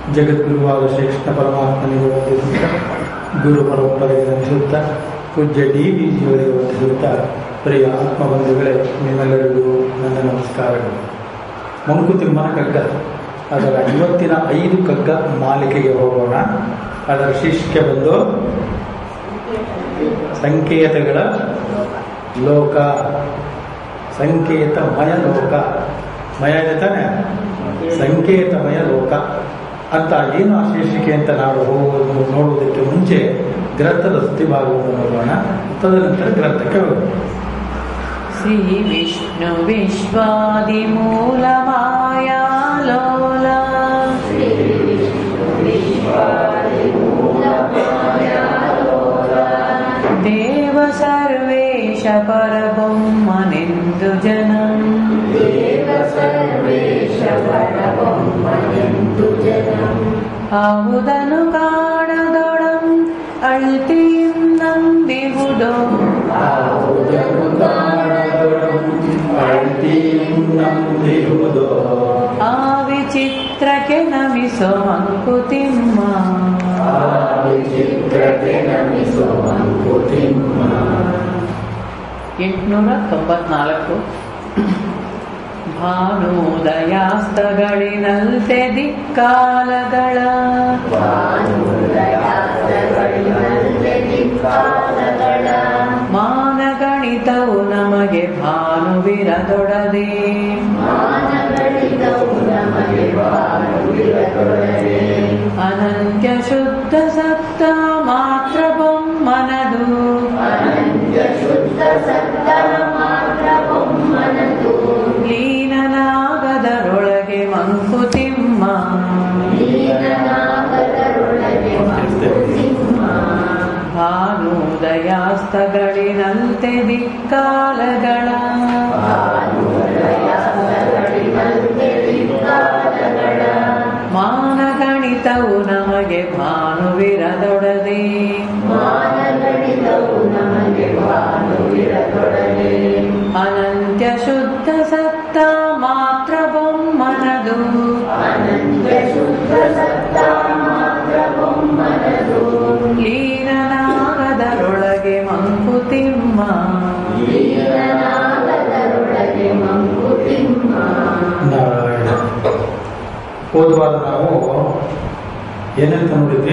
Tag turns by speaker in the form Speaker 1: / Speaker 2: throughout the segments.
Speaker 1: ಜಗದ್ಗುರುವಾದ ಶ್ರೀಕೃಷ್ಣ ಪರಮಾತ್ಮನಿಗೆ ವಂದಿಸುತ್ತ ಗುರು ಪರಂಪರೆಗೆ ವಂದಿಸುತ್ತ ಪೂಜ್ಯ ಡಿ ವಿ ಜಿಯವರಿಗೆ ವಂದಿಸುತ್ತ ಪ್ರಿಯ ಆತ್ಮಬಂಧುಗಳೇ ನಿಮ್ಮೆಲ್ಲರಿಗೂ ನನ್ನ ನಮಸ್ಕಾರಗಳು ಮಂಕುತಿಮ್ಮನ ಕಗ್ಗ ಅದರ ಇವತ್ತಿನ ಐದು ಕಗ್ಗ ಮಾಲಿಕೆಗೆ ಹೋಗೋಣ ಅದರ ಶೀರ್ಷಿಕೆ ಬಂದು ಸಂಕೇತಗಳ ಲೋಕ ಸಂಕೇತಮಯ ಲೋಕ ಮಯ ಇದೆ ತಾನೆ ಸಂಕೇತಮಯ ಲೋಕ ಅಂತ ಏನು ಆ ಶೀರ್ಷಿಕೆ ಅಂತ ನಾವು ಹೋಗೋದು ನೋಡುವುದಕ್ಕೆ ಮುಂಚೆ ಗ್ರಂಥದ ಸುದ್ದಿಭಾಗವನ್ನು ನೋಡೋಣ ತದನಂತರ ಗ್ರಂಥಕ್ಕೆ ಹೋಗೋಣ
Speaker 2: श्री विष्णु विश्वादिमूल माया लोला देव सर्वेश परबొమ్మನೆಂದು ಜನಂ ಆವುದನು ಕಾಣದೊಡಂ ಅಳ್ತಿಯಂ ನಂಬಿಹುದೋ ಆ ವಿಚಿತ್ರಕ್ಕೆ ನಮಿಸೋ ಮಂಕುತಿಮ್ಮ ಎಂಟುನೂರ ತೊಂಬತ್ನಾಲ್ಕು ಭಾನುದಯಾಸ್ತಗಳಿನಲ್ತೆ ದಿಕ್ಕಾಲಗಳ ಮಾನಗಣಿತವು ನಮಗೆ ಭಾನುವಿರದೊಡದೆ ಅನಂತ್ಯ ಶುದ್ಧ ಸಪ್ತ ಮಾತ್ರ ಬೊಮ್ಮನದು ಲೀನನಾಗದರೊಳಗೆ ಮಂಕುತಿಮ್ಮ ಭಾನುದಯಾಸ್ತಗಳಿನಂತೆ ದಿಕ್ಕಾಲಗಳ ಮಾನಗಣಿತವು ನಮಗೆ ಭಾನುವಿರದೊಡದೆ ಅನಂತ್ಯ ಶುದ್ಧ ಸತ್ತ ಮಾತ್ರ ಬೊಮ್ಮನದು ಲೀನನಾಗದರೊಳಗೆ ಮಂಕುತಿಮ್ಮ
Speaker 1: ನಾರಾಯಣ ಹೋದವಾರ ನಾವು ಏನಂತ ನೋಡಿದ್ವಿ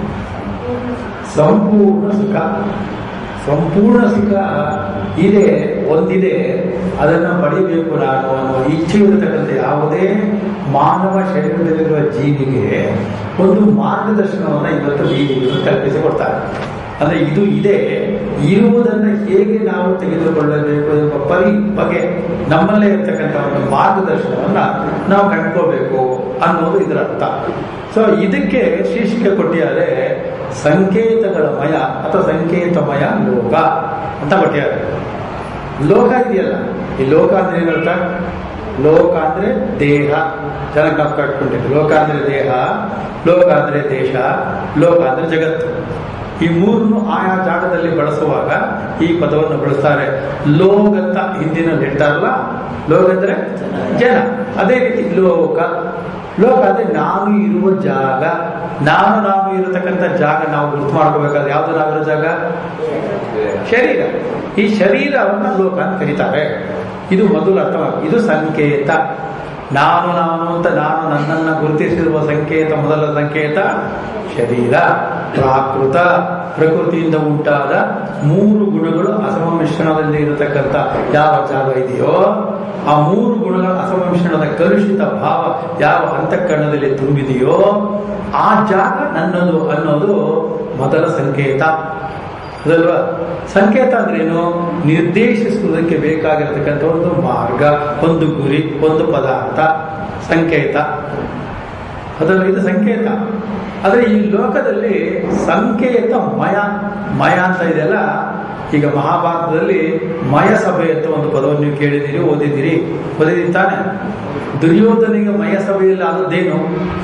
Speaker 1: ಸಂಪೂರ್ಣ ಸುಖ ಸಂಪೂರ್ಣ ಸುಖ ಇದೆ ಒಂದಿದೆ ಅದನ್ನು ಪಡಿಬೇಕು ನಾನು ಅನ್ನೋ ಇಚ್ಛೆ ಇರತಕ್ಕಂಥ ಯಾವುದೇ ಮಾನವ ಶರೀರದಲ್ಲಿರುವ ಜೀವಿಗೆ ಒಂದು ಮಾರ್ಗದರ್ಶನವನ್ನು ಇವತ್ತು ಜೀವಿಗಳು ಕಲ್ಪಿಸಿಕೊಡ್ತಾರೆ ಅಂದ್ರೆ ಇದು ಇದೆ ಇರುವುದನ್ನು ಹೇಗೆ ನಾವು ತೆಗೆದುಕೊಳ್ಳಬೇಕು ಎಂಬ ಪರಿ ಬಗೆ ನಮ್ಮಲ್ಲೇ ಇರ್ತಕ್ಕಂಥ ಒಂದು ಮಾರ್ಗದರ್ಶನವನ್ನ ನಾವು ಕಂಡುಕೋಬೇಕು ಅನ್ನೋದು ಇದರ ಅರ್ಥ ಸೊ ಇದಕ್ಕೆ ಶೀರ್ಷಿಕೆ ಕೊಟ್ಟಿದ್ದಾರೆ ಸಂಕೇತಗಳ ಮಯ ಅಥವಾ ಸಂಕೇತಮಯ ಲೋಕ ಅಂತ ಕೊಟ್ಟಿದ್ದಾರೆ ಲೋಕ ಇದೆಯಲ್ಲ ಈ ಲೋಕ ಅಂದ್ರೆ ಏನರ್ಥ ಲೋಕ ಅಂದ್ರೆ ದೇಹ ಜನ ಕಟ್ಕೊಂಡಿದ್ದು ಲೋಕ ಅಂದ್ರೆ ದೇಹ ಲೋಕ ಅಂದ್ರೆ ದೇಶ ಲೋಕ ಅಂದ್ರೆ ಜಗತ್ತು ಈ ಮೂರನ್ನು ಆಯಾ ಜಾಗದಲ್ಲಿ ಬಳಸುವಾಗ ಈ ಪದವನ್ನು ಬಳಸ್ತಾರೆ ಲೋಕ್ ಅಂತ ಹಿಂದಿನಲ್ಲಿ ಹೇಳ್ತಾರಲ್ಲ ಲೋಕ ಅಂದ್ರೆ ಜನ ಅದೇ ರೀತಿ ಲೋಕ ಲೋಕ ಅಂದ್ರೆ ನಾನು ಇರುವ ಜಾಗ ನಾನು ನಾನು ಇರತಕ್ಕಂಥ ಜಾಗ ನಾವು ಗುರ್ತು ಮಾಡ್ಕೋಬೇಕಾದ್ರೆ ಯಾವ್ದು ನಾವಿರೋ ಜಾಗ ಶರೀರ ಈ ಶರೀರವನ್ನು ಲೋಕ ಅಂತ ಕರೀತಾರೆ ಇದು ಮೊದಲು ಅರ್ಥವಾಗಿ ಇದು ಸಂಕೇತ ನಾನು ನಾನು ಅಂತ ನಾನು ನನ್ನನ್ನು ಗುರುತಿಸಿರುವ ಸಂಕೇತ ಮೊದಲ ಸಂಕೇತ ಶರೀರ ಪ್ರಾಕೃತ ಪ್ರಕೃತಿಯಿಂದ ಉಂಟಾದ ಮೂರು ಗುಣಗಳು ಅಸಮ ಮಿಶ್ರಣದಲ್ಲಿ ಇರತಕ್ಕಂಥ ಯಾವ ಜಾಗ ಇದೆಯೋ ಆ ಮೂರು ಗುಣಗಳ ಅಸಮ ಮಿಶ್ರಣದ ಕಲುಷಿತ ಭಾವ ಯಾವ ಅಂತಃಕರಣದಲ್ಲಿ ತುಂಬಿದೆಯೋ ಆ ಜಾಗ ನನ್ನದು ಅನ್ನೋದು ಮೊದಲ ಸಂಕೇತ ಅದಲ್ವಾ ಸಂಕೇತ ಅಂದ್ರೇನು ನಿರ್ದೇಶಿಸುವುದಕ್ಕೆ ಬೇಕಾಗಿರತಕ್ಕಂಥ ಒಂದು ಮಾರ್ಗ ಒಂದು ಗುರಿ ಒಂದು ಪದಾರ್ಥ ಸಂಕೇತ ಅದಲ್ಲ ಇದು ಸಂಕೇತ ಆದರೆ ಈ ಲೋಕದಲ್ಲಿ ಸಂಕೇತ ಮಯ ಮಯ ಅಂತ ಇದೆಯಲ್ಲ ಈಗ ಮಹಾಭಾರತದಲ್ಲಿ ಮಯ ಸಭೆ ಅಂತ ಒಂದು ಪದವನ್ನು ನೀವು ಕೇಳಿದಿರಿ ಓದಿದಿರಿ ಓದಿದ್ದೀನಿ ತಾನೆ ದುರ್ಯೋಧನಿಗೆ ಮಯ ಸಭೆಯಲ್ಲಿ ಆದದ್ದೇನು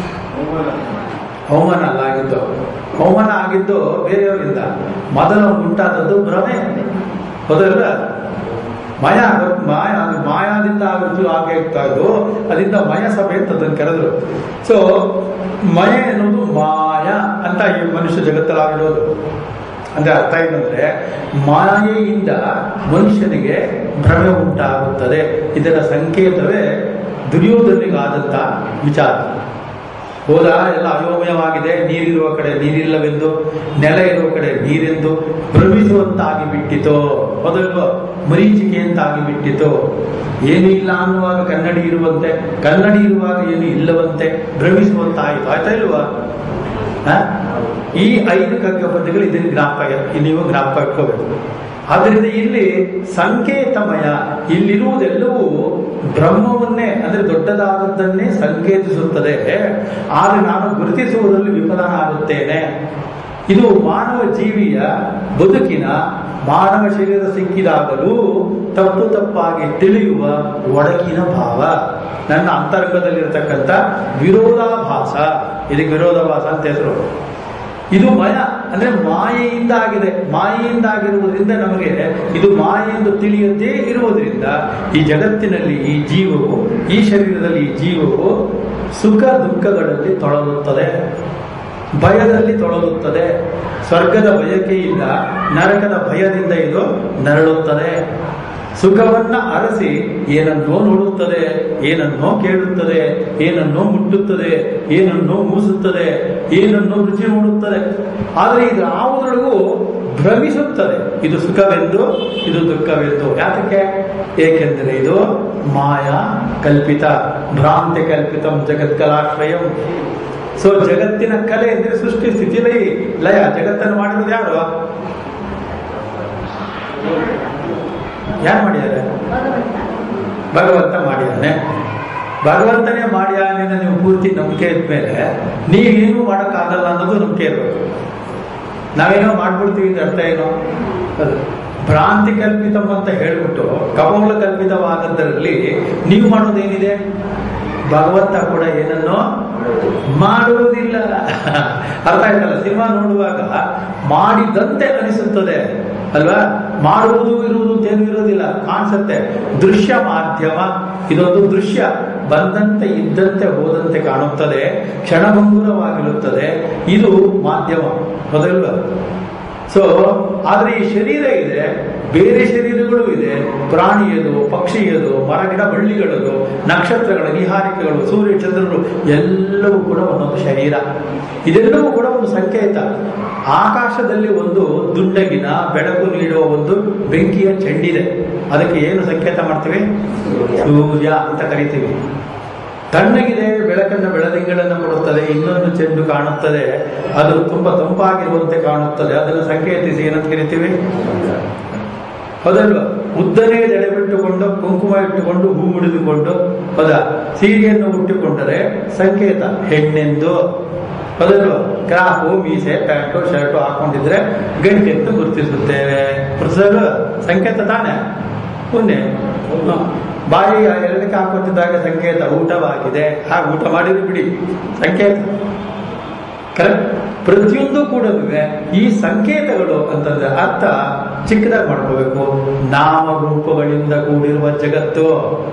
Speaker 1: ಅವಮಾನ ಅಲ್ಲ ಆಗಿದ್ದು ಅವಮಾನ ಆಗಿದ್ದು ಬೇರೆಯವರಿಂದ ಮೊದಲು ಉಂಟಾದದ್ದು ಭ್ರಮೆ ಹೌದಲ್ಲ ಮಾಯ ಮಾಯ ಮಾಯ ಮಾಯಾದಿಂದ ಆಗುತ್ತೋ ಹಾಗೆ ಆಗ್ತಾ ಇದ್ದು ಅದರಿಂದ ಮಯ ಸಭೆ ಅಂತ ಅದನ್ನು ಕರೆದ್ರು ಸೊ ಮಯ ಎನ್ನುವುದು ಮಾಯ ಅಂತ ಈ ಮನುಷ್ಯ ಜಗತ್ತಲ್ಲಾಗಿರೋದು ಅಂದ್ರೆ ಅರ್ಥ ಏನಂದ್ರೆ ಮಾಯೆಯಿಂದ ಮನುಷ್ಯನಿಗೆ ಭ್ರಮೆ ಉಂಟಾಗುತ್ತದೆ ಇದರ ಸಂಕೇತವೇ ದುರ್ಯೋಧನಿಗಾದಂತ ವಿಚಾರ ಹೋದ ಎಲ್ಲ ಅಯೋಮಯವಾಗಿದೆ ನೀರಿರುವ ಕಡೆ ನೀರಿಲ್ಲವೆಂದು ನೆಲ ಇರುವ ಕಡೆ ನೀರೆಂದು ಭ್ರಮಿಸುವಂತಾಗಿ ಬಿಟ್ಟಿತು ಮೊದಲು ಮರೀಚಿಕೆ ಅಂತಾಗಿ ಬಿಟ್ಟಿತು ಏನು ಇಲ್ಲ ಅನ್ನುವಾಗ ಕನ್ನಡಿ ಇರುವಂತೆ ಕನ್ನಡಿ ಇರುವಾಗ ಏನು ಇಲ್ಲವಂತೆ ಭ್ರಮಿಸುವಂತಾಯಿತು ಆಯ್ತಾ ಇಲ್ವಾ ಹ? ಈ ಐದು ಕಗ್ಗ ಪದ್ಯಗಳು ಇದನ್ನ ಜ್ಞಾಪಕ ಇಲ್ಲಿ ನೀವು ಜ್ಞಾಪಕ ಇಟ್ಕೋಬೇಕು ಆದ್ರಿಂದ ಇಲ್ಲಿ ಸಂಕೇತಮಯ ಇಲ್ಲಿರುವುದೆಲ್ಲವೂ ಬ್ರಹ್ಮವನ್ನೇ ಅಂದ್ರೆ ದೊಡ್ಡದಾದದ್ದನ್ನೇ ಸಂಕೇತಿಸುತ್ತದೆ ಆದ್ರೆ ನಾನು ಗುರುತಿಸುವುದರಲ್ಲಿ ವಿಫಲನಾಗುತ್ತೇನೆ ಇದು ಮಾನವ ಜೀವಿಯ ಬದುಕಿನ ಮಾನವ ಶರೀರ ಸಿಕ್ಕಿದಾಗಲೂ ತಪ್ಪು ತಪ್ಪಾಗಿ ತಿಳಿಯುವ ಒಡಕಿನ ಭಾವ ನನ್ನ ಅಂತರಂಗದಲ್ಲಿರ್ತಕ್ಕಂಥ ವಿರೋಧಾಭಾಸ ಇದಕ್ಕೆ ವಿರೋಧಾಭಾಸ ಅಂತ ಹೆಸರು ಇದು ಮಯ ಅಂದ್ರೆ ಮಾಯೆಯಿಂದ ಆಗಿದೆ ಮಾಯೆಯಿಂದ ಆಗಿರುವುದರಿಂದ ನಮಗೆ ಇದು ಮಾಯೆ ಎಂದು ತಿಳಿಯದೇ ಇರುವುದರಿಂದ ಈ ಜಗತ್ತಿನಲ್ಲಿ ಈ ಜೀವವು ಈ ಶರೀರದಲ್ಲಿ ಈ ಜೀವವು ಸುಖ ದುಃಖಗಳಲ್ಲಿ ತೊಳಲುತ್ತದೆ ಭಯದಲ್ಲಿ ತೊಳಲುತ್ತದೆ ಸ್ವರ್ಗದ ಬಯಕೆಯಿಂದ ನರಕದ ಭಯದಿಂದ ಇದು ನರಳುತ್ತದೆ ಸುಖವನ್ನ ಅರಸಿ ಏನನ್ನೋ ನೋಡುತ್ತದೆ ಏನನ್ನೋ ಕೇಳುತ್ತದೆ ಏನನ್ನೋ ಮುಟ್ಟುತ್ತದೆ ಏನನ್ನೋ ಮೂಸುತ್ತದೆ ಏನನ್ನೋ ರುಚಿ ನೋಡುತ್ತದೆ ಆದರೆ ಇದು ಯಾವುದರೊಳಗೂ ಭ್ರಮಿಸುತ್ತದೆ ಇದು ಸುಖವೆಂದು ಇದು ದುಃಖವೆಂದು ಯಾತಕ್ಕೆ ಏಕೆಂದರೆ ಇದು ಮಾಯಾ ಕಲ್ಪಿತ ಭ್ರಾಂತಿ ಕಲ್ಪಿತಂ ಜಗತ್ಕಲಾಶ್ರಯಂ ಸೊ ಜಗತ್ತಿನ ಕಲೆ ಅಂದ್ರೆ ಸೃಷ್ಟಿ ಸ್ಥಿತಿ ಲಯ ಲಯ ಜಗತ್ತನ್ನು ಮಾಡಿರೋದು ಯಾರು ಯಾರು ಮಾಡಿದ್ದಾರೆ ಭಗವಂತ ಮಾಡಿದ್ದಾನೆ ಭಗವಂತನೇ ಮಾಡ್ಯಾನ ನೀವು ಪೂರ್ತಿ ನಂಬಿಕೆ ಇದ್ಮೇಲೆ ನೀವೇನು ಮಾಡೋಕ್ಕಾಗಲ್ಲ ಅನ್ನೋದು ನಂಬಿಕೆ ಇರಬೇಕು ನಾವೇನೋ ಮಾಡ್ಬಿಡ್ತೀವಿ ಅಂತ ಅರ್ಥ ಏನೋ ಅದು ಭ್ರಾಂತಿ ಕಲ್ಪಿತಂ ಅಂತ ಹೇಳ್ಬಿಟ್ಟು ಕಪೋಲ ಕಲ್ಪಿತವಾದದ್ದರಲ್ಲಿ ನೀವು ಮಾಡೋದೇನಿದೆ ಭಗವಂತ ಕೂಡ ಏನನ್ನೋ ಮಾಡುವುದಿಲ್ಲ ಅರ್ಥ ಆಯ್ತಲ್ಲ ಸಿನಿಮಾ ನೋಡುವಾಗ ಮಾಡಿದಂತೆ ಅನಿಸುತ್ತದೆ ಅಲ್ವಾ ಮಾಡುವುದು ಇರುವುದು ಏನು ಇರೋದಿಲ್ಲ ಕಾಣಿಸುತ್ತೆ ದೃಶ್ಯ ಮಾಧ್ಯಮ ಇದೊಂದು ದೃಶ್ಯ ಬಂದಂತೆ ಇದ್ದಂತೆ ಹೋದಂತೆ ಕಾಣುತ್ತದೆ ಕ್ಷಣಭಂಗುರವಾಗಿರುತ್ತದೆ ಇದು ಮಾಧ್ಯಮ ಮೊದಲ್ವಾ ಸೊ ಆದ್ರೆ ಈ ಶರೀರ ಇದೆ ಬೇರೆ ಶರೀರಗಳು ಇದೆ ಪ್ರಾಣಿಯದು ಪಕ್ಷಿಯದು ಮರಗಿಡ ಬಳ್ಳಿಗಳದು ನಕ್ಷತ್ರಗಳ ನಿಹಾರಿಕೆಗಳು ಸೂರ್ಯ ಚಂದ್ರರು ಎಲ್ಲವೂ ಕೂಡ ಒಂದೊಂದು ಶರೀರ ಇದೆಲ್ಲವೂ ಕೂಡ ಒಂದು ಸಂಕೇತ ಆಕಾಶದಲ್ಲಿ ಒಂದು ದುಂಡಗಿನ ಬೆಳಕು ನೀಡುವ ಒಂದು ಬೆಂಕಿಯ ಚೆಂಡಿದೆ ಅದಕ್ಕೆ ಏನು ಸಂಕೇತ ಮಾಡ್ತೀವಿ ಸೂರ್ಯ ಅಂತ ಕರಿತೀವಿ ತಣ್ಣಗಿದೆ ಬೆಳಕನ್ನು ಬೆಳದಿಂಗಳನ್ನು ಕೊಡುತ್ತದೆ ಇನ್ನೊಂದು ಚೆಂಡು ಕಾಣುತ್ತದೆ ಅದು ತುಂಬಾ ತಂಪಾಗಿರುವಂತೆ ಕಾಣುತ್ತದೆ ಅದನ್ನು ಸಂಕೇತಿಸಿ ಏನಂತ ಕರಿತೀವಿ ಹೌದಲ್ವಾ ಉದ್ದನೇ ಜಡೆ ಬಿಟ್ಟುಕೊಂಡು ಕುಂಕುಮ ಇಟ್ಟುಕೊಂಡು ಹೂ ಮುಡಿದುಕೊಂಡು ಹೌದಾ ಸೀರೆಯನ್ನು ಉಟ್ಟುಕೊಂಡರೆ ಸಂಕೇತ ಹೆಣ್ಣೆಂದು ಹೌದಲ್ವಾ ಕ್ರಾಫು ಮೀಸೆ ಪ್ಯಾಂಟು ಶರ್ಟು ಹಾಕೊಂಡಿದ್ರೆ ಗಂಟೆಂದು ಗುರುತಿಸುತ್ತೇವೆ ಗುರುತಿಸಲು ಸಂಕೇತ ತಾನೆ ಪುಣ್ಯ ಹ. ಬಾಯಿ ಎರಡಕ್ಕೆ ಹಾಕುತ್ತಿದ್ದಾಗ ಸಂಕೇತ ಊಟವಾಗಿದೆ ಹಾಗೆ ಊಟ ಮಾಡಿದ್ರು ಬಿಡಿ ಸಂಕೇತ ಕರೆಕ್ಟ್ ಪ್ರತಿಯೊಂದು ಕೂಡ ಈ ಸಂಕೇತಗಳು ಅಂತಂದ್ರೆ ಅರ್ಥ ಚಿಕ್ಕದಾಗಿ ಮಾಡ್ಕೋಬೇಕು ನಾಮ ರೂಪಗಳಿಂದ ಕೂಡಿರುವ ಜಗತ್ತು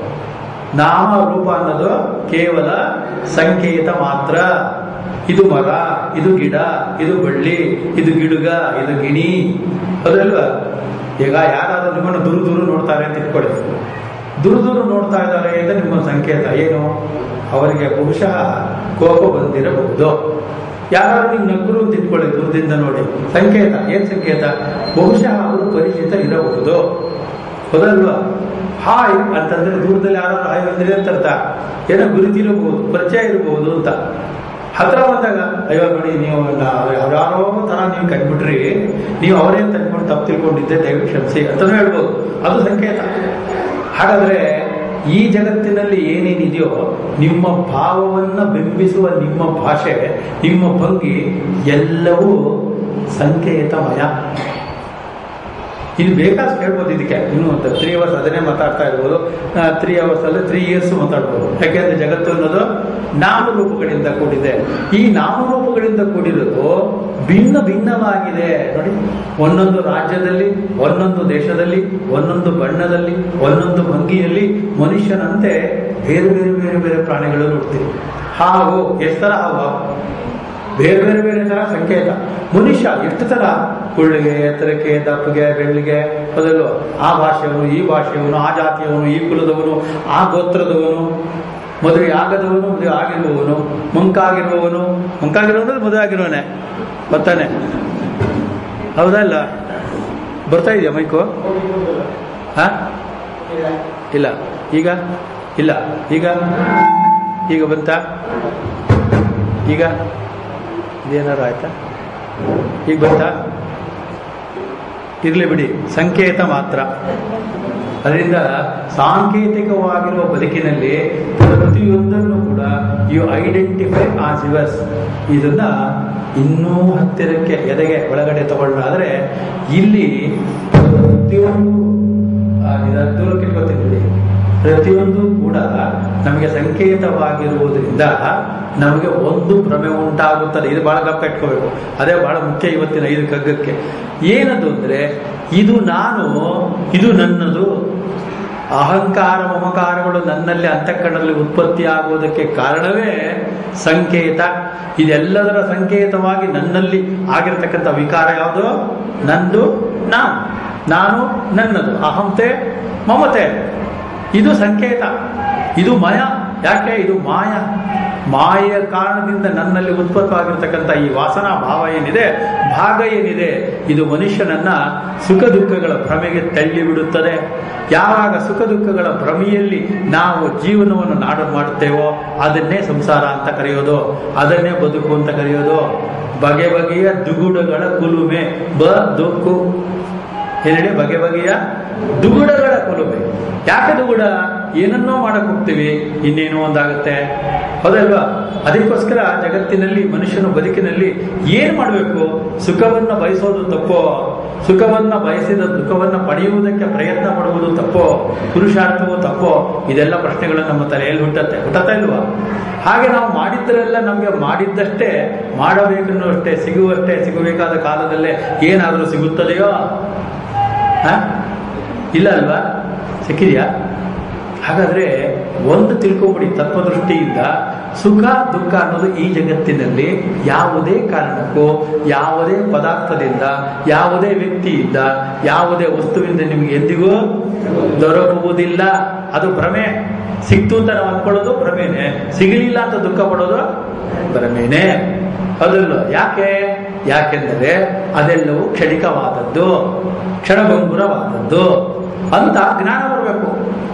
Speaker 1: ನಾಮ ರೂಪ ಅನ್ನೋದು ಕೇವಲ ಸಂಕೇತ ಮಾತ್ರ ಇದು ಮರ ಇದು ಗಿಡ ಇದು ಬಳ್ಳಿ ಇದು ಗಿಡುಗ ಇದು ಗಿಣಿ ಅದಲ್ವಾ ಈಗ ಯಾರಾದ್ರೂ ನಿಮ್ಮನ್ನು ದೂರ ದೂರ ನೋಡ್ತಾರೆ ಅಂತ ಇಟ್ಕೊಳ್ಳಿ ದೂರ ದೂರ ನೋಡ್ತಾ ಇದ್ದಾರೆ ಅಂತ ನಿಮ್ಮ ಸಂಕೇತ ಏನು ಅವರಿಗೆ ಬಹುಶಃ ಕೋಪ ಬಂದಿರಬಹುದು ಯಾರು ನೀವು ನಗರು ಅಂತ ಇಟ್ಕೊಳ್ಳಿ ದೂರದಿಂದ ನೋಡಿ ಸಂಕೇತ ಏನ್ ಸಂಕೇತ ಬಹುಶಃ ಅವರು ಪರಿಚಿತ ಇರಬಹುದು ಹೌದಲ್ವಾ ಹಾಯ್ ಅಂತಂದ್ರೆ ದೂರದಲ್ಲಿ ಯಾರು ಹಾಯ್ ಬಂದಿದೆ ಅಂತ ಅರ್ಥ ಏನೋ ಗುರುತಿರಬಹುದು ಪರಿಚಯ ಇರಬಹುದು ಅಂತ ಹತ್ರ ಬಂದಾಗ ಅಯ್ಯೋ ನೋಡಿ ನೀವು ನಾ- ಯಾವ್ಯಾರೋ ತರ ನೀವು ಕಂಡ್ಬಿಟ್ರಿ ನೀವು ಅವರೇ ತಂದ್ಕೊಂಡು ತಪ್ಪು ತಿಳ್ಕೊಂಡಿದ್ದೆ ದಯವಿಟ್ಟು ಕ್ಷಮಿಸಿ ಅಂತಾನು ಹೇಳ್ಬೋದು ಅದು ಸಂಕೇತ ಹಾಗಾದ್ರೆ ಈ ಜಗತ್ತಿನಲ್ಲಿ ಏನೇನಿದೆಯೋ ನಿಮ್ಮ ಭಾವವನ್ನ ಬಿಂಬಿಸುವ ನಿಮ್ಮ ಭಾಷೆ ನಿಮ್ಮ ಭಂಗಿ ಎಲ್ಲವೂ ಸಂಕೇತಮಯ ಇದು ಬೇಕಾದಷ್ಟು ಹೇಳ್ಬೋದು ಇದಕ್ಕೆ ಇನ್ನು ಒಂದು ತ್ರೀ ಅವರ್ಸ್ ಅದನ್ನೇ ಮಾತಾಡ್ತಾ ಇರ್ಬೋದು ತ್ರೀ ಅವರ್ಸ್ ಅಲ್ಲಿ ತ್ರೀ ಇಯರ್ಸ್ ಮಾತಾಡ್ಬೋದು ಯಾಕೆಂದ್ರೆ ಜಗತ್ತು ಅನ್ನೋದು ನಾಮರೂಪಗಳಿಂದ ಕೂಡಿದೆ ಈ ನಾಮರೂಪಗಳಿಂದ ಕೂಡಿರೋದು ಭಿನ್ನ ಭಿನ್ನವಾಗಿದೆ ನೋಡಿ ಒಂದೊಂದು ರಾಜ್ಯದಲ್ಲಿ ಒಂದೊಂದು ದೇಶದಲ್ಲಿ ಒಂದೊಂದು ಬಣ್ಣದಲ್ಲಿ ಒಂದೊಂದು ಭಂಗಿಯಲ್ಲಿ ಮನುಷ್ಯನಂತೆ ಬೇರೆ ಬೇರೆ ಬೇರೆ ಬೇರೆ ಪ್ರಾಣಿಗಳು ನೋಡ್ತೀವಿ ಹಾವು ಎಷ್ಟು ತರ ಹಾವು ಬೇರೆ ಬೇರೆ ಬೇರೆ ತರ ಸಂಕೇತ ಮನುಷ್ಯ ಎಷ್ಟು ತರ ಕುಳ್ಳಿಗೆ ಎತ್ತರಕ್ಕೆ ದಪ್ಪಗೆ ಬೆಳ್ಳಿಗೆ ಅದಲ್ಲೋ ಆ ಭಾಷೆಯವನು ಈ ಭಾಷೆಯವನು ಆ ಜಾತಿಯವನು ಈ ಕುಲದವನು ಆ ಗೋತ್ರದವನು ಮದುವೆ ಆಗದವನು ಮದುವೆ ಆಗಿರುವವನು ಮಂಕಾಗಿರುವವನು ಮಂಕಾಗಿರುವವನು ಮದುವೆ ಆಗಿರುವವನೇ ಬರ್ತಾನೆ ಹೌದಾ ಇಲ್ಲ ಬರ್ತಾ ಇದೆಯಾ ಮೈಕು ಹಾ ಇಲ್ಲ ಈಗ ಇಲ್ಲ ಈಗ ಈಗ ಬಂತಾ ಈಗ ಇದೇನಾರು ಆಯ್ತಾ ಈಗ ಬಂತಾ ಇರ್ಲಿ ಬಿಡಿ ಸಂಕೇತ ಮಾತ್ರ ಅದರಿಂದ ಸಾಂಕೇತಿಕವಾಗಿರುವ ಬದುಕಿನಲ್ಲಿ ಪ್ರತಿಯೊಂದನ್ನು ಕೂಡ ಯು ಐಡೆಂಟಿಫೈ ಆಸ್ ಯುವರ್ಸ್ ಇದನ್ನ ಇನ್ನೂ ಹತ್ತಿರಕ್ಕೆ ಎದೆಗೆ ಒಳಗಡೆ ತಗೊಳ್ಳಾದ್ರೆ ಇಲ್ಲಿ ಪ್ರತಿಯೊಂದು ಆ, ಇದನ್ನ ದೂರಕ್ಕೆ ಇಟ್ಕೊತೀನಿ ಬಿಡಿ ಪ್ರತಿಯೊಂದು ಕೂಡ ನಮಗೆ ಸಂಕೇತವಾಗಿರುವುದರಿಂದ ನಮಗೆ ಒಂದು ಭ್ರಮೆ ಉಂಟಾಗುತ್ತದೆ ಇದು ಬಹಳ ಗಪ್ಪ ಇಟ್ಕೋಬೇಕು ಅದೇ ಬಹಳ ಮುಖ್ಯ ಇವತ್ತಿನ ಐದು ಕಗ್ಗಕ್ಕೆ ಏನದು ಅಂದ್ರೆ ಇದು ನಾನು ಇದು ನನ್ನದು ಅಹಂಕಾರ ಮಮಕಾರಗಳು ನನ್ನಲ್ಲಿ ಅಂತಃಕರಣದಲ್ಲಿ ಉತ್ಪತ್ತಿ ಆಗುವುದಕ್ಕೆ ಕಾರಣವೇ ಸಂಕೇತ ಇದೆಲ್ಲದರ ಸಂಕೇತವಾಗಿ ನನ್ನಲ್ಲಿ ಆಗಿರತಕ್ಕಂಥ ವಿಕಾರ ಯಾವುದು ನಂದು ನಾನು ನಾನು ನನ್ನದು ಅಹಂತೆ ಮಮತೆ ಇದು ಸಂಕೇತ ಇದು ಮಯ ಯಾಕೆ ಇದು ಮಾಯ ಮಾಯೆಯ ಕಾರಣದಿಂದ ನನ್ನಲ್ಲಿ ಉತ್ಪತ್ತವಾಗಿರ್ತಕ್ಕಂಥ ಈ ವಾಸನಾ ಭಾವ ಏನಿದೆ ಭಾಗ ಏನಿದೆ ಇದು ಮನುಷ್ಯನನ್ನ ಸುಖ ದುಃಖಗಳ ಭ್ರಮೆಗೆ ತಳ್ಳಿ ಬಿಡುತ್ತದೆ ಯಾವಾಗ ಸುಖ ದುಃಖಗಳ ಭ್ರಮೆಯಲ್ಲಿ ನಾವು ಜೀವನವನ್ನು ನಾಡು ಮಾಡುತ್ತೇವೋ ಅದನ್ನೇ ಸಂಸಾರ ಅಂತ ಕರೆಯೋದು ಅದನ್ನೇ ಬದುಕು ಅಂತ ಕರೆಯೋದು ಬಗೆ ಬಗೆಯ ದುಗುಡಗಳ ಕುಲುಮೆ ಬ ದುಕ್ಕು ಏನೇಳಿ ಬಗೆ ಬಗೆಯ ದುಗುಡಗಳ ಕೊಲುಮೆ ಯಾಕೆ ದುಗುಡ ಏನನ್ನೋ ಮಾಡಕ್ ಹೋಗ್ತೀವಿ ಇನ್ನೇನೋ ಒಂದಾಗುತ್ತೆ ಹೌದಲ್ವಾ ಅದಕ್ಕೋಸ್ಕರ ಜಗತ್ತಿನಲ್ಲಿ ಮನುಷ್ಯನ ಬದುಕಿನಲ್ಲಿ ಏನ್ ಮಾಡಬೇಕು ಸುಖವನ್ನ ಬಯಸೋದು ತಪ್ಪೋ ಸುಖವನ್ನ ಬಯಸಿದ ದುಃಖವನ್ನ ಪಡೆಯುವುದಕ್ಕೆ ಪ್ರಯತ್ನ ಪಡುವುದು ತಪ್ಪೋ ಪುರುಷಾರ್ಥವೋ ತಪ್ಪೋ ಇದೆಲ್ಲ ಪ್ರಶ್ನೆಗಳು ನಮ್ಮ ತಲೆಯಲ್ಲಿ ಹುಟ್ಟತ್ತೆ ಹುಟ್ಟತ್ತಾ ಇಲ್ವಾ ಹಾಗೆ ನಾವು ಮಾಡಿದ್ದರೆಲ್ಲ ನಮ್ಗೆ ಮಾಡಿದ್ದಷ್ಟೇ ಮಾಡಬೇಕನ್ನುವಷ್ಟೇ ಸಿಗುವಷ್ಟೇ ಸಿಗಬೇಕಾದ ಕಾಲದಲ್ಲೇ ಏನಾದರೂ ಸಿಗುತ್ತದೆಯೋ ಹ? ಇಲ್ಲ ಅಲ್ವಾ ಸಿಕ್ಕಿದ್ಯಾ ಹಾಗಾದ್ರೆ ಒಂದು ತಿಳ್ಕೊಂಬಿಡಿ ತತ್ವದೃಷ್ಟಿಯಿಂದ ಸುಖ ದುಃಖ ಅನ್ನೋದು ಈ ಜಗತ್ತಿನಲ್ಲಿ ಯಾವುದೇ ಕಾರಣಕ್ಕೂ ಯಾವುದೇ ಪದಾರ್ಥದಿಂದ ಯಾವುದೇ ವ್ಯಕ್ತಿಯಿಂದ ಯಾವುದೇ ವಸ್ತುವಿಂದ ನಿಮಗೆ ಎಂದಿಗೂ ದೊರಕುವುದಿಲ್ಲ ಅದು ಭ್ರಮೆ ಸಿಕ್ತು ಅಂತ ನಾವು ಅನ್ಕೊಳ್ಳೋದು ಭ್ರಮೆನೆ ಸಿಗಲಿಲ್ಲ ಅಂತ ದುಃಖ ಪಡೋದು ಭ್ರಮೆನೆ ಅದಲ್ಲ ಯಾಕೆ ಯಾಕೆಂದರೆ ಅದೆಲ್ಲವೂ ಕ್ಷಣಿಕವಾದದ್ದು ಕ್ಷಣಭಂಗುರವಾದದ್ದು ಅಂತ ಜ್ಞಾನ ಬರಬೇಕು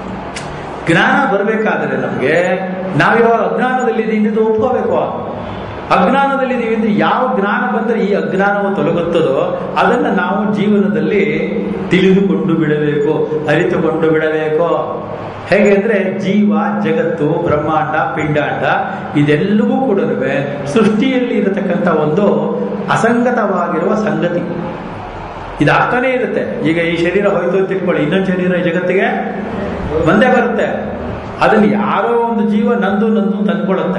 Speaker 1: ಜ್ಞಾನ ಬರಬೇಕಾದ್ರೆ ನಮಗೆ ನಾವ್ಯಾವ ಅಜ್ಞಾನದಲ್ಲಿದ್ದೀವಿ ಎಂದು ಒಪ್ಕೋಬೇಕು ಅಜ್ಞಾನದಲ್ಲಿದ್ದೀವಿ ಅಂದ್ರೆ ಯಾವ ಜ್ಞಾನ ಬಂದರೆ ಈ ಅಜ್ಞಾನವು ತೊಲಗುತ್ತದೋ ಅದನ್ನ ನಾವು ಜೀವನದಲ್ಲಿ ತಿಳಿದುಕೊಂಡು ಬಿಡಬೇಕು ಅರಿತುಕೊಂಡು ಬಿಡಬೇಕು ಹೇಗೆ ಅಂದ್ರೆ ಜೀವ ಜಗತ್ತು ಬ್ರಹ್ಮಾಂಡ ಪಿಂಡಾಂಡ ಇದೆಲ್ಲವೂ ಕೂಡ ಸೃಷ್ಟಿಯಲ್ಲಿ ಇರತಕ್ಕಂಥ ಒಂದು ಅಸಂಗತವಾಗಿರುವ ಸಂಗತಿ ಇದಾಗ್ತಾನೆ ಇರುತ್ತೆ ಈಗ ಈ ಶರೀರ ಹೋಯ್ತು ಅಂತ ಇಟ್ಕೊಳ್ಳಿ ಇನ್ನೊಂದು ಶರೀರ ಈ ಜಗತ್ತಿಗೆ ಬಂದೇ ಬರುತ್ತೆ ಅದನ್ನು ಯಾರೋ ಒಂದು ಜೀವ ನಂದು ನಂದು ಅಂತ ಅಂದ್ಕೊಳ್ಳುತ್ತೆ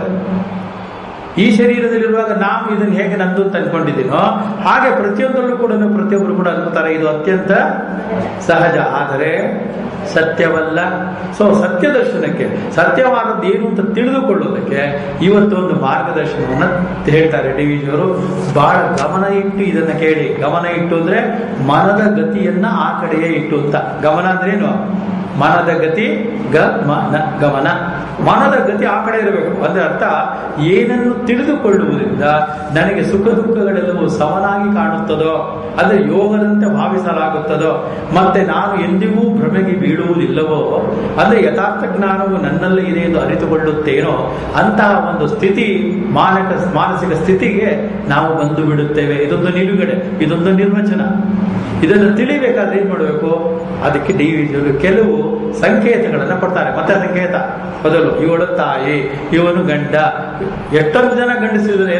Speaker 1: ಈ ಶರೀರದಲ್ಲಿರುವಾಗ ನಾವು ಇದನ್ನು ಹೇಗೆ ನಂದು ಅಂತ ಅನ್ಕೊಂಡಿದ್ದೀನೋ ಹಾಗೆ ಪ್ರತಿಯೊಂದರಲ್ಲೂ ಕೂಡ ಪ್ರತಿಯೊಬ್ಬರು ಕೂಡ ಅನ್ಕೋತಾರೆ ಇದು ಅತ್ಯಂತ ಸಹಜ ಆದರೆ ಸತ್ಯವಲ್ಲ ಸೊ ಸತ್ಯ ದರ್ಶನಕ್ಕೆ ಸತ್ಯವಾದದ್ದು ಏನು ಅಂತ ತಿಳಿದುಕೊಳ್ಳೋದಕ್ಕೆ ಇವತ್ತೊಂದು ಮಾರ್ಗದರ್ಶನವನ್ನ ಹೇಳ್ತಾರೆ ಡಿ ವಿ ಜಿಯವರು ಬಹಳ ಗಮನ ಇಟ್ಟು ಇದನ್ನ ಕೇಳಿ ಗಮನ ಇಟ್ಟು ಅಂದ್ರೆ ಮನದ ಗತಿಯನ್ನ ಆ ಕಡೆಯೇ ಇಟ್ಟು ಅಂತ ಗಮನ ಅಂದ್ರೆ ಏನು ಮನದ ಗತಿ ಗಮನ ಗಮನ ಮನದ ಗತಿ ಆ ಕಡೆ ಇರಬೇಕು ಅಂದ್ರೆ ಅರ್ಥ ಏನನ್ನು ತಿಳಿದುಕೊಳ್ಳುವುದರಿಂದ ನನಗೆ ಸುಖ ದುಃಖಗಳೆಲ್ಲವೂ ಸಮನಾಗಿ ಕಾಣುತ್ತದೋ ಅಂದ್ರೆ ಯೋಗದಂತೆ ಭಾವಿಸಲಾಗುತ್ತದೋ ಮತ್ತೆ ನಾನು ಎಂದಿಗೂ ಭ್ರಮೆಗೆ ಬೀಳುವುದಿಲ್ಲವೋ ಅಂದ್ರೆ ಯಥಾರ್ಥ ಜ್ಞಾನವು ನನ್ನಲ್ಲಿ ಇದೆ ಎಂದು ಅರಿತುಕೊಳ್ಳುತ್ತೇನೋ ಅಂತಹ ಒಂದು ಸ್ಥಿತಿ ಮಾನಕ ಮಾನಸಿಕ ಸ್ಥಿತಿಗೆ ನಾವು ಬಂದು ಬಿಡುತ್ತೇವೆ ಇದೊಂದು ನಿಲುಗಡೆ ಇದೊಂದು ನಿರ್ವಚನ ಇದನ್ನು ತಿಳಿಬೇಕಾದ್ರೆ ಏನ್ ಮಾಡಬೇಕು ಅದಕ್ಕೆ ಡಿ ವಿ ಕೆಲವು ಸಂಕೇತಗಳನ್ನ ಕೊಡ್ತಾರೆ ಮತ್ತೆ ಸಂಕೇತ ಮೊದಲು ಇವಳು ತಾಯಿ ಇವನು ಗಂಡ ಎಷ್ಟೊಂದು ಜನ ಗಂಡಸಿದ್ರೆ ಎಲ್ಲರೂ ಅಪ್ಪ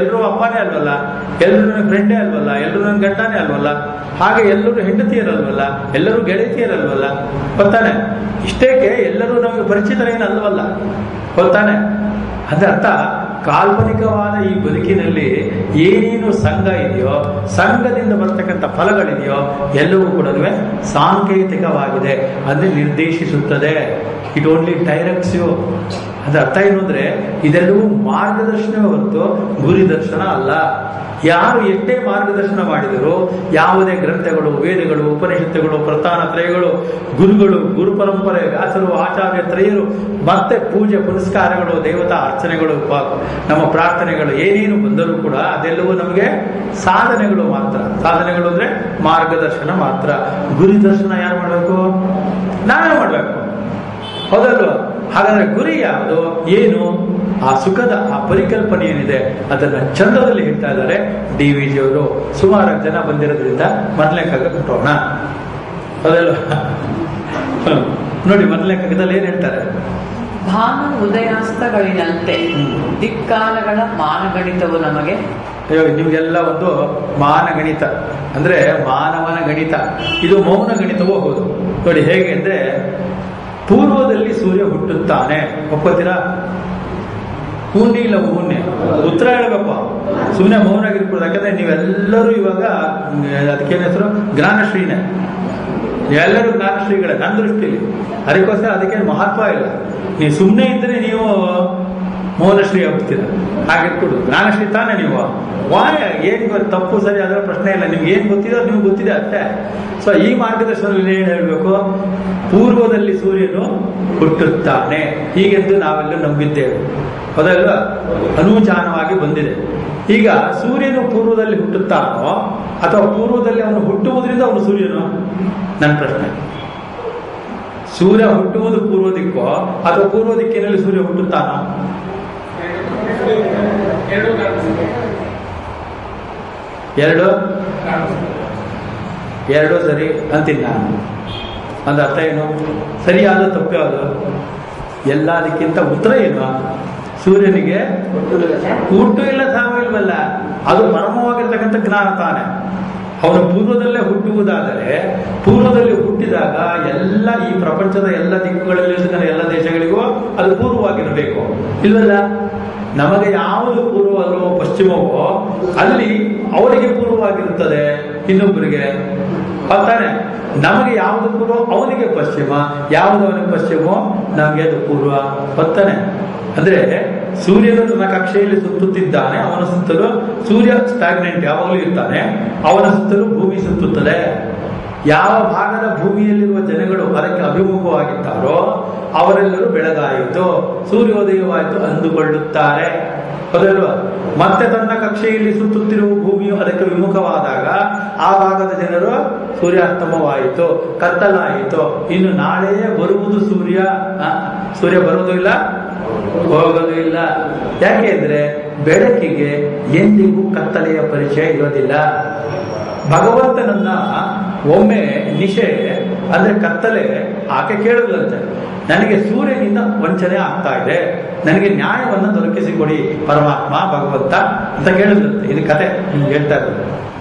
Speaker 1: ಅಪ್ಪನೇ ಅಲ್ವಲ್ಲ ಎಲ್ಲರೂ ನನ್ನ ಫ್ರೆಂಡೇ ಅಲ್ವಲ್ಲ ಎಲ್ಲರೂ ನನ್ನ ಗಂಡನೇ ಅಲ್ವಲ್ಲ ಹಾಗೆ ಎಲ್ಲರೂ ಹೆಂಡತಿಯರಲ್ವಲ್ಲ ಎಲ್ಲರೂ ಗೆಳತಿಯರಲ್ವಲ್ಲ ಗೊತ್ತಾನೆ ಇಷ್ಟೇಕೆ ಎಲ್ಲರೂ ನಮಗೆ ಪರಿಚಿತರೇನಲ್ವಲ್ಲ ಗೊತ್ತಾನೆ ಅಂದ್ರೆ ಅರ್ಥ ಕಾಲ್ಪನಿಕವಾದ ಈ ಬದುಕಿನಲ್ಲಿ ಏನೇನು ಸಂಘ ಇದೆಯೋ ಸಂಘದಿಂದ ಬರ್ತಕ್ಕಂಥ ಫಲಗಳಿದೆಯೋ ಎಲ್ಲವೂ ಕೂಡ ಸಾಂಕೇತಿಕವಾಗಿದೆ ಅಂದ್ರೆ ನಿರ್ದೇಶಿಸುತ್ತದೆ ಇಟ್ ಓನ್ಲಿ ಡೈರೆಕ್ಟ್ಸ್ ಯು ಅದ್ರ ಅರ್ಥ ಏನು ಅಂದ್ರೆ ಇದೆಲ್ಲವೂ ಮಾರ್ಗದರ್ಶನವೇ ಹೊರತು ಗುರಿ ದರ್ಶನ ಅಲ್ಲ ಯಾರು ಎಷ್ಟೇ ಮಾರ್ಗದರ್ಶನ ಮಾಡಿದರೂ ಯಾವುದೇ ಗ್ರಂಥಗಳು ವೇದಗಳು ಉಪನಿಷತ್ತುಗಳು ಪ್ರಧಾನ ತ್ರಯಗಳು ಗುರುಗಳು ಗುರು ಪರಂಪರೆ ವ್ಯಾಸರು ಆಚಾರ್ಯ ತ್ರಯರು ಮತ್ತೆ ಪೂಜೆ ಪುರಸ್ಕಾರಗಳು ದೇವತಾ ಅರ್ಚನೆಗಳು ಪ- ನಮ್ಮ ಪ್ರಾರ್ಥನೆಗಳು ಏನೇನು ಬಂದರೂ ಕೂಡ ಅದೆಲ್ಲವೂ ನಮಗೆ ಸಾಧನೆಗಳು ಮಾತ್ರ ಸಾಧನೆಗಳು ಅಂದ್ರೆ ಮಾರ್ಗದರ್ಶನ ಮಾತ್ರ ಗುರಿ ದರ್ಶನ ಯಾರು ಮಾಡಬೇಕು ನಾವೇ ಮಾಡಬೇಕು ಹೌದಲ್ವಾ ಹಾಗಾದ್ರೆ ಗುರಿ ಯಾವುದು ಏನು ಆ ಸುಖದ ಆ ಪರಿಕಲ್ಪನೆ ಏನಿದೆ ಅದನ್ನ ಚಂದದಲ್ಲಿ ಹೇಳ್ತಾ ಇದ್ದಾರೆ ಡಿ ವಿ ಜಿ ಅವರು ಸುಮಾರು ಜನ ಬಂದಿರೋದ್ರಿಂದ ಮೊದಲನೇ ಕಾಗ ಕೊಟ್ಟೋಣ ಹೌದಲ್ವಾ ಹ್ಮ್. ನೋಡಿ ಮೊದಲನೇ ಕಾಗದಲ್ಲಿ ಏನ್ ಹೇಳ್ತಾರೆ
Speaker 2: ಭಾನು ಉದಯಾಸ್ತಗಳಿನಂತೆ
Speaker 1: ಹ್ಮ್.
Speaker 2: ದಿಕ್ಕಾಲಗಳ ಮಾನಗಣಿತವು ನಮಗೆ
Speaker 1: ಅಯ್ಯೋ ನಿಮ್ಗೆಲ್ಲ ಒಂದು ಮಾನಗಣಿತ ಅಂದ್ರೆ ಮಾನವನ ಗಣಿತ ಇದು ಮೌನ ಗಣಿತವೂ ಹೌದು ನೋಡಿ ಹೇಗೆ ಅಂದ್ರೆ ಪೂರ್ವದಲ್ಲಿ ಸೂರ್ಯ ಹುಟ್ಟುತ್ತಾನೆ ಒಪ್ಪತ್ತೀರಾ ಹೂನಿ ಇಲ್ಲ ಹೂನ್ಯ ಉತ್ತರ ಹೇಳ್ಬೇಕು ಸುಮ್ಮನೆ ಮೌನಾಗಿರ್ಬೋದು ಯಾಕಂದ್ರೆ ನೀವೆಲ್ಲರೂ ಇವಾಗ ಮ್, ಅದಕ್ಕೇನ್ ಹೆಸರು ಜ್ಞಾನಶ್ರೀನೇ ಎಲ್ಲರೂ ಜ್ಞಾನಶ್ರೀಗಳೇ ನನ್ನ ದೃಷ್ಟಿಲಿ ಅದಕ್ಕೋಸ್ಕರ ಅದಕ್ಕೆ ಮಹತ್ವ ಇಲ್ಲ ನೀವು ಸುಮ್ಮನೆ ಇದ್ರೆ ನೀವು ಮೌನಶ್ರೀ ಆಗ್ತೀರ ಹಾಗಿಟ್ಕೊಡು ಜ್ಞಾನಶ್ರೀ ತಾನೇ ನೀವು ವಾಯ ಏನ್ ಗೊತ್ತು ತಪ್ಪು ಸರಿ ಅದರ ಪ್ರಶ್ನೆ ಇಲ್ಲ ನಿಮ್ಗೆ ಏನ್ ಗೊತ್ತಿದೆ ಅದು ನಿಮ್ಗೆ ಗೊತ್ತಿದೆ ಅಷ್ಟೇ ಸೊ ಈ ಮಾರ್ಗದರ್ಶನದಲ್ಲಿ ಏನ್ ಹೇಳ್ಬೇಕು ಪೂರ್ವದಲ್ಲಿ ಸೂರ್ಯನು ಹುಟ್ಟುತ್ತಾನೆ ಹೀಗೆಂದು ನಾವೆಲ್ಲ ನಂಬಿದ್ದೇವೆ ಹೌದಲ್ವಾ ಅನೂಚಾನವಾಗಿ ಬಂದಿದೆ ಈಗ ಸೂರ್ಯನು ಪೂರ್ವದಲ್ಲಿ ಹುಟ್ಟುತ್ತಾನೋ ಅಥವಾ ಪೂರ್ವದಲ್ಲಿ ಅವನು ಹುಟ್ಟುವುದರಿಂದ ಅವನು ಸೂರ್ಯನು ನನ್ನ ಪ್ರಶ್ನೆ ಸೂರ್ಯ ಹುಟ್ಟುವುದು ಪೂರ್ವ ದಿಕ್ಕೋ ಅಥವಾ ಪೂರ್ವ ದಿಕ್ಕಿನಲ್ಲಿ ಸೂರ್ಯ ಹುಟ್ಟುತ್ತಾನೋ ಎರಡು ಎರಡು ಸರಿ ಅಂತೀನಿ ನಾನು ಒಂದು ಅರ್ಥ ಏನು ಸರಿಯಾದ ತಪ್ಪು ಯಾವುದು ಎಲ್ಲದಕ್ಕಿಂತ ಉತ್ತರ ಏನು ಸೂರ್ಯನಿಗೆ ಹುಟ್ಟು ಇಲ್ಲ ಸಾವು ಇಲ್ವಲ್ಲ ಅದು ಪರಮವಾಗಿರ್ತಕ್ಕಂಥ ಜ್ಞಾನ ತಾನೆ ಅವನು ಪೂರ್ವದಲ್ಲೇ ಹುಟ್ಟುವುದಾದರೆ ಪೂರ್ವದಲ್ಲಿ ಹುಟ್ಟಿದಾಗ ಎಲ್ಲ ಈ ಪ್ರಪಂಚದ ಎಲ್ಲ ದಿಕ್ಕುಗಳಲ್ಲಿ ಇರ್ತಕ್ಕಂಥ ಎಲ್ಲ ದೇಶಗಳಿಗೂ ಅದು ಪೂರ್ವವಾಗಿರಬೇಕು ಇಲ್ವಲ್ಲ ನಮಗೆ ಯಾವುದು ಪೂರ್ವವಲ್ಲೋ ಪಶ್ಚಿಮವೋ ಅಲ್ಲಿ ಅವರಿಗೆ ಪೂರ್ವವಾಗಿರುತ್ತದೆ ಇನ್ನೊಬ್ಬರಿಗೆ ತಾನೆ ನಮಗೆ ಯಾವುದು ಪೂರ್ವ ಅವನಿಗೆ ಪಶ್ಚಿಮ ಯಾವುದು ಅವನಿಗೆ ಪಶ್ಚಿಮವೋ ನಮಗೆ ಅದು ಪೂರ್ವ ಹೊತ್ತಾನೆ ಅಂದ್ರೆ ಸೂರ್ಯನು ತನ್ನ ಕಕ್ಷೆಯಲ್ಲಿ ಸುತ್ತುತ್ತಿದ್ದಾನೆ ಅವನ ಸುತ್ತಲೂ ಸೂರ್ಯ ಸ್ಟಾಗ್ನೆಂಟ್ ಯಾವಾಗಲೂ ಇರ್ತಾನೆ ಅವನ ಸುತ್ತಲೂ ಭೂಮಿ ಸುತ್ತುತ್ತದೆ ಯಾವ ಭಾಗದ ಭೂಮಿಯಲ್ಲಿರುವ ಜನಗಳು ಅದಕ್ಕೆ ಅಭಿಮುಖವಾಗಿದ್ದಾರೋ ಅವರೆಲ್ಲರೂ ಬೆಳಗಾಯಿತು ಸೂರ್ಯೋದಯವಾಯಿತು ಅಂದುಕೊಳ್ಳುತ್ತಾರೆ ಹೌದಲ್ವಾ ಮತ್ತೆ ತನ್ನ ಕಕ್ಷೆಯಲ್ಲಿ ಸುತ್ತುತ್ತಿರುವ ಭೂಮಿಯು ಅದಕ್ಕೆ ವಿಮುಖವಾದಾಗ ಆ ಭಾಗದ ಜನರು ಸೂರ್ಯಾಸ್ತಮವಾಯಿತು ಕತ್ತಲಾಯಿತು ಇನ್ನು ನಾಳೆಯೇ ಬರುವುದು ಸೂರ್ಯ ಆ, ಸೂರ್ಯ ಬರುವುದು ಇಲ್ಲ ಹೋಗೋದು ಇಲ್ಲ ಯಾಕೆ ಅಂದ್ರೆ ಬೆಳಕಿಗೆ ಎಂದಿಗೂ ಕತ್ತಲೆಯ ಪರಿಚಯ ಇರೋದಿಲ್ಲ ಭಗವಂತನನ್ನ ಒಮ್ಮೆ ನಿಶೆ ಅಂದ್ರೆ ಕತ್ತಲೆ ಆಕೆ ಕೇಳುದಂತೆ ನನಗೆ ಸೂರ್ಯನಿಂದ ವಂಚನೆ ಆಗ್ತಾ ಇದೆ ನನಗೆ ನ್ಯಾಯವನ್ನು ದೊರಕಿಸಿಕೊಡಿ ಪರಮಾತ್ಮ ಭಗವಂತ ಅಂತ ಕೇಳಿದಂತೆ ಇದು ಕತೆ ನಿಮ್ಗೆ ಹೇಳ್ತಾ ಇರೋದು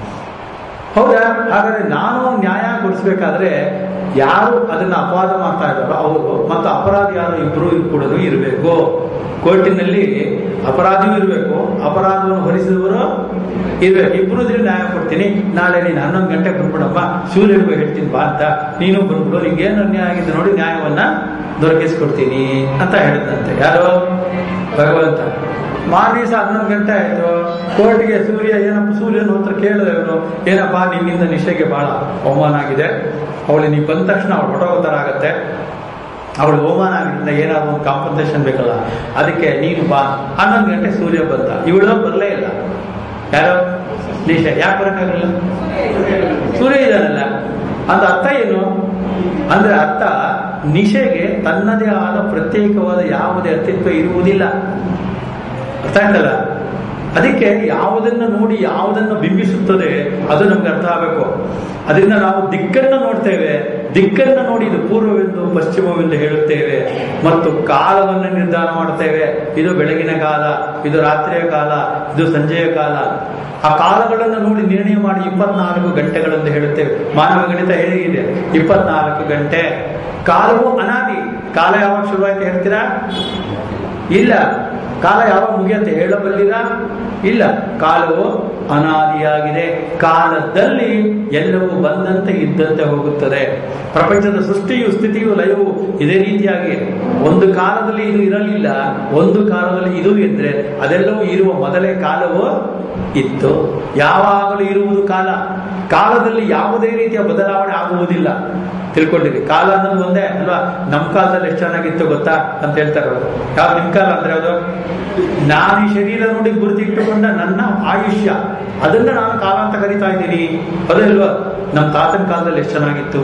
Speaker 1: ಹೌದಾ ಹಾಗಾದ್ರೆ ನಾನು ನ್ಯಾಯ ಕೊಡಿಸ್ಬೇಕಾದ್ರೆ ಯಾರು ಅದನ್ನ ಅಪವಾದ ಮಾಡ್ತಾ ಇದ್ದಾರೋ ಅವರು ಮತ್ತು ಅಪರಾಧಿ ಯಾರು ಇಬ್ರು ಕೂಡ ಇರಬೇಕು ಕೋರ್ಟಿನಲ್ಲಿ ಅಪರಾಧಿಯೂ ಇರಬೇಕು ಅಪರಾಧವನ್ನು ಹೊರಿಸಿದವರು ಇರ್ಬೇಕು ಇಬ್ರು ಇದ್ರೆ ನ್ಯಾಯ ಕೊಡ್ತೀನಿ ನಾಳೆ ನೀನು ಹನ್ನೊಂದು ಗಂಟೆಗೆ ಬಂದ್ಬಿಡಮ್ಮ ಸೂರ್ಯನಿಗೂ ಹೇಳ್ತೀನಿ ಬಾ ಅಂತ ನೀನು ಬಂದ್ಬಿಡು ನಿಂಗೇನು ಅನ್ಯಾಯ ಆಗಿದೆ ನೋಡಿ ನ್ಯಾಯವನ್ನ ದೊರಕಿಸ್ಕೊಡ್ತೀನಿ ಅಂತ ಹೇಳಿದಂತೆ ಯಾರು ಭಗವಂತ ಮಾರನೇ ದಿವಸ ಹನ್ನೊಂದು ಗಂಟೆ ಆಯ್ತು ಕೋರ್ಟ್ಗೆ ಸೂರ್ಯ ಏನಪ್ಪ ಸೂರ್ಯನ ಹತ್ರ ಕೇಳಿದೆ ಅವನು ಏನಪ್ಪ ನಿನ್ನಿಂದ ನಿಶೆಗೆ ಬಹಳ ಅವಮಾನ ಆಗಿದೆ ಅವಳು ನೀವು ಬಂದ ತಕ್ಷಣ ಅವಳು ಹೊಟ್ಟೋಗೋ ಥರ ಆಗತ್ತೆ ಅವಳು ಅವಮಾನ ಆಗಿದ್ದರಿಂದ ಏನಾದ್ರು ಒಂದು ಕಾಂಪನ್ಸೇಷನ್ ಬೇಕಲ್ಲ ಅದಕ್ಕೆ ನೀನು ಬಾ ಹನ್ನೊಂದು ಗಂಟೆ ಸೂರ್ಯ ಬಂದ ಇವಳು ಬರಲೇ ಇಲ್ಲ ಯಾರು ನಿಶೆ ಯಾಕೆ ಬರೋಕ್ಕಾಗಲಿಲ್ಲ ಸೂರ್ಯ ಇದ್ದಾನಲ್ಲ ಅಂತ ಅರ್ಥ ಏನು ಅಂದ್ರೆ ಅರ್ಥ ನಿಶೆಗೆ ತನ್ನದೇ ಆದ ಪ್ರತ್ಯೇಕವಾದ ಯಾವುದೇ ಅಸ್ತಿತ್ವ ಇರುವುದಿಲ್ಲ ಅರ್ಥ ಆಯ್ತಲ್ಲ ಅದಕ್ಕೆ ಯಾವುದನ್ನ ನೋಡಿ ಯಾವುದನ್ನ ಬಿಂಬಿಸುತ್ತದೆ ಅದು ನಮ್ಗೆ ಅರ್ಥ ಆಗಬೇಕು ಅದರಿಂದ ನಾವು ದಿಕ್ಕನ್ನ ನೋಡ್ತೇವೆ ದಿಕ್ಕನ್ನು ನೋಡಿ ಇದು ಪೂರ್ವವೆಂದು ಪಶ್ಚಿಮವೆಂದು ಹೇಳುತ್ತೇವೆ ಮತ್ತು ಕಾಲವನ್ನು ನಿರ್ಧಾರ ಮಾಡುತ್ತೇವೆ ಇದು ಬೆಳಗಿನ ಕಾಲ ಇದು ರಾತ್ರಿಯ ಕಾಲ ಇದು ಸಂಜೆಯ ಕಾಲ ಆ ಕಾಲಗಳನ್ನು ನೋಡಿ ನಿರ್ಣಯ ಮಾಡಿ ಇಪ್ಪತ್ನಾಲ್ಕು ಗಂಟೆಗಳನ್ನು ಹೇಳುತ್ತೇವೆ ಮಾನವ ಗಣಿತ ಹೇಗಿದೆ ಇಪ್ಪತ್ನಾಲ್ಕು ಗಂಟೆ ಕಾಲವು ಅನಾದಿ ಕಾಲ ಯಾವಾಗ ಶುರುವಾಯ್ತು ಹೇಳ್ತೀರಾ ಇಲ್ಲ ಕಾಲ ಯಾವಾಗ ಮುಗಿಯತ್ತೆ ಹೇಳಬಲ್ಲಿರಾ ಇಲ್ಲ ಕಾಲವು ಅನಾದಿಯಾಗಿದೆ ಕಾಲದಲ್ಲಿ ಎಲ್ಲವೂ ಬಂದಂತೆ ಇದ್ದಂತೆ ಹೋಗುತ್ತದೆ ಪ್ರಪಂಚದ ಸೃಷ್ಟಿಯು ಸ್ಥಿತಿಯು ಲಯವು ಇದೇ ರೀತಿಯಾಗಿ ಒಂದು ಕಾಲದಲ್ಲಿ ಇದು ಇರಲಿಲ್ಲ ಒಂದು ಕಾಲದಲ್ಲಿ ಇದು ಇದ್ರೆ ಅದೆಲ್ಲವೂ ಇರುವ ಮೊದಲೇ ಕಾಲವು ಇತ್ತು ಯಾವಾಗಲೂ ಇರುವುದು ಕಾಲ ಕಾಲದಲ್ಲಿ ಯಾವುದೇ ರೀತಿಯ ಬದಲಾವಣೆ ಆಗುವುದಿಲ್ಲ ತಿಳ್ಕೊಂಡಿರಿ ಕಾಲ ಅನ್ನೋದು ಒಂದೇ ಅಲ್ವಾ ನಮ್ ಕಾಲದಲ್ಲಿ ಎಷ್ಟು ಚೆನ್ನಾಗಿತ್ತು ಗೊತ್ತಾ ಅಂತ ಹೇಳ್ತಾರೆ ಅವ್ರು. ಯಾವ ನಿಮ್ ಕಾಲ ಅಂದ್ರೆ ಅದು ನಾನು ಈ ಶರೀರ ನೋಡಿ ಗುರುತಿಟ್ಟುಕೊಂಡ ನನ್ನ ಆಯುಷ್ಯ ಅದನ್ನ ನಾನು ಕಾಲ ಅಂತ ಕರಿತಾ ಇದ್ದೀನಿ ಅದಲ್ವಾ ನಮ್ಮ ತಾತನ ಕಾಲದಲ್ಲಿ ಎಷ್ಟು ಚೆನ್ನಾಗಿತ್ತು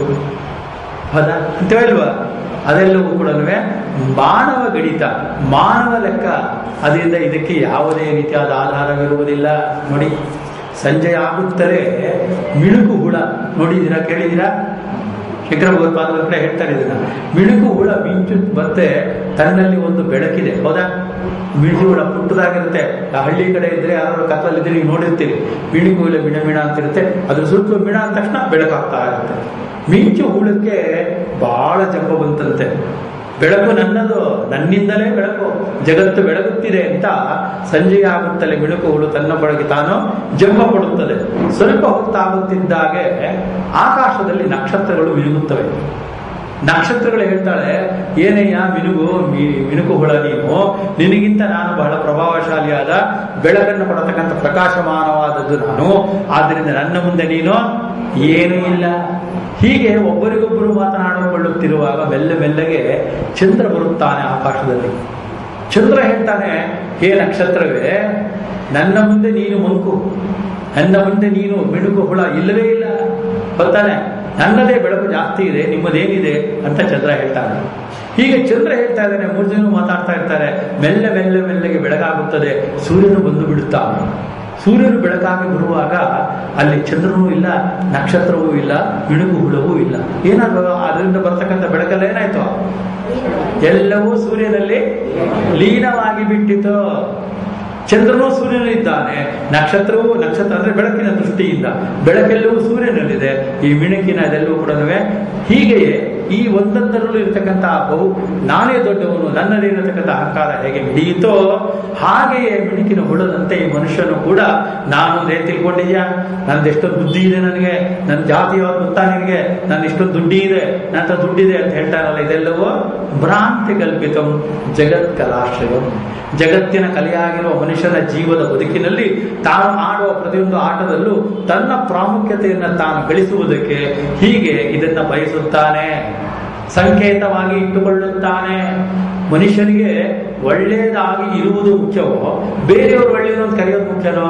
Speaker 1: ಹೌದಾ ಅಂತ ಹೇಳ್ವಾ ಅದೆಲ್ಲವೂ ಕೂಡ ಮಾನವ ಗಣಿತ ಮಾನವ ಲೆಕ್ಕ ಅದರಿಂದ ಇದಕ್ಕೆ ಯಾವುದೇ ರೀತಿಯಾದ ಆಧಾರವಿರುವುದಿಲ್ಲ ನೋಡಿ ಸಂಜೆ ಆಗುತ್ತಲೇ ಮಿಣುಕು ಹುಳ ನೋಡಿದ್ದೀರಾ ಕೇಳಿದ್ದೀರಾ ಶಂಕರ ಭಗವತ್ಪಾದರ ಹತ್ರ ಹೇಳ್ತಾರೆ ಇದನ್ನ ಮಿಣುಕು ಹುಳ ಮಿಂಚು ಮತ್ತೆ ತನ್ನಲ್ಲಿ ಒಂದು ಬೆಳಕಿದೆ ಹೌದಾ ಮಿಣುಕು ಹುಳ ಪುಟ್ಟದಾಗಿರುತ್ತೆ ಆ ಹಳ್ಳಿ ಕಡೆ ಇದ್ರೆ ಯಾರು ಕತ್ತಲಿದ್ರೆ ನೀವು ನೋಡಿರ್ತೀರಿ ಮಿಣುಕು ಹುಳ ಮಿಣ ಮಿಣ ಅಂತಿರುತ್ತೆ ಅದ್ರ ಸುತ್ತಲೂ ಮಿಣ ಅಂದ ತಕ್ಷಣ ಬೆಳಕಾಗ್ತಾ ಇರುತ್ತೆ ಮಿಂಚು ಹುಳಕ್ಕೆ ಬಹಳ ಜಂಬ ಬಂತಂತೆ ಬೆಳಕು ನನ್ನದು ನನ್ನಿಂದಲೇ ಬೆಳಕು ಜಗತ್ತು ಬೆಳಗುತ್ತಿದೆ ಅಂತ ಸಂಜೆ ಆಗುತ್ತಲೇ ಬೆಳಕು ಹುಳು ತನ್ನ ಬಳಗೆ ತಾನು ಜಂಬ ಪಡುತ್ತದೆ ಸ್ವಲ್ಪ ಹೊತ್ತಾಗುತ್ತಿದ್ದಾಗೆ ಆಕಾಶದಲ್ಲಿ ನಕ್ಷತ್ರಗಳು ಮಿನುಗುತ್ತವೆ ನಕ್ಷತ್ರಗಳು ಹೇಳ್ತಾಳೆ ಏನಯ್ಯ ಮಿನುಗು ಮಿ- ಮಿನುಕು ಹುಳ ನೀನು ನಿನಗಿಂತ ನಾನು ಬಹಳ ಪ್ರಭಾವಶಾಲಿಯಾದ ಬೆಳಕನ್ನು ಕೊಡತಕ್ಕಂಥ ಪ್ರಕಾಶಮಾನವಾದದ್ದು ನಾನು ಆದ್ದರಿಂದ ನನ್ನ ಮುಂದೆ ನೀನು ಏನೂ ಇಲ್ಲ ಹೀಗೆ ಒಬ್ಬರಿಗೊಬ್ಬರು ಮಾತನಾಡಿಕೊಳ್ಳುತ್ತಿರುವಾಗ ಮೆಲ್ಲ ಮೆಲ್ಲಗೆ ಚಂದ್ರ ಬರುತ್ತಾನೆ ಆಕಾಶದಲ್ಲಿ ಚಂದ್ರ ಹೇಳ್ತಾನೆ ಹೇ ನಕ್ಷತ್ರವೇ ನನ್ನ ಮುಂದೆ ನೀನು ಮಂಕು ನನ್ನ ಮುಂದೆ ನೀನು ಮಿಣುಕು ಹುಳ ಇಲ್ಲವೇ ಇಲ್ಲ ಗೊತ್ತಾನೆ ನನ್ನದೇ ಬೆಳಕು ಜಾಸ್ತಿ ಇದೆ ನಿಮ್ಮದೇನಿದೆ ಅಂತ ಚಂದ್ರ ಹೇಳ್ತಾನೆ ಹೀಗೆ ಚಂದ್ರ ಹೇಳ್ತಾ ಇದ್ದಾನೆ ಮೂರು ಜನ ಮಾತಾಡ್ತಾ ಇರ್ತಾರೆ ಮೆಲ್ಲ ಮೆಲ್ಲ ಮೆಲ್ಲಗೆ ಬೆಳಗಾಗುತ್ತದೆ ಸೂರ್ಯನು ಬಂದು ಬಿಡುತ್ತಾನೆ ಸೂರ್ಯನು ಬೆಳಕಾಗಿ ಬರುವಾಗ ಅಲ್ಲಿ ಚಂದ್ರನೂ ಇಲ್ಲ ನಕ್ಷತ್ರವೂ ಇಲ್ಲ ಮಿಣುಕು ಹುಳವೂ ಇಲ್ಲ ಏನಾದ್ರು ಅದರಿಂದ ಬರ್ತಕ್ಕಂಥ ಬೆಳಕಲ್ಲಿ ಏನಾಯ್ತು ಎಲ್ಲವೂ ಸೂರ್ಯನಲ್ಲಿ ಲೀನವಾಗಿ ಬಿಟ್ಟಿತು ಚಂದ್ರನು ಸೂರ್ಯನಲ್ಲಿದ್ದಾನೆ ನಕ್ಷತ್ರವು ನಕ್ಷತ್ರ ಅಂದ್ರೆ ಬೆಳಕಿನ ದೃಷ್ಟಿಯಿಂದ ಬೆಳಕೆಲ್ಲವೂ ಸೂರ್ಯನಲ್ಲಿದೆ ಈ ಮಿಣುಕಿನ ಅದೆಲ್ಲವೂ ಕೂಡ ಹೀಗೆಯೇ ಈ ಒಂದೊಂದರಲ್ಲೂ ಇರತಕ್ಕಂಥ ಬಹು ನಾನೇ ದೊಡ್ಡವನು ನನ್ನದೇ ಇರತಕ್ಕಂಥ ಅಹಂಕಾರ ಹೇಗೆ ಹಿಡಿಯಿತೋ ಹಾಗೆಯೇ ಮಿಣುಕಿನ ಹುಳದಂತೆ ಈ ಮನುಷ್ಯನು ಕೂಡ ನಾನು ಅದೇ ತಿಳ್ಕೊಂಡಿದ್ಯಾ ನಂದು ಎಷ್ಟೊಂದು ಬುದ್ಧಿ ಇದೆ ನನಗೆ ನನ್ನ ಜಾತಿ ಯಾವ್ದು ಗೊತ್ತಾ ನಿನಗೆ ನನ್ನ ಇಷ್ಟೊಂದು ದುಡ್ಡಿ ಇದೆ ನನ್ನ ಹತ್ರ ದುಡ್ಡಿದೆ ಅಂತ ಹೇಳ್ತಾರಲ್ಲ ಇದೆಲ್ಲವೂ ಭ್ರಾಂತಿ ಕಲ್ಪಿತಂ ಜಗತ್ ಕಲಾಶ್ರಯಂ ಜಗತ್ತಿನ ಕಲೆಯಾಗಿರುವ ಮನುಷ್ಯನ ಜೀವದ ಬದುಕಿನಲ್ಲಿ ತಾನು ಆಡುವ ಪ್ರತಿಯೊಂದು ಆಟದಲ್ಲೂ ತನ್ನ ಪ್ರಾಮುಖ್ಯತೆಯನ್ನು ತಾನು ಗಳಿಸುವುದಕ್ಕೆ ಹೀಗೆ ಇದನ್ನ ಬಯಸುತ್ತಾನೆ ಸಂಕೇತವಾಗಿ ಇಟ್ಟುಕೊಳ್ಳುತ್ತಾನೆ ಮನುಷ್ಯನಿಗೆ ಒಳ್ಳೆಯದಾಗಿ ಇರುವುದು ಮುಖ್ಯವೋ ಬೇರೆಯವರು ಒಳ್ಳೆಯದು ಅಂತ ಕರೆಯೋದು ಮುಖ್ಯನೋ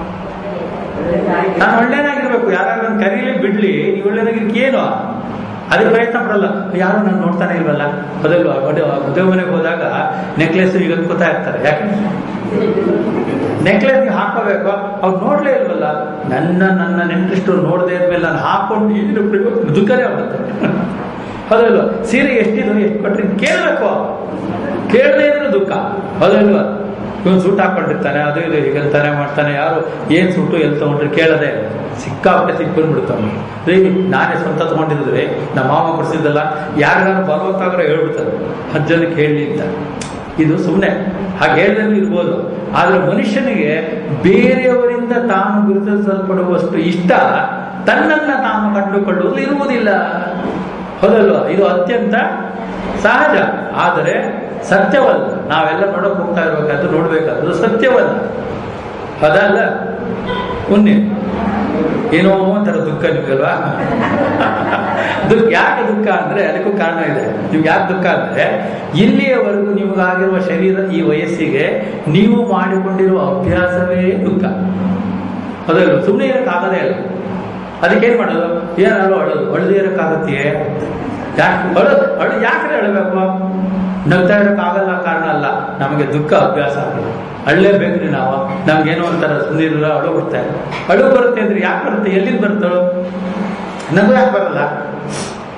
Speaker 1: ನಾನು ಒಳ್ಳೆಯದಾಗಿರ್ಬೇಕು ಯಾರು ಕರೀಲಿ ಬಿಡ್ಲಿ ನೀವು ಒಳ್ಳೆಯದಾಗಿರ್ಕೆ ಏನು ಅದಕ್ಕೆ ಪ್ರಯತ್ನ ಪಡಲ್ಲ ಯಾರು ನಾನು ನೋಡ್ತಾನೆ ಇಲ್ವಲ್ಲ ಅದಲ್ವಾ ಮದುವೆ ಮನೆಗೆ ಹೋದಾಗ ನೆಕ್ಲೆಸ್ ಈಗ ಅನ್ಕೋತಾ ಇರ್ತಾರೆ ಯಾಕೆ ನೆಕ್ಲೆಸ್ ಹಾಕೋಬೇಕು ಅವ್ರು ನೋಡ್ಲೇ ಇಲ್ವಲ್ಲ ನನ್ನ ನನ್ನ ನೆಂಟರಿಷ್ಟು ನೋಡದೆ ಇದ್ಮೇಲೆ ನಾನು ಹಾಕೊಂಡು ಏನು ಪ್ರಯೋಜನ? ದುಃಖನೇ ಆಗುತ್ತೆ ಹೌದಲ್ವ ಸೀರೆ ಎಷ್ಟಿದು ಎಷ್ಟು ಕೊಟ್ರಿ ಕೇಳಬೇಕು ಕೇಳದೇ ಇದ್ರೆ ದುಃಖ ಹೌದಲ್ವಾ ಇವನು ಸೂಟ್ ಹಾಕೊಂಡಿರ್ತಾನೆ ಅದು ಇದು ಹೀಗಂತಾನೆ ಮಾಡ್ತಾನೆ ಯಾರು ಏನ್ ಸೂಟು ಎಲ್ಲಿ ತಗೊಂಡ್ರಿ ಕೇಳದೆ ಸಿಕ್ಕಾಪಟ್ಟೆ ಸಿಕ್ಕೊಂಡ್ಬಿಡ್ತಾನೆ ರೀ ನಾನೇ ಸ್ವಂತ ತಗೊಂಡಿದ್ರೆ ನಮ್ಮ ಮಾವ ಕೊಡಿಸಿದ್ದಲ್ಲ ಯಾರಿಗಾರು ಬಲವತ್ತಾಗ್ರೆ ಹೇಳ್ಬಿಡ್ತಾರೆ ಹಜ್ಜನಿಗೆ ಹೇಳಿ ಅಂತ ಇದು ಸುಮ್ಮನೆ ಹಾಗೆ ಹೇಳ್ದಂಗೂ ಇರ್ಬೋದು ಆದ್ರೆ ಮನುಷ್ಯನಿಗೆ ಬೇರೆಯವರಿಂದ ತಾನು ಗುರುತಿಸಲ್ಪಡುವಷ್ಟು ಇಷ್ಟ ತನ್ನನ್ನ ತಾನು ಕಂಡುಕೊಳ್ಳುವುದು ಇರುವುದಿಲ್ಲ ಹೌದಲ್ವಾ ಇದು ಅತ್ಯಂತ ಸಹಜ ಆದರೆ ಸತ್ಯವಲ್ಲ ನಾವೆಲ್ಲ ನೋಡಕ್ ಹೋಗ್ತಾ ಇರ್ಬೇಕಾದ್ರು ನೋಡ್ಬೇಕಾದ್ರು ಸತ್ಯವಲ್ಲ ಅದಲ್ಲ ಪುಣ್ಯ ಏನೋ ಒಂಥರ ದುಃಖ ನಿಮ್ಗಲ್ವಾ ದುಃಖ ಯಾಕೆ ದುಃಖ ಅಂದ್ರೆ ಅದಕ್ಕೂ ಕಾರಣ ಇದೆ ನಿಮ್ಗೆ ಯಾಕೆ ದುಃಖ ಅಂದ್ರೆ ಇಲ್ಲಿಯವರೆಗೂ ನಿಮಗಾಗಿರುವ ಶರೀರ ಈ ವಯಸ್ಸಿಗೆ ನೀವು ಮಾಡಿಕೊಂಡಿರುವ ಅಭ್ಯಾಸವೇ ದುಃಖ ಅದಲ್ಲ ಸುಮ್ಮನೆ ಇರಕ್ಕಾಗದೇ ಇಲ್ಲ ಅದಕ್ಕೇನ್ ಮಾಡೋದು ಏನಾದ್ರು ಅಳೋದು ಅಳದೇ ಇರಕ್ಕಾಗತ್ತೆಯೇ ಯಾಕೆ ಅಳೋದು ಅಳು ಯಾಕೆ ಅಳಬೇಕು ನಗ್ತಾ ಇರೋಕ್ಕಾಗಲ್ಲ ಕಾರಣ ಅಲ್ಲ ನಮಗೆ ದುಃಖ ಅಭ್ಯಾಸ ಆಗಿದೆ ಅಳ್ಳೇಬೇಕ್ರಿ ನಾವು ನಮ್ಗೇನೋ ಒಂಥರ ಸುಂದಿರ ಅಳು ಬರುತ್ತೆ ಅಳು ಬರುತ್ತೆ ಅಂದ್ರೆ ಯಾಕೆ ಬರುತ್ತೆ ಎಲ್ಲಿಂದ ಬರ್ತಳು ನಗು ಯಾಕೆ ಬರಲ್ಲ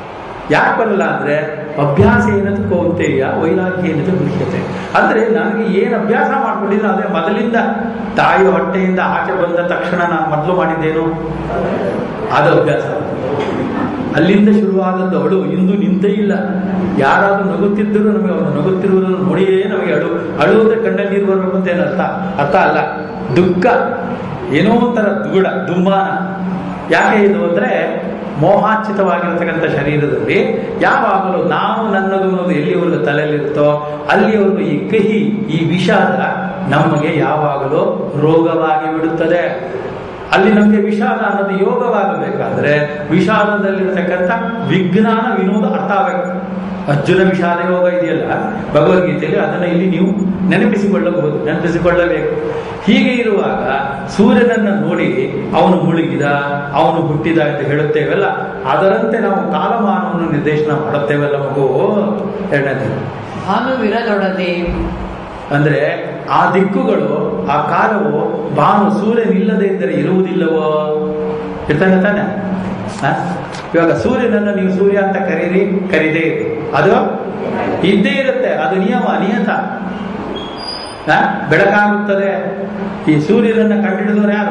Speaker 1: ಯಾಕೆ ಬರಲ್ಲ ಅಂದ್ರೆ ಅಭ್ಯಾಸ ಏನದು ಕೌಂತೆಯ ವೈರಾಗ್ಯ ಏನದು ಗೃಹ್ಯತೆ ಅಂದ್ರೆ ನನಗೆ ಏನು ಅಭ್ಯಾಸ ಮಾಡ್ಕೊಂಡಿದ್ದೀನಿ ಅದೇ ಮೊದಲಿಂದ ತಾಯಿ ಹೊಟ್ಟೆಯಿಂದ ಆಚೆ ಬಂದ ತಕ್ಷಣ ನಾನು ಮೊದಲು ಮಾಡಿದ್ದೇನು ಅದು ಅಭ್ಯಾಸ ಅಲ್ಲಿಂದ ಶುರುವಾದದ್ದು ಅಳು ಇಂದು ನಿಂತೇ ಇಲ್ಲ ಯಾರಾದ್ರೂ ನಗುತ್ತಿದ್ದರೂ ನಮಗೆ ಅವನು ನಗುತ್ತಿರುವುದನ್ನು ನೋಡಿಯೇ ನಮಗೆ ಅಳು ಅಳುವುದೇ ಕಣ್ಣಲ್ಲಿ ನೀರು ಬರಬೇಕು ಅಂತ ಏನು ಅರ್ಥ ಅರ್ಥ ಅಲ್ಲ ದುಃಖ ಏನೋ ಒಂಥರ ದುಗುಡ ದುಮ್ಮಾನ ಯಾಕೆ ಇದು ಅಂದ್ರೆ ಮೋಹಾಚಿತವಾಗಿರತಕ್ಕಂಥ ಶರೀರದಲ್ಲಿ ಯಾವಾಗಲೂ ನಾವು ನನ್ನದು ಅನ್ನೋದು ಎಲ್ಲಿವರೆಗೂ ತಲೆಯಲ್ಲಿರುತ್ತೋ ಅಲ್ಲಿವರೆಗೂ ಈ ಕಹಿ ಈ ವಿಷಾದ ನಮಗೆ ಯಾವಾಗಲೂ ರೋಗವಾಗಿ ಬಿಡುತ್ತದೆ ಅಲ್ಲಿ ನಮಗೆ ವಿಷಾದ ಅನ್ನೋದು ಯೋಗವಾಗಬೇಕಾದ್ರೆ ವಿಷಾದದಲ್ಲಿರತಕ್ಕಂಥ ವಿಜ್ಞಾನ ವಿನೋದ ಅರ್ಥ ಆಗಬೇಕು ಅರ್ಜುನ ವಿಷಾದ ಯೋಗ ಇದೆಯಲ್ಲ ಭಗವದ್ಗೀತೆಯಲ್ಲಿ ಅದನ್ನು ಇಲ್ಲಿ ನೀವು ನೆನಪಿಸಿಕೊಳ್ಳಬಹುದು ನೆನಪಿಸಿಕೊಳ್ಳಬೇಕು ಹೀಗೆ ಇರುವಾಗ ಸೂರ್ಯನನ್ನ ನೋಡಿ ಅವನು ಮುಳುಗಿದ ಅವನು ಹುಟ್ಟಿದ ಅಂತ ಹೇಳುತ್ತೇವಲ್ಲ ಅದರಂತೆ ನಾವು ಕಾಲಮಾನವನ್ನು ನಿರ್ದೇಶನ ಮಾಡುತ್ತೇವಲ್ಲ ಮಗು ಎರಡನೇ
Speaker 2: ಭಾನುವಿರದೊಡದೆ
Speaker 1: ಅಂದ್ರೆ ಆ ದಿಕ್ಕುಗಳು ಆ ಕಾಲವು ಭಾನು ಸೂರ್ಯನಿಲ್ಲದೆ ಇದ್ದರೆ ಇರುವುದಿಲ್ಲವೋ ಇರ್ತಾನೆ ತಾನೆ ಹ? ಇವಾಗ ಸೂರ್ಯನನ್ನು ನೀವು ಸೂರ್ಯ ಅಂತ ಕರೀರಿ ಕರೀದೇ ಇರಿ ಅದು ಇದ್ದೇ ಇರುತ್ತೆ ಅದು ನಿಯಮ ನಿಯತ ಹ? ಬೆಳಕಾಗುತ್ತದೆ ಈ ಸೂರ್ಯನನ್ನ ಕಂಡುಹಿಡಿದವರು ಯಾರು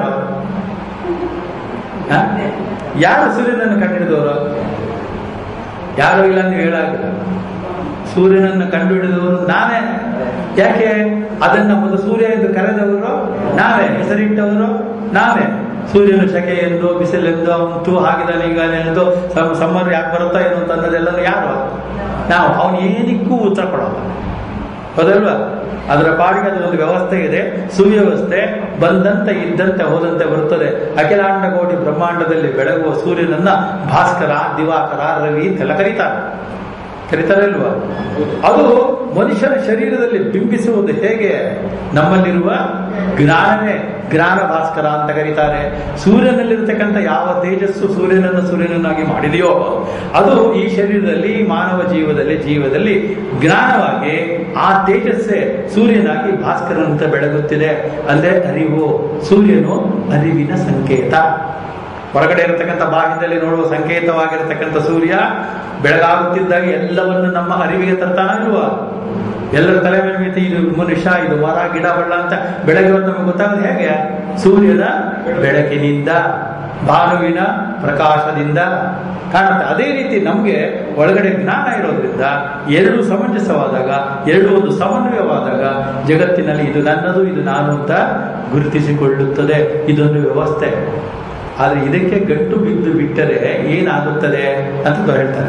Speaker 1: ಹ? ಯಾರು ಸೂರ್ಯನನ್ನು ಕಂಡುಹಿಡಿದವರು ಯಾರು ಇಲ್ಲ ಅಂತ ಹೇಳಾಗಿಲ್ಲ ಸೂರ್ಯನನ್ನು ಕಂಡುಹಿಡಿದವರು ನಾವೇ ಯಾಕೆ ಅದನ್ನ ಒಂದು ಸೂರ್ಯ ಎಂದು ಕರೆದವರು ನಾವೇ ಹೆಸರಿಟ್ಟವರು ನಾವೇ ಸೂರ್ಯನು ಶಕೆ ಎಂದು ಬಿಸಿಲೆಂದು ಅವನು ಹಾಗಿದ್ದಾನೆ ಈಗ ಎಂದು ಸಮ್ಮರ್ ಯಾಕೆ ಬರುತ್ತಾ ಏನು ಅಂತಂದದೆಲ್ಲ ಯಾರು ನಾವು ಅವನು ಏನಕ್ಕೂ ಉತ್ತರ ಕೊಡೋಲ್ಲ ಹೌದಲ್ವಾ ಅದರ ಪಾಡಿಗೆ ಅದು ಒಂದು ವ್ಯವಸ್ಥೆ ಇದೆ ಸುವ್ಯವಸ್ಥೆ ಬಂದಂತೆ ಇದ್ದಂತೆ ಹೋದಂತೆ ಬರುತ್ತದೆ ಅಖಿಲಾಂಡ ಕೋಟಿ ಬ್ರಹ್ಮಾಂಡದಲ್ಲಿ ಬೆಳಗುವ ಸೂರ್ಯನನ್ನ ಭಾಸ್ಕರ ದಿವಾಕರ ರವಿ ಅಂತೆಲ್ಲ ಕರೀತಾರೆ ಕರೀತಾರೆ ಇಲ್ವಾ ಅದು ಮನುಷ್ಯನ ಶರೀರದಲ್ಲಿ ಬಿಂಬಿಸುವುದು ಹೇಗೆ ನಮ್ಮಲ್ಲಿರುವ ಜ್ಞಾನವೇ ಜ್ಞಾನ ಭಾಸ್ಕರ ಅಂತ ಕರೀತಾರೆ ಸೂರ್ಯನಲ್ಲಿರ್ತಕ್ಕಂಥ ಯಾವ ತೇಜಸ್ಸು ಸೂರ್ಯನನ್ನು ಸೂರ್ಯನನ್ನಾಗಿ ಮಾಡಿದೆಯೋ ಅದು ಈ ಶರೀರದಲ್ಲಿ ಮಾನವ ಜೀವದಲ್ಲಿ ಜೀವದಲ್ಲಿ ಜ್ಞಾನವಾಗಿ ಆ ತೇಜಸ್ಸೇ ಸೂರ್ಯನಾಗಿ ಭಾಸ್ಕರನಂತ ಬೆಳಗುತ್ತಿದೆ ಅಂದ್ರೆ ಅರಿವು ಸೂರ್ಯನು ಅರಿವಿನ ಸಂಕೇತ ಹೊರಗಡೆ ಇರತಕ್ಕಂಥ ಬಾಹ್ಯದಲ್ಲಿ ನೋಡುವ ಸಂಕೇತವಾಗಿರತಕ್ಕಂಥ ಸೂರ್ಯ ಬೆಳಗಾಗುತ್ತಿದ್ದಾಗ ಎಲ್ಲವನ್ನು ನಮ್ಮ ಅರಿವಿಗೆ ತರ್ತಾನ ಇಲ್ವಾ ಎಲ್ಲರ ತಲೆ ಮೇಲೆ ಮಿತಿ ಇದು ಮನುಷ್ಯ ಇದು ಮರ ಗಿಡ ಬಳ್ಳ ಅಂತ ಬೆಳಗ್ಗೆ ಹೊತ್ತು ನಮಗೆ ಗೊತ್ತಾಗೋದು ಹೇಗೆ ಸೂರ್ಯನ ಬೆಳಕಿನಿಂದ ಭಾನುವಿನ ಪ್ರಕಾಶದಿಂದ ಕಾಣುತ್ತೆ ಅದೇ ರೀತಿ ನಮಗೆ ಒಳಗಡೆ ಜ್ಞಾನ ಇರೋದ್ರಿಂದ ಎರಡು ಸಮಂಜಸವಾದಾಗ ಎರಡು ಒಂದು ಸಮನ್ವಯವಾದಾಗ ಜಗತ್ತಿನಲ್ಲಿ ಇದು ನನ್ನದು ಇದು ನಾನು ಅಂತ ಗುರುತಿಸಿಕೊಳ್ಳುತ್ತದೆ ಇದೊಂದು ವ್ಯವಸ್ಥೆ ಆದ್ರೆ ಇದಕ್ಕೆ ಗಟ್ಟು ಬಿದ್ದು ಬಿಟ್ಟರೆ ಏನಾಗುತ್ತದೆ ಅಂತ ಹೇಳ್ತಾರೆ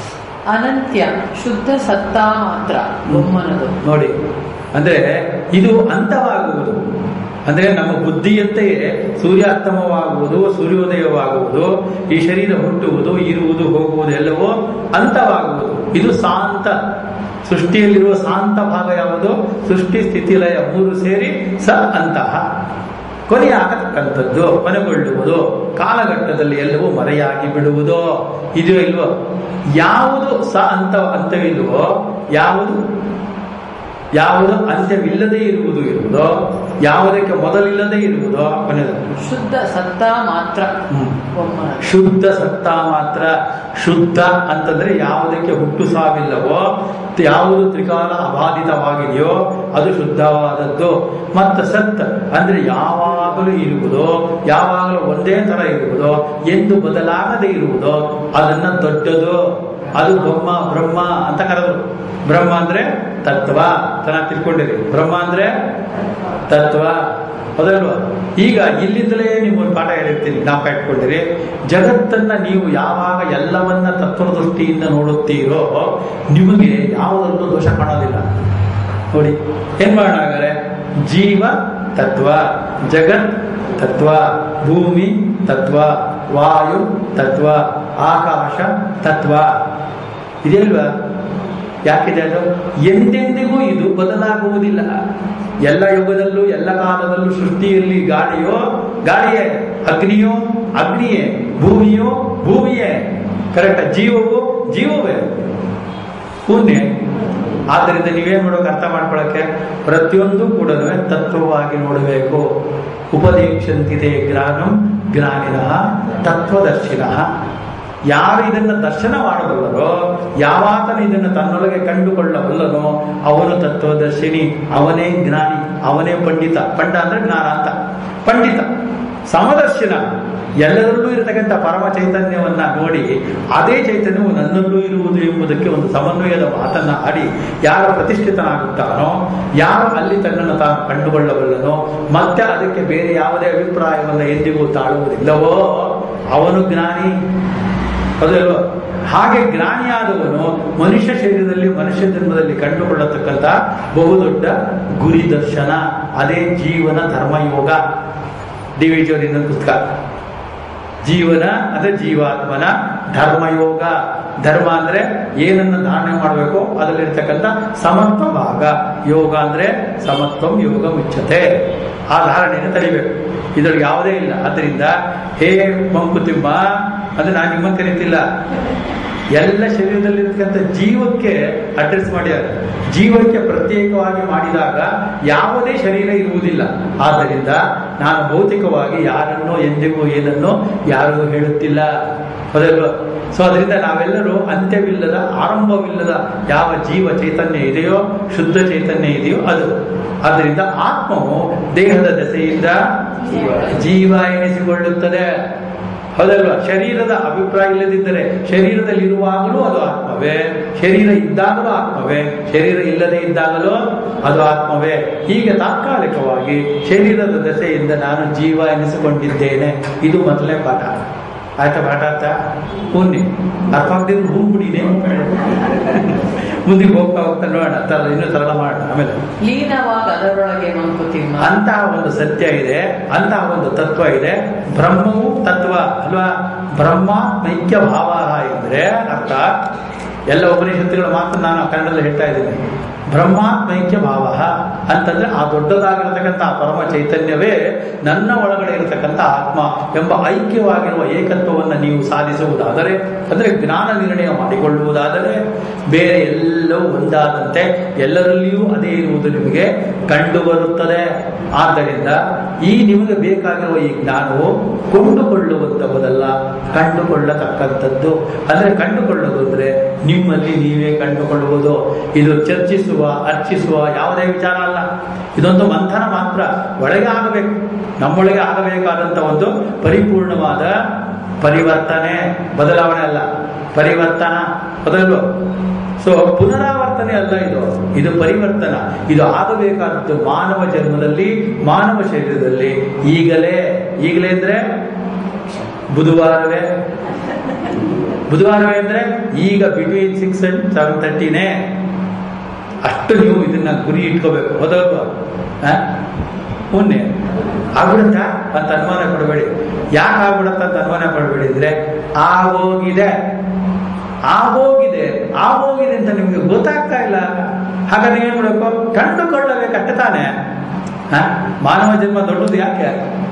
Speaker 2: ಅನಂತ್ಯ ಶುದ್ಧ ಸತ್ತಾ ಮಾತ್ರ ಬೊಮ್ಮನದು
Speaker 1: ನೋಡಿ ಅಂದ್ರೆ ಇದು ಅಂತವಾಗುವುದು ಅಂದ್ರೆ ನಮ್ಮ ಬುದ್ಧಿಯಂತೆಯೇ ಸೂರ್ಯಾಸ್ತಮವಾಗುವುದು ಸೂರ್ಯೋದಯವಾಗುವುದು ಈ ಶರೀರ ಹುಟ್ಟುವುದು ಇರುವುದು ಹೋಗುವುದು ಎಲ್ಲವೂ ಅಂತವಾಗುವುದು ಇದು ಶಾಂತ ಸೃಷ್ಟಿಯಲ್ಲಿರುವ ಶಾಂತ ಭಾಗ ಯಾವುದು ಸೃಷ್ಟಿ ಸ್ಥಿತಿಲಯ ಮೂರು ಸೇರಿ ಸ ಅಂತಹ ಕೊನೆಯಾಗತಕ್ಕಂಥದ್ದು ಕೊನೆಗೊಳ್ಳುವುದು ಕಾಲಘಟ್ಟದಲ್ಲಿ ಎಲ್ಲವೂ ಮರೆಯಾಗಿ ಬಿಡುವುದು ಇದು ಇಲ್ವೋ ಯಾವುದು ಸ ಅಂತ ಅಂತವಿಲ್ವೋ ಯಾವುದು ಯಾವುದು ಅಂತ್ಯವಿಲ್ಲದೆ ಇರುವುದು ಇರುವುದೋ ಯಾವುದಕ್ಕೆ ಮೊದಲಿಲ್ಲದೆ ಇರುವುದೋ ಕೊನೆಯದು
Speaker 2: ಶುದ್ಧ ಸತ್ತಾ ಮಾತ್ರ
Speaker 1: ಹ್ಮ್.
Speaker 2: ಬೊಮ್ಮನದು
Speaker 1: ಶುದ್ಧ ಸತ್ತ ಮಾತ್ರ ಶುದ್ಧ ಅಂತಂದ್ರೆ ಯಾವುದಕ್ಕೆ ಹುಟ್ಟು ಸಾವಿಲ್ಲವೋ ಯಾವುದು ತ್ರಿಕಾಲ ಅಬಾಧಿತವಾಗಿದೆಯೋ ಅದು ಶುದ್ಧವಾದದ್ದು ಮತ್ತು ಸತ್ ಅಂದ್ರೆ ಯಾವಾಗಲೂ ಇರುವುದೋ ಯಾವಾಗಲೂ ಒಂದೇ ತರ ಇರುವುದೋ ಎಂದು ಬದಲಾಗದೆ ಇರುವುದೋ ಅದನ್ನ ದೊಡ್ಡದು ಅದು ಬ್ರಹ್ಮ ಬ್ರಹ್ಮ ಅಂತ ಕರೆದ್ರು ಬ್ರಹ್ಮ ಅಂದ್ರೆ ತತ್ವ ಚೆನ್ನಾಗಿ ತಿಳ್ಕೊಂಡಿರಿ ಬ್ರಹ್ಮ ಅಂದ್ರೆ ತತ್ವ ಹೌದಲ್ವಾ ಈಗ ಇಲ್ಲಿಂದಲೇ ನಿಮ್ಮೊಂದು ಪಾಠ ಹೇಳಿರ್ತೀನಿ ಜ್ಞಾಪಕ ಇಟ್ಕೊಂಡಿರಿ ಜಗತ್ತನ್ನ ನೀವು ಯಾವಾಗ ಎಲ್ಲವನ್ನ ತತ್ವ ದೃಷ್ಟಿಯಿಂದ ನೋಡುತ್ತೀರೋ ನಿಮಗೆ ಯಾವುದರಲ್ಲೂ ದೋಷ ಕಾಣೋದಿಲ್ಲ ನೋಡಿ ಏನ್ ಮಾಡೋಣ ಹಾಗಾದ್ರೆ ಜೀವ ತತ್ವ ಜಗತ್ ತತ್ವ ಭೂಮಿ ತತ್ವ ವಾಯು ತತ್ವ ಆಕಾಶ ತತ್ವ ಇದೆಯಲ್ವಾ ಯಾಕಿದೆ ಅದು ಎಂದೆಂದಿಗೂ ಇದು ಬದಲಾಗುವುದಿಲ್ಲ ಎಲ್ಲ ಯುಗದಲ್ಲೂ ಎಲ್ಲ ಕಾಲದಲ್ಲೂ ಸೃಷ್ಟಿಯಲ್ಲಿ ಗಾಳಿಯೋ ಗಾಳಿಯೇ ಅಗ್ನಿಯೋ ಅಗ್ನಿಯೇ ಭೂಮಿಯೋ ಭೂಮಿಯೇ ಕರೆಕ್ಟ್ ಜೀವವು ಜೀವವೇ ಪುಣ್ಯ ಆದ್ದರಿಂದ ನೀವೇನ್ ಮಾಡೋಕೆ ಅರ್ಥ ಮಾಡ್ಕೊಳಕ್ಕೆ ಪ್ರತಿಯೊಂದು ಕೂಡ ತತ್ವವಾಗಿ ನೋಡಬೇಕು ಉಪದೇಶಂತಿದೆ ಜ್ಞಾನಂ ಜ್ಞಾನಿನ ತತ್ವದರ್ಶಿನ ಯಾರು ಇದನ್ನ ದರ್ಶನ ಮಾಡಬಲ್ಲರೋ ಯಾವಾತನ ಇದನ್ನು ತನ್ನೊಳಗೆ ಕಂಡುಕೊಳ್ಳಬಲ್ಲನೋ ಅವನು ತತ್ವದರ್ಶಿನಿ ಅವನೇ ಜ್ಞಾನಿ ಅವನೇ ಪಂಡಿತ ಪಂಡ ಅಂದ್ರೆ ಜ್ಞಾನ ಅಂತ ಪಂಡಿತ ಸಮದರ್ಶನ ಎಲ್ಲರಲ್ಲೂ ಇರತಕ್ಕಂಥ ಪರಮ ಚೈತನ್ಯವನ್ನ ನೋಡಿ ಅದೇ ಚೈತನ್ಯವು ನನ್ನಲ್ಲೂ ಇರುವುದು ಎಂಬುದಕ್ಕೆ ಒಂದು ಸಮನ್ವಯದ ಮಾತನ್ನ ಆಡಿ ಯಾರು ಪ್ರತಿಷ್ಠಿತನಾಗುತ್ತಾನೋ ಯಾರು ಅಲ್ಲಿ ತನ್ನನ್ನು ತಾನು ಕಂಡುಕೊಳ್ಳಬಲ್ಲನೋ ಮತ್ತೆ ಅದಕ್ಕೆ ಬೇರೆ ಯಾವುದೇ ಅಭಿಪ್ರಾಯವನ್ನು ಎಂದಿಗೂ ತಾಳುವುದಿಲ್ಲವೋ ಅವನು ಜ್ಞಾನಿ ಹೌದಲ್ವ ಹಾಗೆ ಜ್ಞಾನಿಯಾದವನು ಮನುಷ್ಯ ಶರೀರದಲ್ಲಿ ಮನುಷ್ಯ ಜನ್ಮದಲ್ಲಿ ಕಂಡುಕೊಳ್ಳತಕ್ಕಂಥ ಬಹುದೊಡ್ಡ ಗುರಿ ದರ್ಶನ ಅದೇ ಜೀವನ ಧರ್ಮಯೋಗ ಡಿ ವಿ ಜಿಯವರ ಇನ್ನೊಂದು ಪುಸ್ತಕ ಜೀವನ ಅದೇ ಜೀವಾತ್ಮನ ಧರ್ಮಯೋಗ ಧರ್ಮ ಅಂದ್ರೆ ಏನನ್ನ ಧಾರಣೆ ಮಾಡಬೇಕು ಅದರಲ್ಲಿರ್ತಕ್ಕಂಥ ಸಮತ್ವ ಭಾಗ ಯೋಗ ಅಂದ್ರೆ ಸಮತ್ವಂ ಯೋಗ ಮುಚ್ಚತೆ ಆ ಧಾರಣೆಯನ್ನು ತಡಿಬೇಕು ಇದರಲ್ಲಿ ಯಾವುದೇ ಇಲ್ಲ ಅದರಿಂದ ಹೇ ಮಂಕುತಿಮ್ಮ ಅಂದ್ರೆ ನಾನು ನಿಮ್ಮನ್ನು ಕರೀತಿಲ್ಲ ಎಲ್ಲ ಶರೀರದಲ್ಲಿರ್ತಕ್ಕಂಥ ಜೀವಕ್ಕೆ ಅಡ್ರೆಸ್ ಮಾಡ್ಯಾರ ಜೀವಕ್ಕೆ ಪ್ರತ್ಯೇಕವಾಗಿ ಮಾಡಿದಾಗ ಯಾವುದೇ ಶರೀರ ಇರುವುದಿಲ್ಲ ಆದ್ದರಿಂದ ನಾನು ಭೌತಿಕವಾಗಿ ಯಾರನ್ನೋ ಎಂದಿಗೂ ಏನನ್ನೋ ಯಾರಿಗೂ ಹೇಳುತ್ತಿಲ್ಲ ಹೌದಲ್ವ ಸೊ ಅದರಿಂದ ನಾವೆಲ್ಲರೂ ಅಂತ್ಯವಿಲ್ಲದ ಆರಂಭವಿಲ್ಲದ ಯಾವ ಜೀವ ಚೈತನ್ಯ ಇದೆಯೋ ಶುದ್ಧ ಚೈತನ್ಯ ಇದೆಯೋ ಅದು ಆದ್ದರಿಂದ ಆತ್ಮವು ದೇಹದ ದೆಸೆಯಿಂದ ಜೀವ ಎನಿಸಿಕೊಳ್ಳುತ್ತದೆ ಹೌದಲ್ವಾ ಶರೀರದ ಅಭಿಪ್ರಾಯ ಇಲ್ಲದಿದ್ದರೆ ಶರೀರದಲ್ಲಿ ಇರುವಾಗಲೂ ಅದು ಆತ್ಮವೇ ಶರೀರ ಇದ್ದಾಗಲೂ ಆತ್ಮವೇ ಶರೀರ ಇಲ್ಲದೆ ಇದ್ದಾಗಲೂ ಅದು ಆತ್ಮವೇ ಹೀಗೆ ತಾತ್ಕಾಲಿಕವಾಗಿ ಶರೀರದ ದೆಸೆಯಿಂದ ನಾನು ಜೀವ ಎನಿಸಿಕೊಂಡಿದ್ದೇನೆ ಇದು ಮೊದಲನೇ ಪಾಠ ಆಯ್ತಾ ಪಾಠ ಆಯ್ತಾ ಪುಣ್ಯ ಅರ್ಥ ಆಗದಿದ್ರು ಹೂ ಬಿಡಿನೇ ಮುಂದಿಗೆ ಹೋಗ್ತಾ ಹೋಗ್ತಾ ನೋಡೋಣ ತರ ಇನ್ನೂ ಸರಳ ಮಾಡೋಣ ಆಮೇಲೆ
Speaker 2: ಲೀನವಾಗ ಅದರೊಳಗೆ ಮಂಕುತಿಮ್ಮ
Speaker 1: ಅಂತಹ ಒಂದು ಸತ್ಯ ಇದೆ ಅಂತಹ ಒಂದು ತತ್ವ ಇದೆ ಬ್ರಹ್ಮವು ತತ್ವ ಅಲ್ವಾ ಬ್ರಹ್ಮಾತ್ಮೈಕ್ಯ ಭಾವ ಇದ್ರೆ ಅರ್ಥ ಎಲ್ಲ ಉಪನಿಷತ್ತುಗಳ ಮಾತು ನಾನು ಕನ್ನಡದಲ್ಲಿ ಹೇಳ್ತಾ ಇದ್ದೀನಿ ಬ್ರಹ್ಮಾತ್ಮೈಕ್ಯ ಭಾವ ಅಂತಂದ್ರೆ ಆ ದೊಡ್ಡದಾಗಿರತಕ್ಕಂಥ ಆ ಪರಮ ಚೈತನ್ಯವೇ ನನ್ನ ಒಳಗಡೆ ಇರತಕ್ಕಂಥ ಆತ್ಮ ಎಂಬ ಐಕ್ಯವಾಗಿರುವ ಏಕತ್ವವನ್ನು ನೀವು ಸಾಧಿಸುವುದಾದರೆ ಅಂದ್ರೆ ಜ್ಞಾನ ನಿರ್ಣಯ ಮಾಡಿಕೊಳ್ಳುವುದಾದರೆ ಬೇರೆ ಎಲ್ಲವೂ ಒಂದಾದಂತೆ ಎಲ್ಲರಲ್ಲಿಯೂ ಅದೇ ಇರುವುದು ನಿಮಗೆ ಕಂಡು ಬರುತ್ತದೆ ಆದ್ದರಿಂದ ಈ ನಿಮಗೆ ಬೇಕಾಗಿರುವ ಈ ಜ್ಞಾನವು ಕೊಂಡುಕೊಳ್ಳುವಂತಹುದಲ್ಲ ಕಂಡುಕೊಳ್ಳತಕ್ಕಂಥದ್ದು ಅಂದ್ರೆ ಕಂಡುಕೊಳ್ಳೋದು ಅಂದ್ರೆ ನಿಮ್ಮಲ್ಲಿ ನೀವೇ ಕಂಡುಕೊಳ್ಳುವುದು ಇದು ಚರ್ಚಿಸುವ ಅರ್ಚಿಸುವ ಯಾವುದೇ ವಿಚಾರ ಅಲ್ಲ ಇದೊಂದು ಮಂಥನ ಮಾತ್ರ ಒಳಗೆ ಆಗಬೇಕು ನಮ್ಮೊಳಗೆ ಆಗಬೇಕಾದಂತ ಒಂದು ಪರಿಪೂರ್ಣವಾದ ಪರಿವರ್ತನೆ ಬದಲಾವಣೆ ಅಲ್ಲ ಪರಿವರ್ತನ ಬದಲು ಸೊ ಪುನರಾವರ್ತನೆ ಅಲ್ಲ ಇದು ಇದು ಪರಿವರ್ತನ ಇದು ಆಗಬೇಕಾದದ್ದು ಮಾನವ ಜನ್ಮದಲ್ಲಿ ಮಾನವ ಶರೀರದಲ್ಲಿ ಈಗಲೇ ಈಗಲೇ ಅಂದ್ರೆ ಬುಧವಾರವೇ ಬುಧವಾರವೇ ಅಂದ್ರೆ ಈಗ ಬಿಟ್ವೀನ್ ಸಿಕ್ಸ್ ಅಂಡ್ ಸೆವೆನ್ ತರ್ಟಿನೇ ಅಷ್ಟು ನೀವು ಇದನ್ನ ಗುರಿ ಇಟ್ಕೋಬೇಕು ಹೌದಲ್ವಾ ಮೊನ್ನೆ ಆಗ್ಬಿಡುತ್ತಾ ಅಂತ ಅನುಮಾನ ಪಡಬೇಡಿ ಯಾಕೆ ಆಗ್ಬಿಡುತ್ತ ಅಂತ ಅನುಮಾನ ಪಡಬೇಡಿ ಅಂದ್ರೆ ಆಗೋಗಿದೆ ಆಗೋಗಿದೆ ಆಗೋಗಿದೆ ಅಂತ ನಿಮ್ಗೆ ಗೊತ್ತಾಗ್ತಾ ಇಲ್ಲ ಹಾಗಾದ್ರೆ ಏನ್ ಮಾಡಬೇಕು ಕಂಡುಕೊಳ್ಳಬೇಕಷ್ಟೇ ತಾನೆ ಹ? ಮಾನವ ಜನ್ಮ ದೊಡ್ಡದು ಯಾಕೆ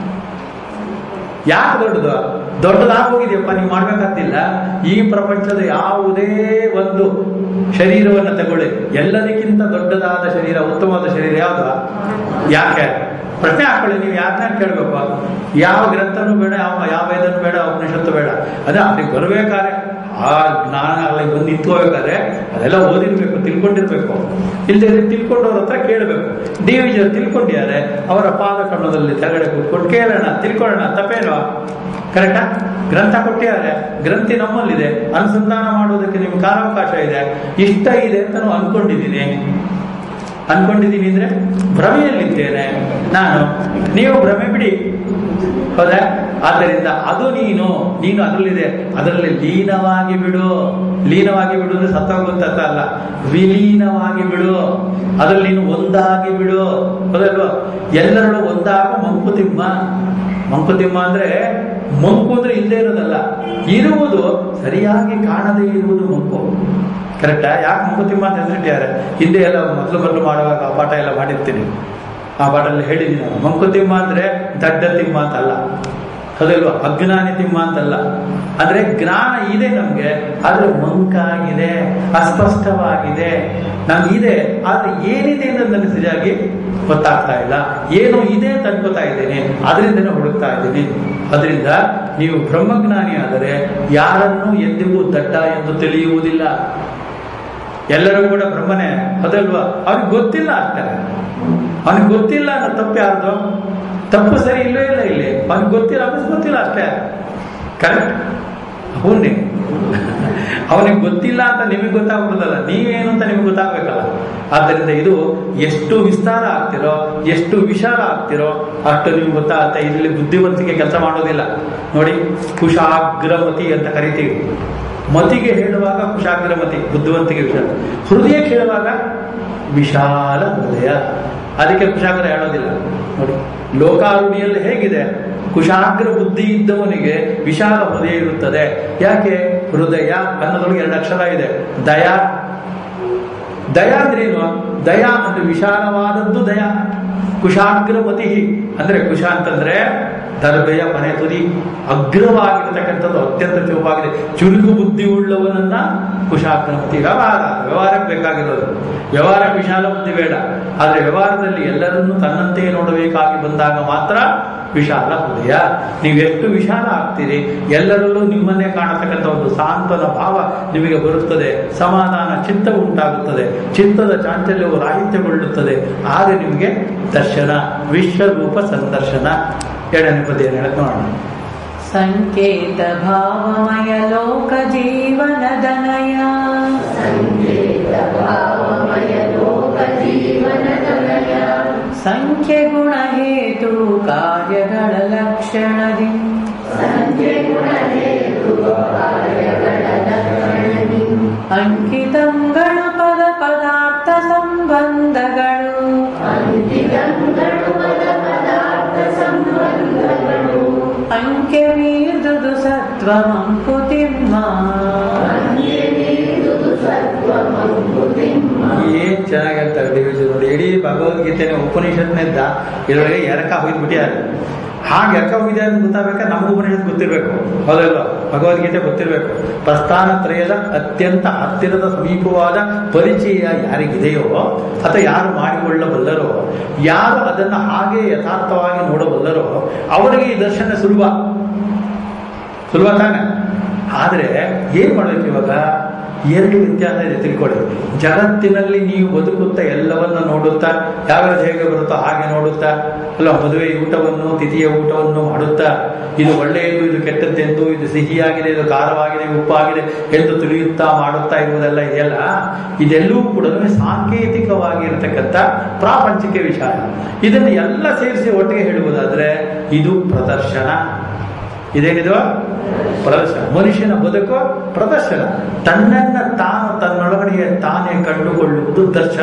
Speaker 1: ಯಾಕೆ ದೊಡ್ಡದು ದೊಡ್ಡದಾಗೋಗಿದೆಯಪ್ಪ ನೀವು ಮಾಡ್ಬೇಕಾಗ್ತಿಲ್ಲ ಈ ಪ್ರಪಂಚದ ಯಾವುದೇ ಒಂದು ಶರೀರವನ್ನು ತಗೊಳ್ಳಿ ಎಲ್ಲದಕ್ಕಿಂತ ದೊಡ್ಡದಾದ ಶರೀರ ಉತ್ತಮವಾದ ಶರೀರ ಯಾವುದು ಯಾಕೆ ಪ್ರಶ್ನೆ ಹಾಕೊಳ್ಳಿ ನೀವು ಯಾರನ್ನ ಕೇಳಬೇಕು ಯಾವ ಗ್ರಂಥನೂ ಬೇಡ ಯಾವ ಯಾವ ವೇದನೂ ಬೇಡ ಉಪನಿಷತ್ತು ಬೇಡ ಅದೇ ಅದಕ್ಕೆ ಬರಬೇಕಾದ್ರೆ ಆ ಜ್ಞಾನ ಅಲ್ಲಿ ಬಂದು ನಿಂತ್ಕೋಬೇಕಾದ್ರೆ ಅದೆಲ್ಲ ಓದಿರ್ಬೇಕು ತಿಳ್ಕೊಂಡಿರ್ಬೇಕು ಇಲ್ಲದೆ ತಿಳ್ಕೊಂಡವ್ರ ಹತ್ರ ಕೇಳಬೇಕು ಡಿ ವಿ ಜಿ ತಿಳ್ಕೊಂಡಿದ್ದಾರೆ ಅವರ ಪಾದ ಕಣ್ಣದಲ್ಲಿ ತೆಗಡೆ ಕೂತ್ಕೊಂಡು ಕೇಳೋಣ ತಿಳ್ಕೊಳ್ಳೋಣ ತಪ್ಪೇನು ಕರೆಕ್ಟಾ ಗ್ರಂಥ ಕೊಟ್ಟಿದ್ದಾರೆ ಗ್ರಂಥಿ ನಮ್ಮಲ್ಲಿದೆ ಅನುಸಂಧಾನ ಮಾಡುವುದಕ್ಕೆ ನಿಮ್ಗೆ ಕಾಲಾವಕಾಶ ಇದೆ ಇಷ್ಟ ಇದೆ ಅಂತ ನಾವು ಅನ್ಕೊಂಡಿದ್ದೀನಿ ಅನ್ಕೊಂಡಿದ್ದೀನಿ ಅಂದ್ರೆ ಭ್ರಮೆಯಲ್ಲಿದ್ದೇನೆ ನಾನು ನೀವು ಭ್ರಮೆ ಬಿಡಿ ಹೌದಾ ಆದ್ದರಿಂದ ಅದು ನೀನು ನೀನು ಅದರಲ್ಲಿದೆ ಅದರಲ್ಲಿ ಲೀನವಾಗಿ ಬಿಡು ಲೀನವಾಗಿ ಬಿಡು ಅಂದ್ರೆ ಸತ್ತೋಗುವಂತ ಅಲ್ಲ ವಿಲೀನವಾಗಿ ಬಿಡು ಅದ್ರಲ್ಲಿ ನೀನು ಒಂದಾಗಿ ಬಿಡು ಹೌದಲ್ವಾ ಎಲ್ಲರಲ್ಲೂ ಒಂದಾಗು ಮಂಕುತಿಮ್ಮ ಮಂಕುತಿಮ್ಮ ಅಂದ್ರೆ ಮಂಕು ಅಂದ್ರೆ ಇಲ್ಲದೆ ಇರೋದಲ್ಲ ಇರುವುದು ಸರಿಯಾಗಿ ಕಾಣದೇ ಇರುವುದು ಮಂಕು ಕರೆಕ್ಟಾ ಯಾಕೆ ಮಂಕುತಿಮ್ಮ ಅಂತ ಹೆಸರಿಟ್ಟಿದ್ದಾರೆ ಹಿಂದೆ ಎಲ್ಲ ಮೊದಲು ಮೊದಲು ಮಾಡುವಾಗ ಆ ಪಾಠ ಎಲ್ಲ ಮಾಡಿರ್ತೀನಿ ಆ ಪಾಠಲ್ಲಿ ಹೇಳಿದ್ದೀನಿ ನಾನು ಮಂಕುತಿಮ್ಮ ಅಂದ್ರೆ ದಡ್ಡ ತಿಮ್ಮ ಅಂತಲ್ಲ ಹೌದಲ್ವಾ ಅಜ್ಞಾನಿ ತಿಮ್ಮ ಅಂತಲ್ಲ ಅಂದ್ರೆ ಜ್ಞಾನ ಇದೆ ನಮ್ಗೆ ಆದ್ರೆ ಮಂಕಾಗಿದೆ ಅಸ್ಪಷ್ಟವಾಗಿದೆ ನಮ್ಗೆ ಇದೆ ಆದ್ರೆ ಏನಿದೆ ಅನ್ನೋದು ನನಗೆ ಸರಿಯಾಗಿ ಗೊತ್ತಾಗ್ತಾ ಇಲ್ಲ ಏನು ಇದೆ ಅಂತ ಅನ್ಕೋತಾ ಇದ್ದೇನೆ ಅದರಿಂದನೇ ಹುಡುಕ್ತಾ ಇದ್ದೀನಿ ಅದರಿಂದ ನೀವು ಬ್ರಹ್ಮಜ್ಞಾನಿ ಆದರೆ ಯಾರನ್ನು ಎಂದಿಗೂ ದಡ್ಡ ಎಂದು ತಿಳಿಯುವುದಿಲ್ಲ ಎಲ್ಲರೂ ಕೂಡ ಬ್ರಹ್ಮನೇ ಅದಲ್ವಾ ಅವ್ರಿಗೆ ಗೊತ್ತಿಲ್ಲ ಅಷ್ಟೇ ಅವನಿಗೆ ಗೊತ್ತಿಲ್ಲ ಅನ್ನೋ ತಪ್ಪು ಯಾರ್ದು ತಪ್ಪು ಸರಿ ಇಲ್ಲವೇ ಇಲ್ಲ ಇಲ್ಲಿ ಅವ್ನಿಗೆ ಗೊತ್ತಿಲ್ಲ ಅವನಿಗೆ ಗೊತ್ತಿಲ್ಲ ಅಷ್ಟೇ ಕರೆಕ್ಟ್ ಅವನ್ನೇ ಅವನಿಗೆ ಗೊತ್ತಿಲ್ಲ ಅಂತ ನಿಮಗೆ ಗೊತ್ತಾಗ್ಬಿಡೋದಲ್ಲ ನೀವೇನು ಅಂತ ನಿಮಗೆ ಗೊತ್ತಾಗ್ಬೇಕಲ್ಲ ಆದ್ದರಿಂದ ಇದು ಎಷ್ಟು ವಿಸ್ತಾರ ಆಗ್ತಿರೋ ಎಷ್ಟು ವಿಶಾಲ ಆಗ್ತಿರೋ ಅಷ್ಟು ನಿಮ್ಗೆ ಗೊತ್ತಾಗುತ್ತೆ ಇಲ್ಲಿ ಬುದ್ಧಿವಂತಿಕೆ ಕೆಲಸ ಮಾಡೋದಿಲ್ಲ ನೋಡಿ ಕುಶಾಗ್ರಮತಿ ಅಂತ ಕರಿತೀವಿ ಮತಿಗೆ ಹೇಳುವಾಗ ಕುಶಾಗ್ರಮತಿ ಬುದ್ಧಿವಂತಿಕೆ ವಿಶಾಲ ಹೃದಯಕ್ಕೆ ಹೇಳುವಾಗ ವಿಶಾಲ ಹೃದಯ ಅದಕ್ಕೆ ಕುಶಾಗ್ರ ಹೇಳೋದಿಲ್ಲ ನೋಡಿ ಲೋಕಾರುಣಿಯಲ್ಲಿ ಹೇಗಿದೆ ಕುಶಾಗ್ರ ಬುದ್ಧಿ ಇದ್ದವನಿಗೆ ವಿಶಾಲ ಹೃದಯ ಇರುತ್ತದೆ ಯಾಕೆ ಹೃದಯ ಅನ್ನೋದ್ರೊಳಗೆ ಎರಡು ಅಕ್ಷರ ಇದೆ ದಯಾ ದಯ ಅಂದ್ರೆ ಏನು ದಯ ಅಂದ್ರೆ ವಿಶಾಲವಾದದ್ದು ದಯ ಕುಶಾಗ್ರಮತಿ ಅಂದ್ರೆ ಕುಶ ಅಂತಂದ್ರೆ ದರ್ಬೆಯ ಮನೆ ತುದಿ ಅಗ್ರವಾಗಿರತಕ್ಕಂಥದ್ದು ಅತ್ಯಂತ ಚೂಪಾಗಿದೆ ಚುರುಕು ಬುದ್ಧಿ ಉಳ್ಳವನನ್ನ ಕುಶಾಗ್ರಮತಿ ವ್ಯವಹಾರ ವ್ಯವಹಾರಕ್ಕೆ ಬೇಕಾಗಿರೋದು ವ್ಯವಹಾರಕ್ಕೆ ವಿಶಾಲ ಬುದ್ಧಿ ಬೇಡ ಆದ್ರೆ ವ್ಯವಹಾರದಲ್ಲಿ ಎಲ್ಲರನ್ನೂ ತನ್ನಂತೆಯೇ ನೋಡಬೇಕಾಗಿ ಬಂದಾಗ ಮಾತ್ರ ವಿಶಾಲ ಹೃದಯ ನೀವು ಎಷ್ಟು ವಿಶಾಲ ಆಗ್ತೀರಿ ಎಲ್ಲರಲ್ಲೂ ನಿಮ್ಮನ್ನೇ ಕಾಣತಕ್ಕಂಥ ಒಂದು ಸಾಂತ್ವನ ಭಾವ ನಿಮಗೆ ಬರುತ್ತದೆ ಸಮಾಧಾನ ಚಿತ್ತ ಉಂಟಾಗುತ್ತದೆ ಚಿತ್ತದ ಚಾಂಚಲ್ಯವು ರಾಹಿತ್ಯಗೊಳ್ಳುತ್ತದೆ ಆಗ ನಿಮಗೆ ದರ್ಶನ ವಿಶ್ವರೂಪ ಸಂದರ್ಶನ ಎರಡನೇ ಪದ್ಯ ಹೇಳಕ್ ನೋಡೋಣ
Speaker 2: ಸಂಕೇತ ಭಾವಮಯ ಲೋಕ ಜೀವನದನಯ ಸಂಖ್ಯೆ ಗುಣ ಹೇತು ಕಾರ್ಯಗಳ ಲಕ್ಷಣದಿ ಅಂಕಿತಂ ಗಣಪದ ಪದಾರ್ಥ ಸಂಬಂಧಗಳು ಅಂಕೆ ಮೀರ್ದುದು ಸತ್ವ ಮಂಕುತಿಮ್ಮ
Speaker 1: ಏನ್ ಚೆನ್ನಾಗಿ ಹೇಳ್ತಾರೆ ದೇವಜಿ ನೋಡಿ ಇಡೀ ಭಗವದ್ಗೀತೆನ ಉಪನಿಷತ್ನಿಂದ ಇದರೊಳಗೆ ಎರಕ ಹೋಗ್ಬಿಟ್ಟಿದ್ದಾರೆ ಹಾಗೆ ಎರಕ ಹೋಗಿದ್ದಾರೆ ಅಂತ ಗೊತ್ತಾಗಬೇಕಾ ನಮಗೂ ಉಪನಿಷತ್ ಗೊತ್ತಿರ್ಬೇಕು ಹೌದಲ್ವಾ ಭಗವದ್ಗೀತೆ ಗೊತ್ತಿರ್ಬೇಕು ಪ್ರಸ್ಥಾನ ತ್ರಯದ ಅತ್ಯಂತ ಹತ್ತಿರದ ಸಮೀಪವಾದ ಪರಿಚಯ ಯಾರಿಗಿದೆಯೋ ಅಥವಾ ಯಾರು ಮಾಡಿಕೊಳ್ಳಬಲ್ಲರೋ ಯಾರು ಅದನ್ನ ಹಾಗೆ ಯಥಾರ್ಥವಾಗಿ ನೋಡಬಲ್ಲರೋ ಅವರಿಗೆ ಈ ದರ್ಶನ ಸುಲಭ ಸುಲಭ ತಾನೆ ಆದ್ರೆ ಏನ್ ಮಾಡ್ಬೇಕು ಇವಾಗ ಎರಡು ವ್ಯತ್ಯಾಸ ಇದೆ ತಿಳ್ಕೊಳ್ಳಿ ಜಗತ್ತಿನಲ್ಲಿ ನೀವು ಬದುಕುತ್ತಾ ಎಲ್ಲವನ್ನ ನೋಡುತ್ತಾ ಯಾವ್ಯಾವ್ದು ಹೇಗೆ ಬರುತ್ತೋ ಹಾಗೆ ನೋಡುತ್ತಾ ಅಲ್ಲ ಮದುವೆ ಊಟವನ್ನು ತಿಥಿಯ ಊಟವನ್ನು ಮಾಡುತ್ತಾ ಇದು ಒಳ್ಳೆಯದು ಇದು ಕೆಟ್ಟದ್ದೆಂದು ಇದು ಸಿಹಿಯಾಗಿದೆ ಇದು ಖಾರವಾಗಿದೆ ಉಪ್ಪಾಗಿದೆ ಎಂದು ತಿಳಿಯುತ್ತಾ ಮಾಡುತ್ತಾ ಇರುವುದೆಲ್ಲ ಇದೆಯಲ್ಲ ಇದೆಲ್ಲವೂ ಕೂಡ ಸಾಂಕೇತಿಕವಾಗಿರತಕ್ಕಂಥ ಪ್ರಾಪಂಚಿಕ ವಿಚಾರ ಇದನ್ನು ಎಲ್ಲ ಸೇರಿಸಿ ಒಟ್ಟಿಗೆ ಹೇಳುವುದಾದ್ರೆ ಇದು ಪ್ರದರ್ಶನ ಇದೇನಿದು ಪ್ರದರ್ಶನ ಮನುಷ್ಯನ ಬದುಕು ಪ್ರದರ್ಶನ ತನ್ನನ್ನ ತಾನು ತನ್ನೊಳಗಡೆಗೆ ತಾನೇ ಕಂಡುಕೊಳ್ಳುವುದು ದರ್ಶನ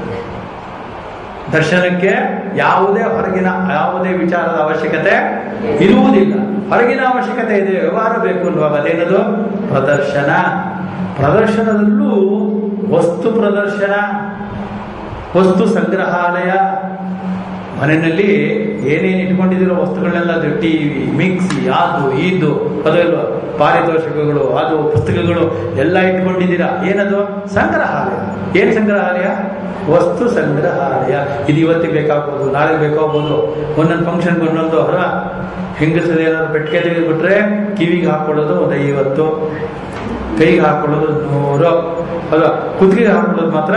Speaker 1: ದರ್ಶನಕ್ಕೆ ಯಾವುದೇ ಹೊರಗಿನ ಯಾವುದೇ ವಿಚಾರದ ಅವಶ್ಯಕತೆ ಇರುವುದಿಲ್ಲ ಹೊರಗಿನ ಅವಶ್ಯಕತೆ ಇದೆ ವ್ಯವಹಾರ ಬೇಕು ಅನ್ನುವಾಗ ಅದೇನದು ಪ್ರದರ್ಶನ ಪ್ರದರ್ಶನದಲ್ಲೂ ವಸ್ತು ಪ್ರದರ್ಶನ ವಸ್ತು ಸಂಗ್ರಹಾಲಯ ಮನೆಯಲ್ಲಿ ಏನೇನು ಇಟ್ಕೊಂಡಿದಿರೋ ವಸ್ತುಗಳನ್ನೆಲ್ಲ ಅದು ಟಿವಿ ಮಿಕ್ಸಿ ಅದು ಇದು ಅದಲ್ವ ಪಾರಿತೋಷಕಗಳು ಅದು ಪುಸ್ತಕಗಳು ಎಲ್ಲ ಇಟ್ಕೊಂಡಿದ್ದೀರಾ ಏನದು ಸಂಗ್ರಹಾಲಯ ಏನ್ ಸಂಗ್ರಹಾಲಯ ವಸ್ತು ಸಂಗ್ರಹಾಲಯ ಇದು ಇವತ್ತಿಗೆ ಬೇಕಾಗ್ಬೋದು ನಾಳೆ ಬೇಕಾಗ್ಬೋದು ಒಂದೊಂದು ಫಂಕ್ಷನ್ಗೆ ಒಂದೊಂದು ಹೊರ ಹೆಂಗಸರು ಏನಾದ್ರು ಪೆಟ್ಟಿಗೆ ತೆಗೆದುಬಿಟ್ರೆ ಕಿವಿಗೆ ಹಾಕೊಳ್ಳೋದು ಒಂದು ಐವತ್ತು ಕೈಗೆ ಹಾಕೊಳ್ಳೋದು ನೂರು ಅಲ್ವಾ ಕುತ್ತಿಗೆಗೆ ಹಾಕೊಳ್ಳೋದು ಮಾತ್ರ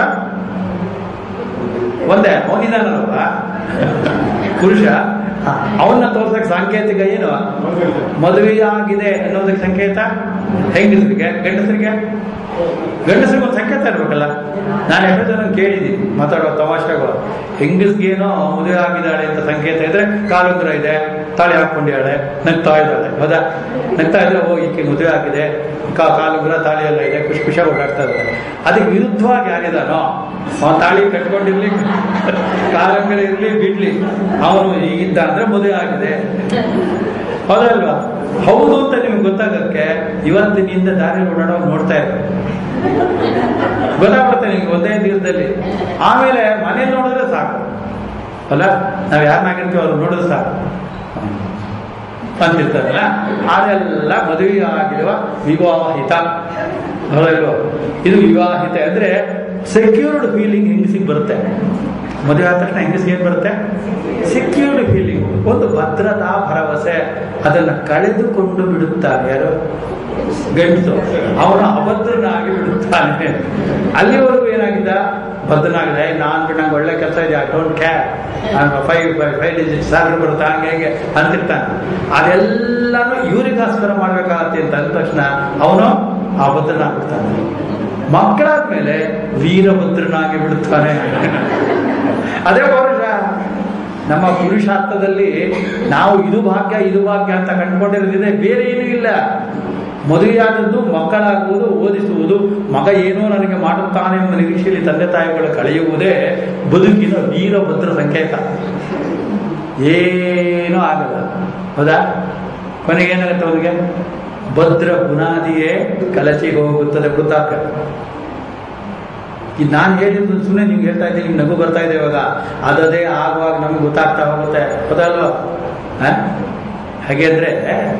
Speaker 1: ಒಂದೇ ಅವನಿದಾನಲ್ವ ಪುರುಷ ಅವನ್ನ ತೋರ್ಸಕ್ ಸಾಂಕೇತಿಕ ಏನು ಮದುವೆಯಾಗಿದೆ ಅನ್ನೋದಕ್ಕೆ ಸಂಕೇತ ಹೆಂಗಸರಿಗೆ ಗಂಡಸರಿಗೆ ಗಂಡಸರಿಗೆ ಒಂದು ಸಂಕೇತ ಇರ್ಬೇಕಲ್ಲ ನಾನು ಎಷ್ಟೋ ಜನ ಕೇಳಿದ್ದೀನಿ ಮಾತಾಡೋ ತಮಾಷೆಗಳು ಹೆಂಗಸ್ಗೇನೋ ಮದುವೆ ಆಗಿದ್ದಾಳೆ ಅಂತ ಸಂಕೇತ ಇದ್ರೆ ಕಾಲುಂಗುರ ಇದೆ ತಾಳಿ ಹಾಕೊಂಡಿದ್ದಾಳೆ ನಗ್ತಾ ಇದ್ದಾಳೆ ಹೌದಾ ನಗ್ತಾ ಇದ್ರೆ ಓ ಈಕೆ ಮದುವೆ ಆಗಿದೆ ಕಾ ಕಾಲುಂಗುರ ತಾಳಿ ಎಲ್ಲ ಇದೆ ಖುಷಿ ಖುಷಿಯಾಗಿ ಓಡಾಡ್ತಾ ಇದ್ದಾರೆ ಅದಕ್ಕೆ ವಿರುದ್ಧವಾಗಿ ಯಾರಿದಾನೋ ಅವನ ತಾಳಿ ಕಟ್ಕೊಂಡಿರ್ಲಿ ಕಾಲಂಗುರ ಇರ್ಲಿ ಬಿಡ್ಲಿ ಅವನು ಈಗಿದ್ದ ಅಂದ್ರೆ ಮದುವೆ ಆಗಿದೆ ಹೌದಲ್ವಾ ಹೌದು ಅಂತ ನಿಮ್ಗೆ ಗೊತ್ತಾಗಕ್ಕೆ ಇವತ್ತಿನಿಂದ ದಾರಿ ಓಡಾಡೋ ನೋಡ್ತಾ ಇದ್ದಾರೆ ಗೊತ್ತಾಗುತ್ತೆ ನಿಮ್ಗೆ ಒಂದೇ ದಿವಸದಲ್ಲಿ ಆಮೇಲೆ ಮನೇಲಿ ನೋಡಿದ್ರೆ ಸಾಕು ಅಲ್ಲ ನಾವ್ ಯಾರನ್ನಾಗಿರ್ತೀವಿ ಅವ್ರು ನೋಡಿದ್ರೆ ಸಾಕು ಅಂತಿರ್ತಾರಲ್ಲ ಅದೆಲ್ಲ ಮದುವೆ ಆಗಿರುವ ವಿವಾಹಿತ ಹೌದಲ್ವ ಇದು ವಿವಾಹಿತ ಅಂದ್ರೆ ಸೆಕ್ಯೂರ್ಡ್ ಫೀಲಿಂಗ್ ಹೆಂಗಸಿಗೆ ಬರುತ್ತೆ ಮದುವೆ ಆದ ತಕ್ಷಣ ಹೆಂಗಸಿಗೆ ಏನ್ ಬರುತ್ತೆ ಸೆಕ್ಯೂರ್ಡ್ ಫೀಲಿಂಗ್ ಒಂದು ಭದ್ರತಾ ಭರವಸೆ ಭರವಸೆ ಅದನ್ನ ಕಳೆದುಕೊಂಡು ಬಿಡುತ್ತಾನೆ ಯಾರು ಗಂಟು ಅವನು ಅಭದ್ರನಾಗಿ ಬಿಡುತ್ತಾನೆ ಅಲ್ಲಿವರೆಗೂ ಏನಾಗಿದ್ದ ಭದ್ರನಾಗಿದೆ ನಾನು ಬಿಟ್ಟು ನಂಗೆ ಒಳ್ಳೆ ಕೆಲಸ ಇದೆ I don't care five five digit salary ಬರುತ್ತೆ ಹಂಗೆ ಹೇಗೆ ಅಂತಿರ್ತಾನೆ ಅದೆಲ್ಲಾನು ಇವರಿಗೋಸ್ಕರ ಮಾಡ್ಬೇಕಾಗತ್ತೆ ಅಂತ ಅಂದ ತಕ್ಷಣ ಅವನು ಅಭದ್ರನಾಗ್ಬಿಡ್ತಾನೆ ಮಕ್ಕಳಾದ್ಮೇಲೆ ವೀರಭದ್ರನಾಗಿ ಬಿಡುತ್ತಾನೆ ಅದೇ ಪೌರುಷ ನಮ್ಮ ಪುರುಷಾರ್ಥದಲ್ಲಿ ನಾವು ಇದು ಭಾಗ್ಯ ಇದು ಭಾಗ್ಯ ಅಂತ ಕಂಡುಕೊಂಡಿರೋದಿದೆ ಬೇರೆ ಏನೂ ಇಲ್ಲ ಮದುವೆಯಾದದ್ದು ಮಕ್ಕಳಾಗುವುದು ಓದಿಸುವುದು ಮಗ ಏನೋ ನನಗೆ ಮಾಡುತ್ತಾನೆ ಎಂಬ ನಿರೀಕ್ಷೆಯಲ್ಲಿ ತಂದೆ ತಾಯಿಗಳು ಕಳೆಯುವುದೇ ಬದುಕಿನ ವೀರಭದ್ರ ಸಂಕೇತ ಏನೂ ಆಗಲ್ಲ ಹೌದಾ ಕೊನೆಗೆ ಏನಾಗುತ್ತೆ ಅವನಿಗೆ ಭದ್ರ ಬುನಾದಿಯೇ ಕಲಚಿ ಹೋಗುತ್ತದೆ ವೃತ್ತಾಕ ಇದು ನಾನು ಹೇಳಿದ್ದು ಸುಮ್ಮನೆ ನಿಮ್ಗೆ ಹೇಳ್ತಾ ಇದ್ದೀನಿ ನಿಮ್ಗೆ ನಗು ಬರ್ತಾ ಇದೆ ಇವಾಗ ಅದದೇ ಆಗುವಾಗ ನಮ್ಗೆ ಗೊತ್ತಾಗ್ತಾ ಹೋಗುತ್ತೆ ಹೌದಲ್ವ ಹ? ಹಾಗೆ ಅಂದ್ರೆ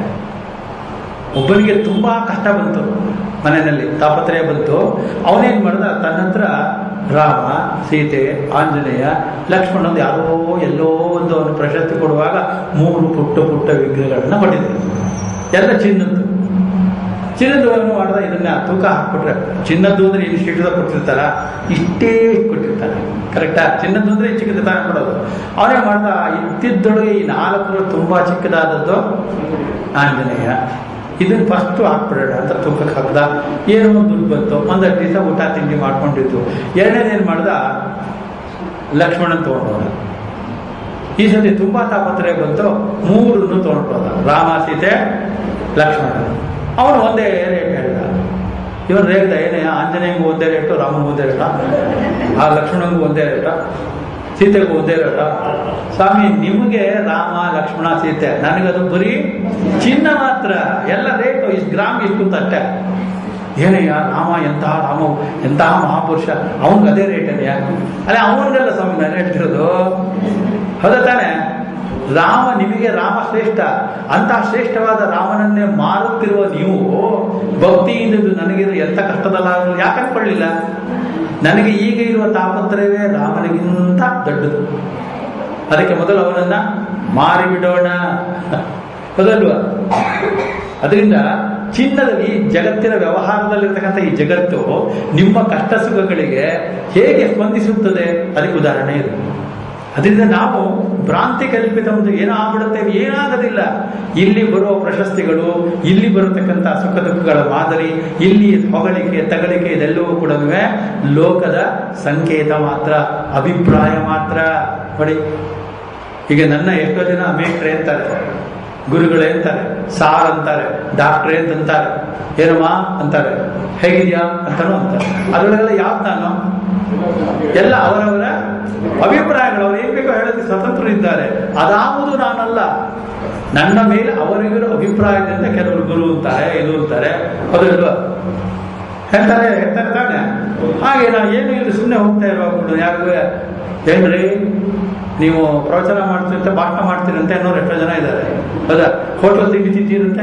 Speaker 1: ಒಬ್ಬನಿಗೆ ತುಂಬಾ ಕಷ್ಟ ಬಂತು ಮನೆಯಲ್ಲಿ ತಾಪತ್ರಯ ಬಂತು ಅವನೇನ್ ಮಾಡ್ದ ತನ್ನ ಹತ್ರ ರಾಮ ಸೀತೆ ಆಂಜನೇಯ ಲಕ್ಷ್ಮಣ ಒಂದು ಯಾರೋ ಎಲ್ಲೋ ಒಂದು ಅವನು ಪ್ರಶಸ್ತಿ ಕೊಡುವಾಗ ಮೂರು ಪುಟ್ಟ ಪುಟ್ಟ ವಿಗ್ರಹಗಳನ್ನ ಕೊಟ್ಟಿದ್ರು ಎಲ್ಲ ಚಿನ್ನದ್ದು ಚಿನ್ನದ ಅವನು ಮಾಡ್ದ ಇದನ್ನ ತೂಕ ಹಾಕ್ಬಿಟ್ರೆ ಚಿನ್ನದ್ದು ಅಂದ್ರೆ ಏನು ಶೀಟದ ಕೊಟ್ಟಿರ್ತಾರ ಇಷ್ಟೇ ಕೊಟ್ಟಿರ್ತಾನೆ ಕರೆಕ್ಟಾ ಚಿನ್ನದ್ದು ಅಂದ್ರೆ ಚಿಕ್ಕದ ತಾನೇ ಕೊಡೋದು ಅವನೇ ಮಾಡ್ದ ಇದ್ದಿದ್ದೊಳಗೆ ಈ ನಾಲ್ಕು ತುಂಬಾ ಚಿಕ್ಕದಾದದ್ದು ಆಂಜನೇಯ ಇದನ್ನ ಫಸ್ಟ್ ಹಾಕ್ಬಿಡೋಣ ಅಂತ ತೂಕಕ್ಕೆ ಹಾಕ್ದ ಏನೋ ಒಂದು ದುಡ್ಡು ಬಂತು ಒಂದಷ್ಟು ದಿವಸ ಊಟ ತಿಂಡಿ ಮಾಡ್ಕೊಂಡಿದ್ದು ಎರಡನೇದೇನು ಮಾಡ್ದ ಲಕ್ಷ್ಮಣನ್ ತಗೊಂಡೋದ ಈ ಸತಿ ತುಂಬಾ ತಾಪತ್ರಯ ಬಂತು ಮೂರನ್ನು ತಗೊಂಡು ಹೋದ ರಾಮ ಸೀತೆ ಲಕ್ಷ್ಮಣ ಅವನು ಒಂದೇ ರೇಟ್ ಹೇಳ್ದ ಇವನು ರೇಗ್ದ ಏನೇ ಆಂಜನೇಯಂಗೂ ಒಂದೇ ರೇಟು ರಾಮನಿಗೂ ಒಂದೇ ರೇಟ ಆ ಲಕ್ಷ್ಮಣಂಗೂ ಒಂದೇ ರೇಟ ಸೀತೆಗೂ ಒಂದೇ ರೇಟ ಸ್ವಾಮಿ ನಿಮಗೆ ರಾಮ ಲಕ್ಷ್ಮಣ ಸೀತೆ ನನಗದು ಬರೀ ಚಿನ್ನ ಮಾತ್ರ ಎಲ್ಲ ರೇಟು ಇಷ್ಟು ಗ್ರಾಮ್ ಇಷ್ಟು ಅಂತ ಅಷ್ಟೇ ಏನಯ್ಯ ರಾಮ ಎಂತಹ ರಾಮ ಎಂತಹ ಮಹಾಪುರುಷ ಅವನಿಗೆ ಅದೇ ರೇಟನ್ಯ ಅಲ್ಲ ಅವನಿಗೆಲ್ಲ ಸ್ವಾಮಿ ನಾನು ಹೇಳ್ತಿರೋದು ಹೌದಾ ತಾನೆ ರಾಮ ನಿಮಗೆ ರಾಮ ಶ್ರೇಷ್ಠ ಅಂತಹ ಶ್ರೇಷ್ಠವಾದ ರಾಮನನ್ನೇ ಮಾರುತ್ತಿರುವ ನೀವು ಭಕ್ತಿಯಿಂದ ಇದು ನನಗಿರೋ ಎಂತ ಕಷ್ಟದಲ್ಲಾಗಲು ಯಾಕೆ ಅನ್ಕೊಳ್ಳಿಲ್ಲ ನನಗೆ ಈಗ ಇರುವ ತಾಪತ್ರಯವೇ ರಾಮನಿಗಿಂತ ದೊಡ್ಡದು ಅದಕ್ಕೆ ಮೊದಲು ಅವನನ್ನ ಮಾರಿಬಿಡೋಣ ಹೌದಲ್ವಾ ಅದರಿಂದ ಚಿನ್ನದ ಈ ಜಗತ್ತಿನ ವ್ಯವಹಾರದಲ್ಲಿರ್ತಕ್ಕಂಥ ಈ ಜಗತ್ತು ನಿಮ್ಮ ಕಷ್ಟ ಸುಖಗಳಿಗೆ ಹೇಗೆ ಸ್ಪಂದಿಸುತ್ತದೆ ಅದಕ್ಕೆ ಉದಾಹರಣೆ ಇದೆ ಅದರಿಂದ ನಾವು ಭ್ರಾಂತಿ ಕಲ್ಪಿತ ಒಂದು ಏನಾಗ್ಬಿಡುತ್ತೇವೆ ಏನಾಗೋದಿಲ್ಲ ಇಲ್ಲಿ ಬರುವ ಪ್ರಶಸ್ತಿಗಳು ಇಲ್ಲಿ ಬರತಕ್ಕಂಥ ಸುಖ ದುಃಖಗಳ ಮಾದರಿ ಇಲ್ಲಿ ಹೊಗಳಿಕೆ ತಗಳಿಕೆ ಇದೆಲ್ಲವೂ ಕೂಡ ಲೋಕದ ಸಂಕೇತ ಮಾತ್ರ ಅಭಿಪ್ರಾಯ ಮಾತ್ರ ನೋಡಿ ಈಗ ನನ್ನ ಎಷ್ಟೋ ಜನ ಮೇಟ್ರೆ ಅಂತಾರೆ ಗುರುಗಳೇ ಅಂತಾರೆ ಸಾರ್ ಅಂತಾರೆ ಡಾಕ್ಟ್ರೇ ಅಂತಾರೆ ಏನಮ್ಮ ಅಂತಾರೆ ಹೇಗಿದ್ಯಾ ಅಂತಾನು ಅಂತಾರೆ ಅದರೊಳಗೆಲ್ಲ ಯಾವ್ದು ನಾನು ಎಲ್ಲ ಅವರವರ ಅಭಿಪ್ರಾಯಗಳು ಅವ್ರು ಏನ್ ಬೇಕೋ ಹೇಳೋದಕ್ಕೆ ಸ್ವತಂತ್ರರಿದ್ದಾರೆ ಅದಾವುದು ನಾನಲ್ಲ ನನ್ನ ಮೇಲೆ ಅವರಿಗಿರೋ ಅಭಿಪ್ರಾಯದಿಂದ ಕೆಲವರು ಗುರು ಅಂತಾರೆ ಇದು ಅಂತಾರೆ ಹೌದಲ್ವಾ ಹೇಳ್ತಾರೆ ಹೇಳ್ತಾರೆ ತಾನೆ ಹಾಗೆ ನಾವು ಏನು ಇಲ್ಲಿ ಸುಮ್ಮನೆ ಹೋಗ್ತಾ ಇರುವಾಗ ಯಾರಿಗೂ ಏನ್ರಿ ನೀವು ಪ್ರವಚನ ಮಾಡ್ತೀರಂತೆ ಭಾಷಣ ಮಾಡ್ತೀರಂತೆ ಅನ್ನೋರು ಎಷ್ಟೋ ಜನ ಇದ್ದಾರೆ ಹೌದಾ ಹೋಟೆಲ್ ತಿಂಡಿ ತಿಂತೀರಂತೆ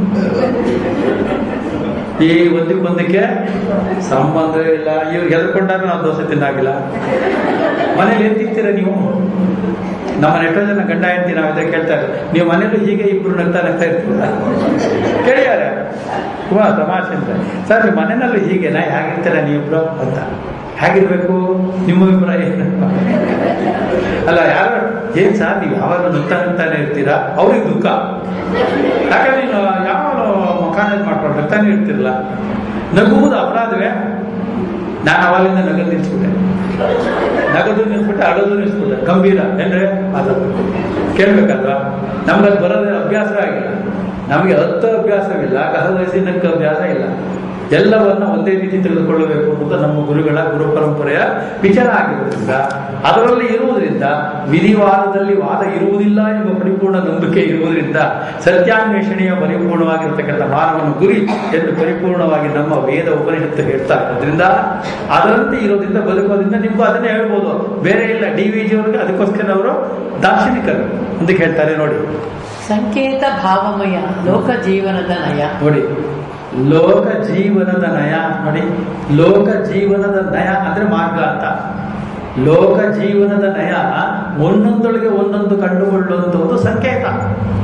Speaker 1: ಈ ಒಂದಕ್ಕೆ ಒಂದಕ್ಕೆ ಸಂಬಂಧ ಇಲ್ಲ ಇವ್ರು ಗೆದ್ಕೊಂಡಾಗ ನಾವು ದೋಸೆ ತಿನ್ನಾಗಿಲ್ಲ ಮನೇಲಿ ಏನ್ ತಿಂತೀರ ನೀವು ನಮ್ಮ ಎಷ್ಟೋ ಜನ ಗಂಡ ಹೆಂಡತಿ ನಾವು ಇದ್ರೆ ಕೇಳ್ತಾರೆ ನೀವು ಮನೇಲಿ ಹೀಗೆ ಇಬ್ರು ನಗ್ತಾ ನಗ್ತಾ ಇರ್ತೀರ ಕೇಳಿಯಾರೆ ತುಂಬಾ ತಮಾಷೆ ಅಂತ ಸರ್ ನಿಮ್ಮ ಮನೆಯಲ್ಲೂ ಹೀಗೆನಾ ಹೇಗಿರ್ತೀರ ನೀವಿಬ್ರು ಅಂತ ಹೇಗಿರ್ಬೇಕು ನಿಮ್ಮ ಅಭಿಪ್ರಾಯ ಏನು ಅಲ್ಲ ಯಾರು ಏನ್ ಸರ್ ನೀವು ಯಾವಾಗ ನಗ್ತಾ ನಗ್ತಾನೆ ಇರ್ತೀರಾ ಅವ್ರಿಗೆ ದುಃಖ ಯಾಕಂದ್ರೆ ನೀನು ಯಾವ ಮುಖಾನ ಮಾಡ್ಕೊಂಡು ನಗ್ತಾನೆ ಇರ್ತಿರಲ್ಲ ನಗುವುದು ಅಪರಾಧವೇ ನಾನು ಅವಾಗಿಂದ ನಗದು ನಿಲ್ಸ್ಬಿಟ್ಟೆ ನಗದು ನಿಲ್ಸ್ಬಿಟ್ಟೆ ಅಳೋದು ನಿಲ್ಸ್ಬಿಟ್ಟೆ ಗಂಭೀರ ಏನ್ರೆ ಅದು ಕೇಳ್ಬೇಕಲ್ವಾ ನಮ್ಗದು ಬರೋದೇ ಅಭ್ಯಾಸ ಆಗಿಲ್ಲ ನಮಗೆ ಹತ್ತು ಅಭ್ಯಾಸವಿಲ್ಲ ಕಹ ವಯಸ್ಸಿನಕ್ಕೆ ಅಭ್ಯಾಸ ಇಲ್ಲ ಎಲ್ಲವನ್ನ ಒಂದೇ ರೀತಿ ತಿಳಿದುಕೊಳ್ಳಬೇಕು ಅನ್ನೋದು ನಮ್ಮ ಗುರುಗಳ ಗುರು ಪರಂಪರೆಯ ವಿಚಾರ ಆಗಿರೋದ್ರಿಂದ ಅದರಲ್ಲಿ ಇರುವುದರಿಂದ ವಿಧಿವಾದದಲ್ಲಿ ವಾದ ಇರುವುದಿಲ್ಲ ಎಂಬ ಪರಿಪೂರ್ಣ ನಂಬಿಕೆ ಇರುವುದರಿಂದ ಸತ್ಯಾನ್ವೇಷಣೆಯ ಪರಿಪೂರ್ಣವಾಗಿರತಕ್ಕಂಥ ಮಾನವನ ಗುರಿ ಎಂದು ಪರಿಪೂರ್ಣವಾಗಿ ನಮ್ಮ ವೇದ ಉಪನಿಷತ್ತು ಹೇಳ್ತಾ ಇರೋದ್ರಿಂದ ಅದರಂತೆ ಇರೋದ್ರಿಂದ ಬದುಕೋದ್ರಿಂದ ನಿಮ್ಗೂ ಅದನ್ನೇ ಹೇಳ್ಬೋದು ಬೇರೆ ಇಲ್ಲ ಡಿ ವಿ ಜಿ ಅವ್ರಿಗೆ ಅದಕ್ಕೋಸ್ಕರ ಅವರು ದಾರ್ಶನಿಕರು ಅಂತ ಹೇಳ್ತಾರೆ ನೋಡಿ
Speaker 2: ಸಂಕೇತ ಭಾವಮಯ ಲೋಕ ಜೀವನದ ನಯ
Speaker 1: ನೋಡಿ ಲೋಕ ಜೀವನದ ನಯ ನೋಡಿ ಲೋಕ ಜೀವನದ ನಯ ಅಂದ್ರೆ ಮಾರ್ಗ ಅಂತ ಲೋಕ ಜೀವನದ ನಯ ಒಂದೊಂದೊಳಗೆ ಒಂದೊಂದು ಕಂಡುಕೊಳ್ಳುವಂತದ್ದು ಸಂಕೇತ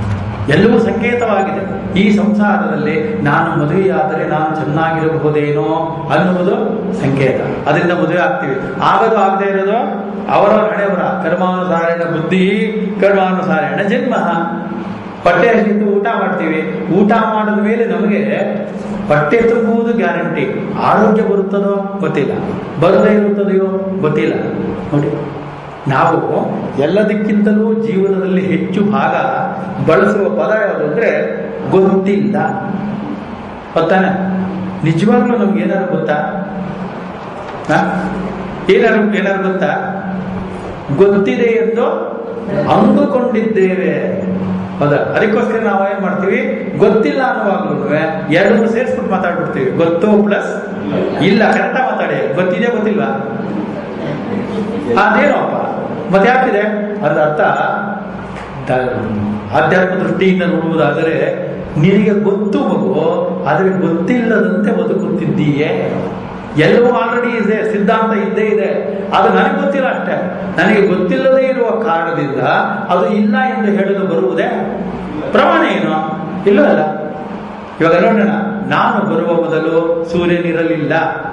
Speaker 1: ಎಲ್ಲವೂ ಸಂಕೇತವಾಗಿದೆ ಈ ಸಂಸಾರದಲ್ಲಿ ನಾನು ಮದುವೆಯಾದರೆ ನಾನು ಚೆನ್ನಾಗಿರಬಹುದೇನೋ ಅನ್ನುವುದು ಸಂಕೇತ ಅದರಿಂದ ಮದುವೆ ಆಗ್ತೀವಿ ಆಗದು ಆಗದೆ ಇರೋದು ಅವರವರ ಹಣೆಯವರ ಕರ್ಮಾನುಸಾರೇಣ ಬುದ್ಧಿ ಕರ್ಮಾನುಸಾರೇಣ ಜನ್ಮ ಹೊಟ್ಟೆ ಹಸಿದ್ದು ಊಟ ಮಾಡ್ತೀವಿ ಊಟ ಮಾಡಿದ ಮೇಲೆ ನಮಗೆ ಹೊಟ್ಟೆ ತುಂಬುವುದು ಗ್ಯಾರಂಟಿ ಆರೋಗ್ಯ ಬರುತ್ತದೋ ಗೊತ್ತಿಲ್ಲ ಬರದೇ ಇರುತ್ತದೆಯೋ ಗೊತ್ತಿಲ್ಲ ನೋಡಿ ನಾವು ಎಲ್ಲದಕ್ಕಿಂತಲೂ ಜೀವನದಲ್ಲಿ ಹೆಚ್ಚು ಭಾಗ ಬಳಸುವ ಪದ ಯಾವುದು ಅಂದ್ರೆ ಗೊತ್ತಿಲ್ಲ ಗೊತ್ತಾನೆ ನಿಜವಾಗ್ಲೂ ನಮ್ಗೆ ಏನಾದ್ರು ಗೊತ್ತಾ ಹ? ಏನಾದ್ರು ಏನಾದ್ರು ಗೊತ್ತಾ ಗೊತ್ತಿದೆ ಎಂದು ಅಂದುಕೊಂಡಿದ್ದೇವೆ ಹೌದಾ ಅದಕ್ಕೋಸ್ಕರ ನಾವು ಏನ್ ಮಾಡ್ತೀವಿ ಗೊತ್ತಿಲ್ಲ ಅನ್ನುವಾಗ್ಲೂ ಎರಡು ಮೂರು ಸೇರಿಸ್ಬಿಟ್ಟು ಮಾತಾಡ್ಬಿಡ್ತೀವಿ ಗೊತ್ತು ಪ್ಲಸ್ ಇಲ್ಲ ಕರೆಕ್ಟಾಗಿ ಮಾತಾಡಿ ಗೊತ್ತಿದೆ ಗೊತ್ತಿಲ್ವಾ ಅದೇನಪ್ಪ ಮತ್ತೆ ಯಾಕಿದೆ ಅದ್ರ ಅರ್ಥ ದ- ಆಧ್ಯಾತ್ಮ ದೃಷ್ಟಿಯಿಂದ ನೋಡುವುದಾದರೆ ನಿನಗೆ ಗೊತ್ತು ಮಗು ಆದರೆ ಗೊತ್ತಿಲ್ಲದಂತೆ ಬದುಕುತ್ತಿದ್ದೀಯೇ ಎಲ್ಲವೂ ಆಲ್ರೆಡಿ ಇದೆ ಸಿದ್ಧಾಂತ ಇದ್ದೇ ಇದೆ ಅದು ನನಗೆ ಗೊತ್ತಿಲ್ಲ ಅಷ್ಟೇ ನನಗೆ ಗೊತ್ತಿಲ್ಲದೇ ಇರುವ ಕಾರಣದಿಂದ ಅದು ಇಲ್ಲ ಎಂದು ಹೇಳಲು ಬರುವುದೇ ಪ್ರಮಾಣ ಏನು ಇಲ್ಲವಲ್ಲ ಇವಾಗ ನೋಡೋಣ ನಾನು ಬರುವ ಮೊದಲು ಸೂರ್ಯನಿರಲಿಲ್ಲ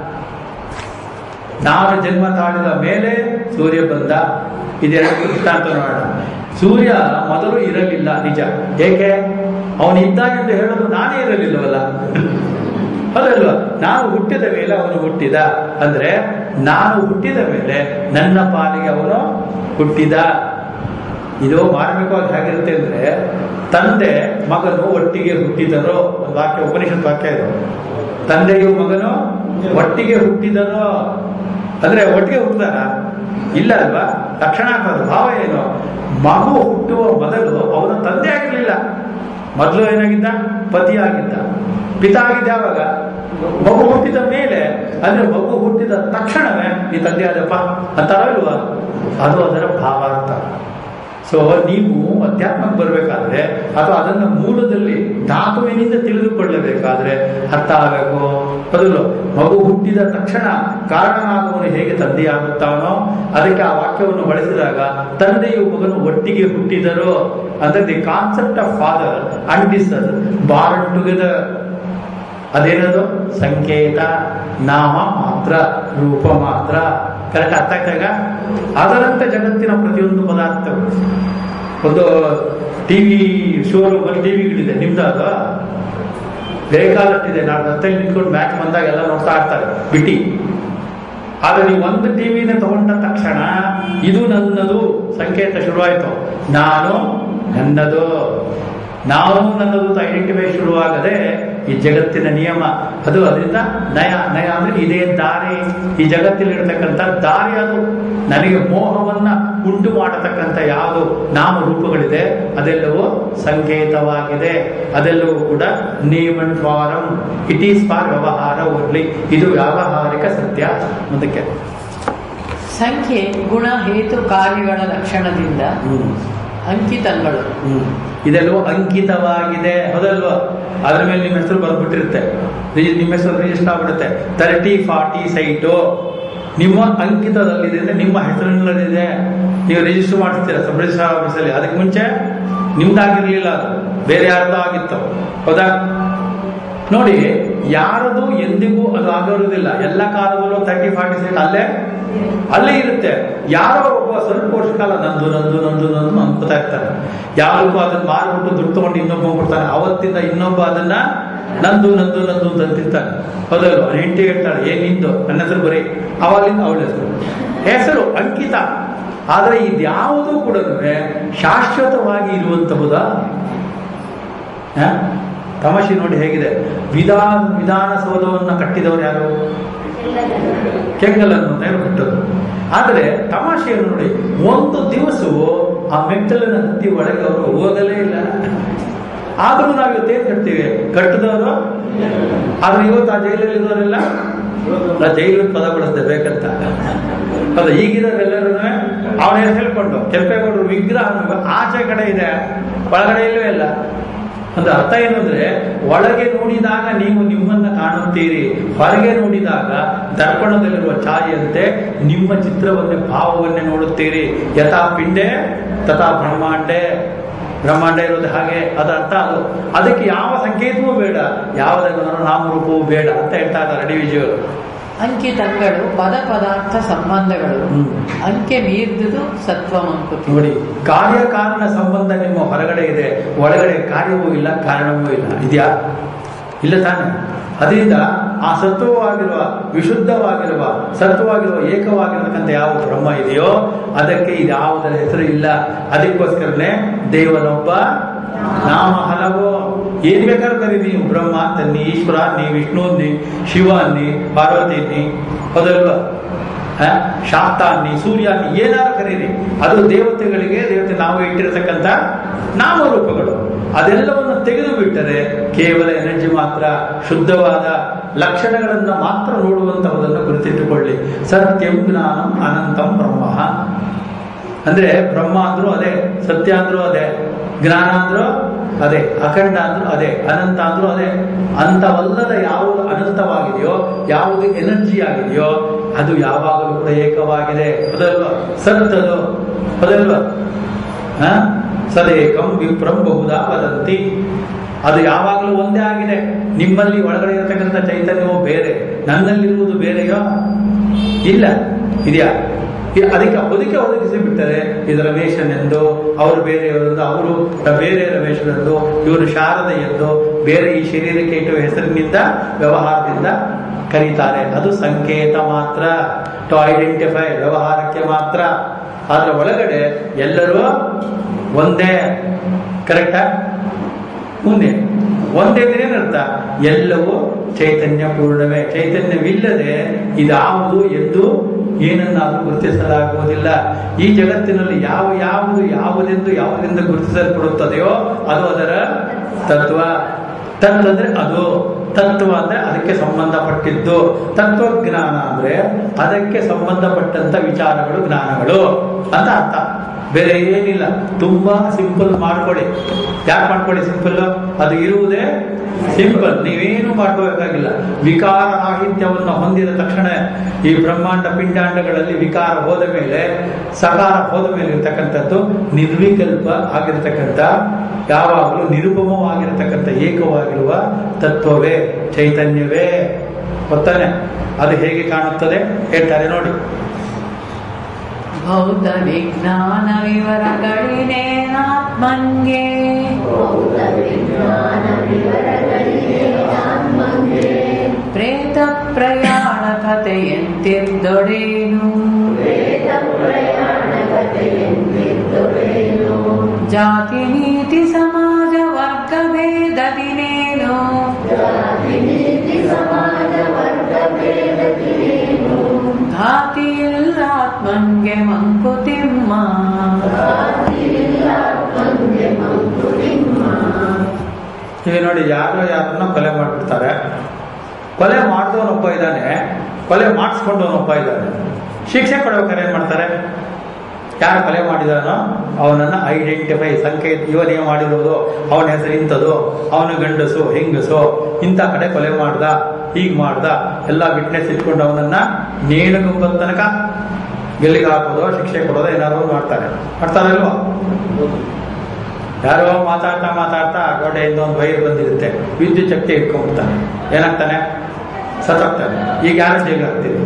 Speaker 1: ನಾನು ಜನ್ಮ ತಾಳಿದ ಮೇಲೆ ಸೂರ್ಯ ಬಂದ ಇದೆರಡು ದೃಷ್ಟಾಂತ ನೋಡೋಣ ಸೂರ್ಯ ಮೊದಲು ಇರಲಿಲ್ಲ ನಿಜ ಏಕೆ ಅವನು ಇದ್ದ ಎಂದು ಹೇಳಲು ನಾನೇ ಇರಲಿಲ್ಲವಲ್ಲ ಹೌದಲ್ವಾ ನಾನು ಹುಟ್ಟಿದ ಮೇಲೆ ಅವನು ಹುಟ್ಟಿದ ಅಂದ್ರೆ ನಾನು ಹುಟ್ಟಿದ ಮೇಲೆ ನನ್ನ ಪಾಲಿಗೆ ಅವನು ಹುಟ್ಟಿದ ಇದು ಮಾರ್ಮಿಕವಾಗಿ ಹೇಗಿರುತ್ತೆ ಅಂದ್ರೆ ತಂದೆ ಮಗನು ಒಟ್ಟಿಗೆ ಹುಟ್ಟಿದರು ಒಂದು ವಾಕ್ಯ ಉಪನಿಷತ್ ವಾಕ್ಯ ಇದು ತಂದೆಯು ಮಗನು ಒಟ್ಟಿಗೆ ಹುಟ್ಟಿದನು ಅಂದ್ರೆ ಒಟ್ಟಿಗೆ ಹುಟ್ಟಿದಾರ ಇಲ್ಲ ಅಲ್ವಾ ತಕ್ಷಣ ಭಾವ ಏನು ಮಗು ಹುಟ್ಟುವ ಮೊದಲು ಅವನ ತಂದೆ ಆಗಿರ್ಲಿಲ್ಲ ಮೊದಲು ಏನಾಗಿದ್ದ ಪತಿ ಆಗಿದ್ದ ಪಿತ ಆಗಿದ್ದ ಯಾವಾಗ ಮಗು ಹುಟ್ಟಿದ ಮೇಲೆ ಅಂದ್ರೆ ಮಗು ಹುಟ್ಟಿದ ತಕ್ಷಣವೇ ನೀ ತಂದೆ ಆದಪ್ಪ ಅಂತಾರಲ್ವಾ ಅದು ಅದರ ಭಾವಾರ್ಥ ಸೊ ನೀವು ಅಧ್ಯಾತ್ಮಕ್ಕೆ ಬರಬೇಕಾದ್ರೆ ಅಥವಾ ಅದನ್ನ ಮೂಲದಲ್ಲಿ ಧಾತುವಿನಿಂದ ತಿಳಿದುಕೊಳ್ಳಬೇಕಾದ್ರೆ ಅರ್ಥ ಆಗಬೇಕು ಬದಲು ಮಗು ಹುಟ್ಟಿದ ತಕ್ಷಣ ಕಾರಣನಾದವನು ಹೇಗೆ ತಂದೆಯಾಗುತ್ತಾನೋ ಅದಕ್ಕೆ ಆ ವಾಕ್ಯವನ್ನು ಬಳಸಿದಾಗ ತಂದೆಯು ಮಗನು ಒಟ್ಟಿಗೆ ಹುಟ್ಟಿದರು ಅಂದ್ರೆ the concept of father and the son born together ಅದೇನದು ಸಂಕೇತ ನಾಮ ಮಾತ್ರ ರೂಪ ಮಾತ್ರ ಕರೆಕ್ಟ್ ಅರ್ಥ ಆಗ್ತಾಗ ಅದರಂತೆ ಜಗತ್ತಿನ ಪ್ರತಿಯೊಂದು ಪದಾರ್ಥಗಳು ಒಂದು ಟಿವಿ ಶೋರೂಮ್ ಅಲ್ಲಿ ಟಿವಿಗಳಿದೆ ನಿಮ್ದಾಗ ಬೇಕಾದಷ್ಟಿದೆ ನಾವು ರಸ್ತೆಯಲ್ಲಿ ನಿಂತ್ಕೊಂಡು ಮ್ಯಾಚ್ ಬಂದಾಗ ಎಲ್ಲ ನೋಡ್ತಾ ಇರ್ತಾರೆ ಬಿಟ್ಟಿ ಆದ್ರೆ ನೀವು ಒಂದು ಟಿವಿನ ತಗೊಂಡ ತಕ್ಷಣ ಇದು ನನ್ನದು ಸಂಕೇತ ಶುರುವಾಯಿತು ನಾನು ನನ್ನದು ನಾವು ನನ್ನದು ಐಡೆಂಟಿಫೈ ಶುರುವಾಗದೆ ಈ ಜಗತ್ತಿನ ನಿಯಮ ಅದು ಅದರಿಂದ ನಯ ನಯ ಅಂದ್ರೆ ಇದೇ ದಾರಿ ಈ ಜಗತ್ತಿಲಿರ್ತಕ್ಕಂಥ ದಾರಿ ಅದು ನನಗೆ ಮೋಹವನ್ನ ಉಂಟು ಮಾಡತಕ್ಕಂಥ ಯಾವುದು ನಾಮ ರೂಪಗಳಿದೆ ಅದೆಲ್ಲವೂ ಸಂಕೇತವಾಗಿದೆ ಅದೆಲ್ಲವೂ ಕೂಡ name and form it is for ವ್ಯವಹಾರ ಓನ್ಲಿ ಇದು ವ್ಯಾವಹಾರಿಕ ಸತ್ಯ ಮುಂದಕ್ಕೆ
Speaker 2: ಸಂಖ್ಯೆ ಗುಣ ಹೇತು ಕಾರ್ಯಗಳ ಲಕ್ಷಣದಿಂದ ಅಂಕಿತಗಳು
Speaker 1: ಇದೆಲ್ಲವೂ ಅಂಕಿತವಾಗಿದೆ ಹೌದಲ್ವಾ ಅದ್ರ ಮೇಲೆ ನಿಮ್ಮ ಹೆಸರು ಬರ್ಬಿಟ್ಟಿರುತ್ತೆ ರಿ- ನಿಮ್ಮ ಹೆಸರು ರಿಜಿಸ್ಟರ್ ಆಗ್ಬಿಡುತ್ತೆ ತರ್ಟಿ ಫಾರ್ಟಿ ಸೈಟು ನಿಮ್ಮ ಅಂಕಿತದಲ್ಲಿದೆ ಅಂದ್ರೆ ನಿಮ್ಮ ಹೆಸರಿನಲ್ಲಿದೆ ನೀವು ರಿಜಿಸ್ಟರ್ ಮಾಡಿಸ್ತೀರಾ ಸಬ್ ರಿಜಿಸ್ಟರ್ ಆಫೀಸಲ್ಲಿ ಅದಕ್ಕೆ ಮುಂಚೆ ನಿಮ್ದಾಗಿರ್ಲಿಲ್ಲ ಅದು ಬೇರೆ ಯಾರ್ದೋ ಆಗಿತ್ತು ಹೌದಾ ನೋಡಿ ಯಾರದು ಎಂದಿಗೂ ಅದು ಆಗಿರೋದಿಲ್ಲ ಎಲ್ಲ ಕಾಲದಲ್ಲೂ ತರ್ಟಿ ಫಾರ್ಟಿ ಸೈಟ್ ಅಲ್ಲೇ ಅಲ್ಲೇ ಇರುತ್ತೆ ಯಾರೋ ಒಬ್ಬ ಸ್ವಲ್ಪ ವರ್ಷ ಕಾಲ ನಂದು ನಂದು ನಂದು ನಂದು ಅನ್ಕೋತಾ ಇರ್ತಾರೆ ಯಾರಿಗೂ ಅದನ್ನ ಮಾರ್ಬಿಟ್ಟು ದುಡ್ಡು ತಗೊಂಡು ಇನ್ನೊಬ್ಬ ಕೊಡ್ತಾನೆ ಅವತ್ತಿಂದ ಇನ್ನೊಬ್ಬ ಅದನ್ನ ನಂದು ನಂದು ನಂದು ಅಂತ ಅಂತಿರ್ತಾನೆ ಹೌದಲ್ವ ಹೆಂಡತಿ ಹೇಳ್ತಾಳೆ ಏನ್ ನಿಂದು ನನ್ನ ಹೆಸರು ಬರೀ ಅವಾಗಿಂದ ಅವಳ ಹೆಸರು ಹೆಸರು ಅಂಕಿತ ಆದ್ರೆ ಇದ್ಯಾವುದೂ ಕೂಡ ಶಾಶ್ವತವಾಗಿ ಇರುವಂತಹುದಾ ಹ? ತಮಾಷೆ ನೋಡಿ ಹೇಗಿದೆ ವಿಧಾನ ವಿಧಾನಸೌಧವನ್ನ ಕಟ್ಟಿದವರು ಯಾರು ಕೆಂಗಲನ್ನು ನೇರು ಕಟ್ಟೋದು ಆದರೆ ತಮಾಷೆಯನ್ನು ನೋಡಿ ಒಂದು ದಿವಸವೂ ಆ ಮೆಟ್ಟಲಿನ ಹತ್ತಿ ಒಳಗೆ ಅವರು ಹೋಗಲೇ ಇಲ್ಲ ಆದ್ರೂ ನಾವು ಇವತ್ತೇನ್ ಕಟ್ತೀವಿ ಕಟ್ಟಿದವರು ಆದ್ರೆ ಇವತ್ತು ಆ ಜೈಲಲ್ಲಿ ಇರೋರೆಲ್ಲ ನಾ ಜೈಲು ಪದ ಬಳಸ್ದೆ ಬೇಕಂತ ಹೌದಾ ಈಗಿರೋರೆಲ್ಲರೂ ಅವನ ಹೆಸರು ಹೇಳ್ಕೊಂಡು ಕೆಂಪೇಗೌಡರು ವಿಗ್ರಹ ಆಚೆ ಕಡೆ ಇದೆ ಒಳಗಡೆ ಇಲ್ಲವೇ ಇಲ್ಲ ಅಂದ್ರೆ ಅರ್ಥ ಏನು ಅಂದ್ರೆ ಒಳಗೆ ನೋಡಿದಾಗ ನೀವು ನಿಮ್ಮನ್ನ ಕಾಣುತ್ತೀರಿ ಹೊರಗೆ ನೋಡಿದಾಗ ದರ್ಪಣದಲ್ಲಿರುವ ಛಾಯೆಯಂತೆ ನಿಮ್ಮ ಚಿತ್ರವನ್ನೇ ಭಾವವನ್ನೇ ನೋಡುತ್ತೀರಿ ಯಥಾ ಪಿಂಡೆ ತಥಾ ಬ್ರಹ್ಮಾಂಡೆ ಬ್ರಹ್ಮಾಂಡ ಇರೋದು ಹಾಗೆ ಅದು ಅರ್ಥ ಅದು ಅದಕ್ಕೆ ಯಾವ ಸಂಕೇತವೂ ಬೇಡ ಯಾವುದನ್ನು ನಾಮರೂಪವೂ ಬೇಡ ಅಂತ ಹೇಳ್ತಾ ಇದ್ದಾರೆ ಡಿ ವಿಜಿಯವರು
Speaker 2: ಅಂಕಿ ತಂಗಳು ಪದ ಪದಾರ್ಥ ಸಂಬಂಧಗಳು
Speaker 1: ಹ್ಮ್.
Speaker 2: ಅಂಕೆ ಮೀರ್ದುದು ಸತ್ವ ಮಂಕುತಿ
Speaker 1: ನೋಡಿ ಕಾರ್ಯಕಾರಣ ಸಂಬಂಧ ನಿಮ್ಮ ಹೊರಗಡೆ ಇದೆ ಒಳಗಡೆ ಕಾರ್ಯವೂ ಇಲ್ಲ ಕಾರಣವೂ ಇಲ್ಲ ಇದೆಯಾ ಇಲ್ಲ ತಾನೆ ಅದರಿಂದ ಆ ಸತ್ವವಾಗಿರುವ ವಿಶುದ್ಧವಾಗಿರುವ ಸತ್ವವಾಗಿರುವ ಏಕವಾಗಿರತಕ್ಕಂಥ ಯಾವ ಬ್ರಹ್ಮ ಇದೆಯೋ ಅದಕ್ಕೆ ಇದು ಯಾವುದರ ಹೆಸರು ಇಲ್ಲ ಅದಕ್ಕೋಸ್ಕರನೇ ದೇವನೊಬ್ಬ ನಾಮ ಹಲವು ಏನ್ ಬೇಕಾದ್ರೂ ಕರಿ ನೀವು ಬ್ರಹ್ಮ ತನ್ನಿ ಈಶ್ವರ ನೀ ವಿಷ್ಣು ಅನ್ನಿ ಶಿವ ಅನ್ನಿ ಪಾರ್ವತಿ ಅನ್ನಿ ಹೌದಲ್ವಾ ಹ? ಶಾಕ್ತ ಅನ್ನಿ ಸೂರ್ಯ ಅನ್ನಿ ಏನಾದ್ರು ಕರೀರಿ ಅದು ದೇವತೆಗಳಿಗೆ ದೇವತೆ ನಾವು ಇಟ್ಟಿರತಕ್ಕಂಥ ನಾಮರೂಪಗಳು ಅದೆಲ್ಲವನ್ನು ತೆಗೆದು ಬಿಟ್ಟರೆ ಕೇವಲ ಎನರ್ಜಿ ಮಾತ್ರ ಶುದ್ಧವಾದ ಲಕ್ಷಣಗಳನ್ನ ಮಾತ್ರ ನೋಡುವಂತಹದನ್ನು ಗುರುತಿಟ್ಟುಕೊಳ್ಳಿ ಸತ್ಯಂ ಜ್ಞಾನಂ ಅನಂತಂ ಬ್ರಹ್ಮ ಅಂದ್ರೆ ಬ್ರಹ್ಮ ಅಂದ್ರೂ ಅದೇ ಸತ್ಯ ಅಂದ್ರೂ ಅದೇ ಜ್ಞಾನ ಅಂದ್ರೂ ಅದೇ ಅಖಂಡ ಅಂದ್ರೂ ಅದೇ ಅನಂತ ಅಂದ್ರೂ ಅದೇ ಅಂತವಲ್ಲದ ಯಾವುದು ಅನಂತವಾಗಿದೆಯೋ ಯಾವುದು ಎನರ್ಜಿ ಆಗಿದೆಯೋ ಅದು ಯಾವಾಗಲೂ ಕೂಡ ಏಕವಾಗಿದೆ ಅದಲ್ವಾ ಸತ್ತದು ಅದಲ್ವಾ ಹ? ಸದೇಕಂ ವಿಪ್ರಂ ಬಹುದಾ ವದಂತಿ ಅದು ಯಾವಾಗಲೂ ಒಂದೇ ಆಗಿದೆ ನಿಮ್ಮಲ್ಲಿ ಒಳಗಡೆ ಇರತಕ್ಕಂಥ ಚೈತನ್ಯವೂ ಬೇರೆ ನನ್ನಲ್ಲಿರುವುದು ಬೇರೆಯೋ ಇಲ್ಲ ಇದೆಯಾ ಇ- ಅದಕ್ಕೆ ಹೊದಿಕೆ ಒದಗಿಸಿ ಬಿಟ್ಟರೆ ಇದು ರಮೇಶನ್ ಎಂದು ಅವರು ಬೇರೆಯವರೆಂದು ಅವರು ಬೇರೆ ರಮೇಶನ್ ಎಂದು ಇವರು ಶಾರದೆ ಎಂದು ಬೇರೆ ಈ ಶರೀರಕ್ಕೆ ಇಟ್ಟುವ ಹೆಸರಿನಿಂದ ವ್ಯವಹಾರದಿಂದ ಕರೀತಾರೆ ಅದು ಸಂಕೇತ ಮಾತ್ರ ಟು ಐಡೆಂಟಿಫೈ ವ್ಯವಹಾರಕ್ಕೆ ಮಾತ್ರ ಅದರ ಒಳಗಡೆ ಎಲ್ಲರೂ ಒಂದೇ ಕರೆಕ್ಟಾ ಮುಂದೆ ಒಂದೇ ಅಂದ್ರೆ ಏನರ್ಥ ಎಲ್ಲವೂ ಚೈತನ್ಯ ಪೂರ್ಣವೇ ಚೈತನ್ಯವಿಲ್ಲದೆ ಇದಾವುದು ಎಂದು ಏನನ್ನಾದ್ರೂ ಗುರುತಿಸಲಾಗುವುದಿಲ್ಲ ಈ ಜಗತ್ತಿನಲ್ಲಿ ಯಾವ ಯಾವುದು ಯಾವುದೆಂದು ಯಾವುದರಿಂದ ಗುರುತಿಸಲ್ಪಡುತ್ತದೆಯೋ ಅದು ಅದರ ತತ್ವ ತತ್ ಅಂದ್ರೆ ಅದು ತತ್ವ ಅಂದ್ರೆ ಅದಕ್ಕೆ ಸಂಬಂಧಪಟ್ಟಿದ್ದು ತತ್ವಜ್ಞಾನ ಅಂದ್ರೆ ಅದಕ್ಕೆ ಸಂಬಂಧಪಟ್ಟಂತ ವಿಚಾರಗಳು ಜ್ಞಾನಗಳು ಅಂತ ಅರ್ಥ ಬೇರೆ ಏನಿಲ್ಲ ತುಂಬಾ ಸಿಂಪಲ್ ಮಾಡ್ಕೊಳ್ಳಿ ಯಾಕೆ ಮಾಡ್ಕೊಳ್ಳಿ ಸಿಂಪಲ್ ಅದು ಇರುವುದೇ ಸಿಂಪಲ್ ನೀವೇನು ಮಾಡ್ಕೋಬೇಕಾಗಿಲ್ಲ ವಿಕಾರ ರಾಹಿತ್ಯವನ್ನು ಹೊಂದಿದ ತಕ್ಷಣ ಈ ಬ್ರಹ್ಮಾಂಡ ಪಿಂಡಾಂಡಗಳಲ್ಲಿ ವಿಕಾರ ಹೋದ ಮೇಲೆ ಸಕಾರ ಹೋದ ಮೇಲೆ ಇರ್ತಕ್ಕಂಥದ್ದು ನಿರ್ವಿಕಲ್ಪ ಆಗಿರತಕ್ಕಂಥ ಯಾವಾಗಲೂ ನಿರುಪಮವಾಗಿರತಕ್ಕಂಥ ಏಕವಾಗಿರುವ ತತ್ವವೇ ಚೈತನ್ಯವೇ ಗೊತ್ತಾನೆ ಅದು ಹೇಗೆ ಕಾಣುತ್ತದೆ ಹೇಳ್ತಾರೆ ನೋಡಿ
Speaker 2: ಭೌತ ವಿಜ್ಞಾನ ವಿವರಗಳಿನೇನಾತ್ಮನ್ಗೆ ಪ್ರೇತ ಪ್ರಯಾಣ ಕಥೆಯಂತಿದ್ದೊಡೇನು ಜಾತಿ ನೀತಿ ಸಮಾಜ ವರ್ಗ ಭೇದದಿನೇನು ಘಾತಿಯಿಲ್ಲ ಆತ್ಮನ್ಗೆ ಮಂಕುತಿಮ್ಮ
Speaker 1: ಈಗ ನೋಡಿ ಯಾರೋ ಯಾರನ್ನ ಕೊಲೆ ಮಾಡ್ಬಿಡ್ತಾರೆ ಕೊಲೆ ಮಾಡಿದವನೊಬ್ಬ ಇದ್ದಾನೆ ಕೊಲೆ ಮಾಡಿಸ್ಕೊಂಡವನೊಬ್ಬ ಇದ್ದಾನೆ ಶಿಕ್ಷೆ ಕೊಡ್ಬೇಕಾದ್ರೆ ಏನ್ ಮಾಡ್ತಾರೆ ಯಾರು ಕೊಲೆ ಮಾಡಿದಾನೋ ಅವನನ್ನ ಐಡೆಂಟಿಫೈ ಸಂಕೇತ ಇವನೇ ಮಾಡಿರೋದು ಅವನ ಹೆಸರು ಇಂಥದ್ದು ಅವನು ಗಂಡಸು ಹೆಂಗಸು ಇಂಥ ಕಡೆ ಕೊಲೆ ಮಾಡ್ದ ಹೀಗ್ ಮಾಡ್ದ ಎಲ್ಲ ವಿಟ್ನೆಸ್ ಇಟ್ಕೊಂಡು ಅವನನ್ನ ನೇಣುಗುಂಬದ ತನಕ ಗೆಲ್ಲಿಗೆ ಹಾಕೋದು ಶಿಕ್ಷೆ ಕೊಡೋದು ಏನಾದ್ರು ಒಂದ್ ಮಾಡ್ತಾರೆ ಮಾಡ್ತಾರಲ್ವಾ ಯಾರೋ ಮಾತಾಡ್ತಾ ಮಾತಾಡ್ತಾ ಗೋಡೆಯಿಂದ ಒಂದು ವೈರ್ ಬಂದಿರುತ್ತೆ ವಿದ್ಯುತ್ ಶಕ್ತಿ ಇಟ್ಕೊಂಡ್ಬಿಡ್ತಾನೆ ಏನಾಗ್ತಾನೆ ಸತ್ತೋಗ್ತಾನೆ ಈಗ ಯಾರು ಜೈಲ್ ಹಾಕ್ತೀರಿ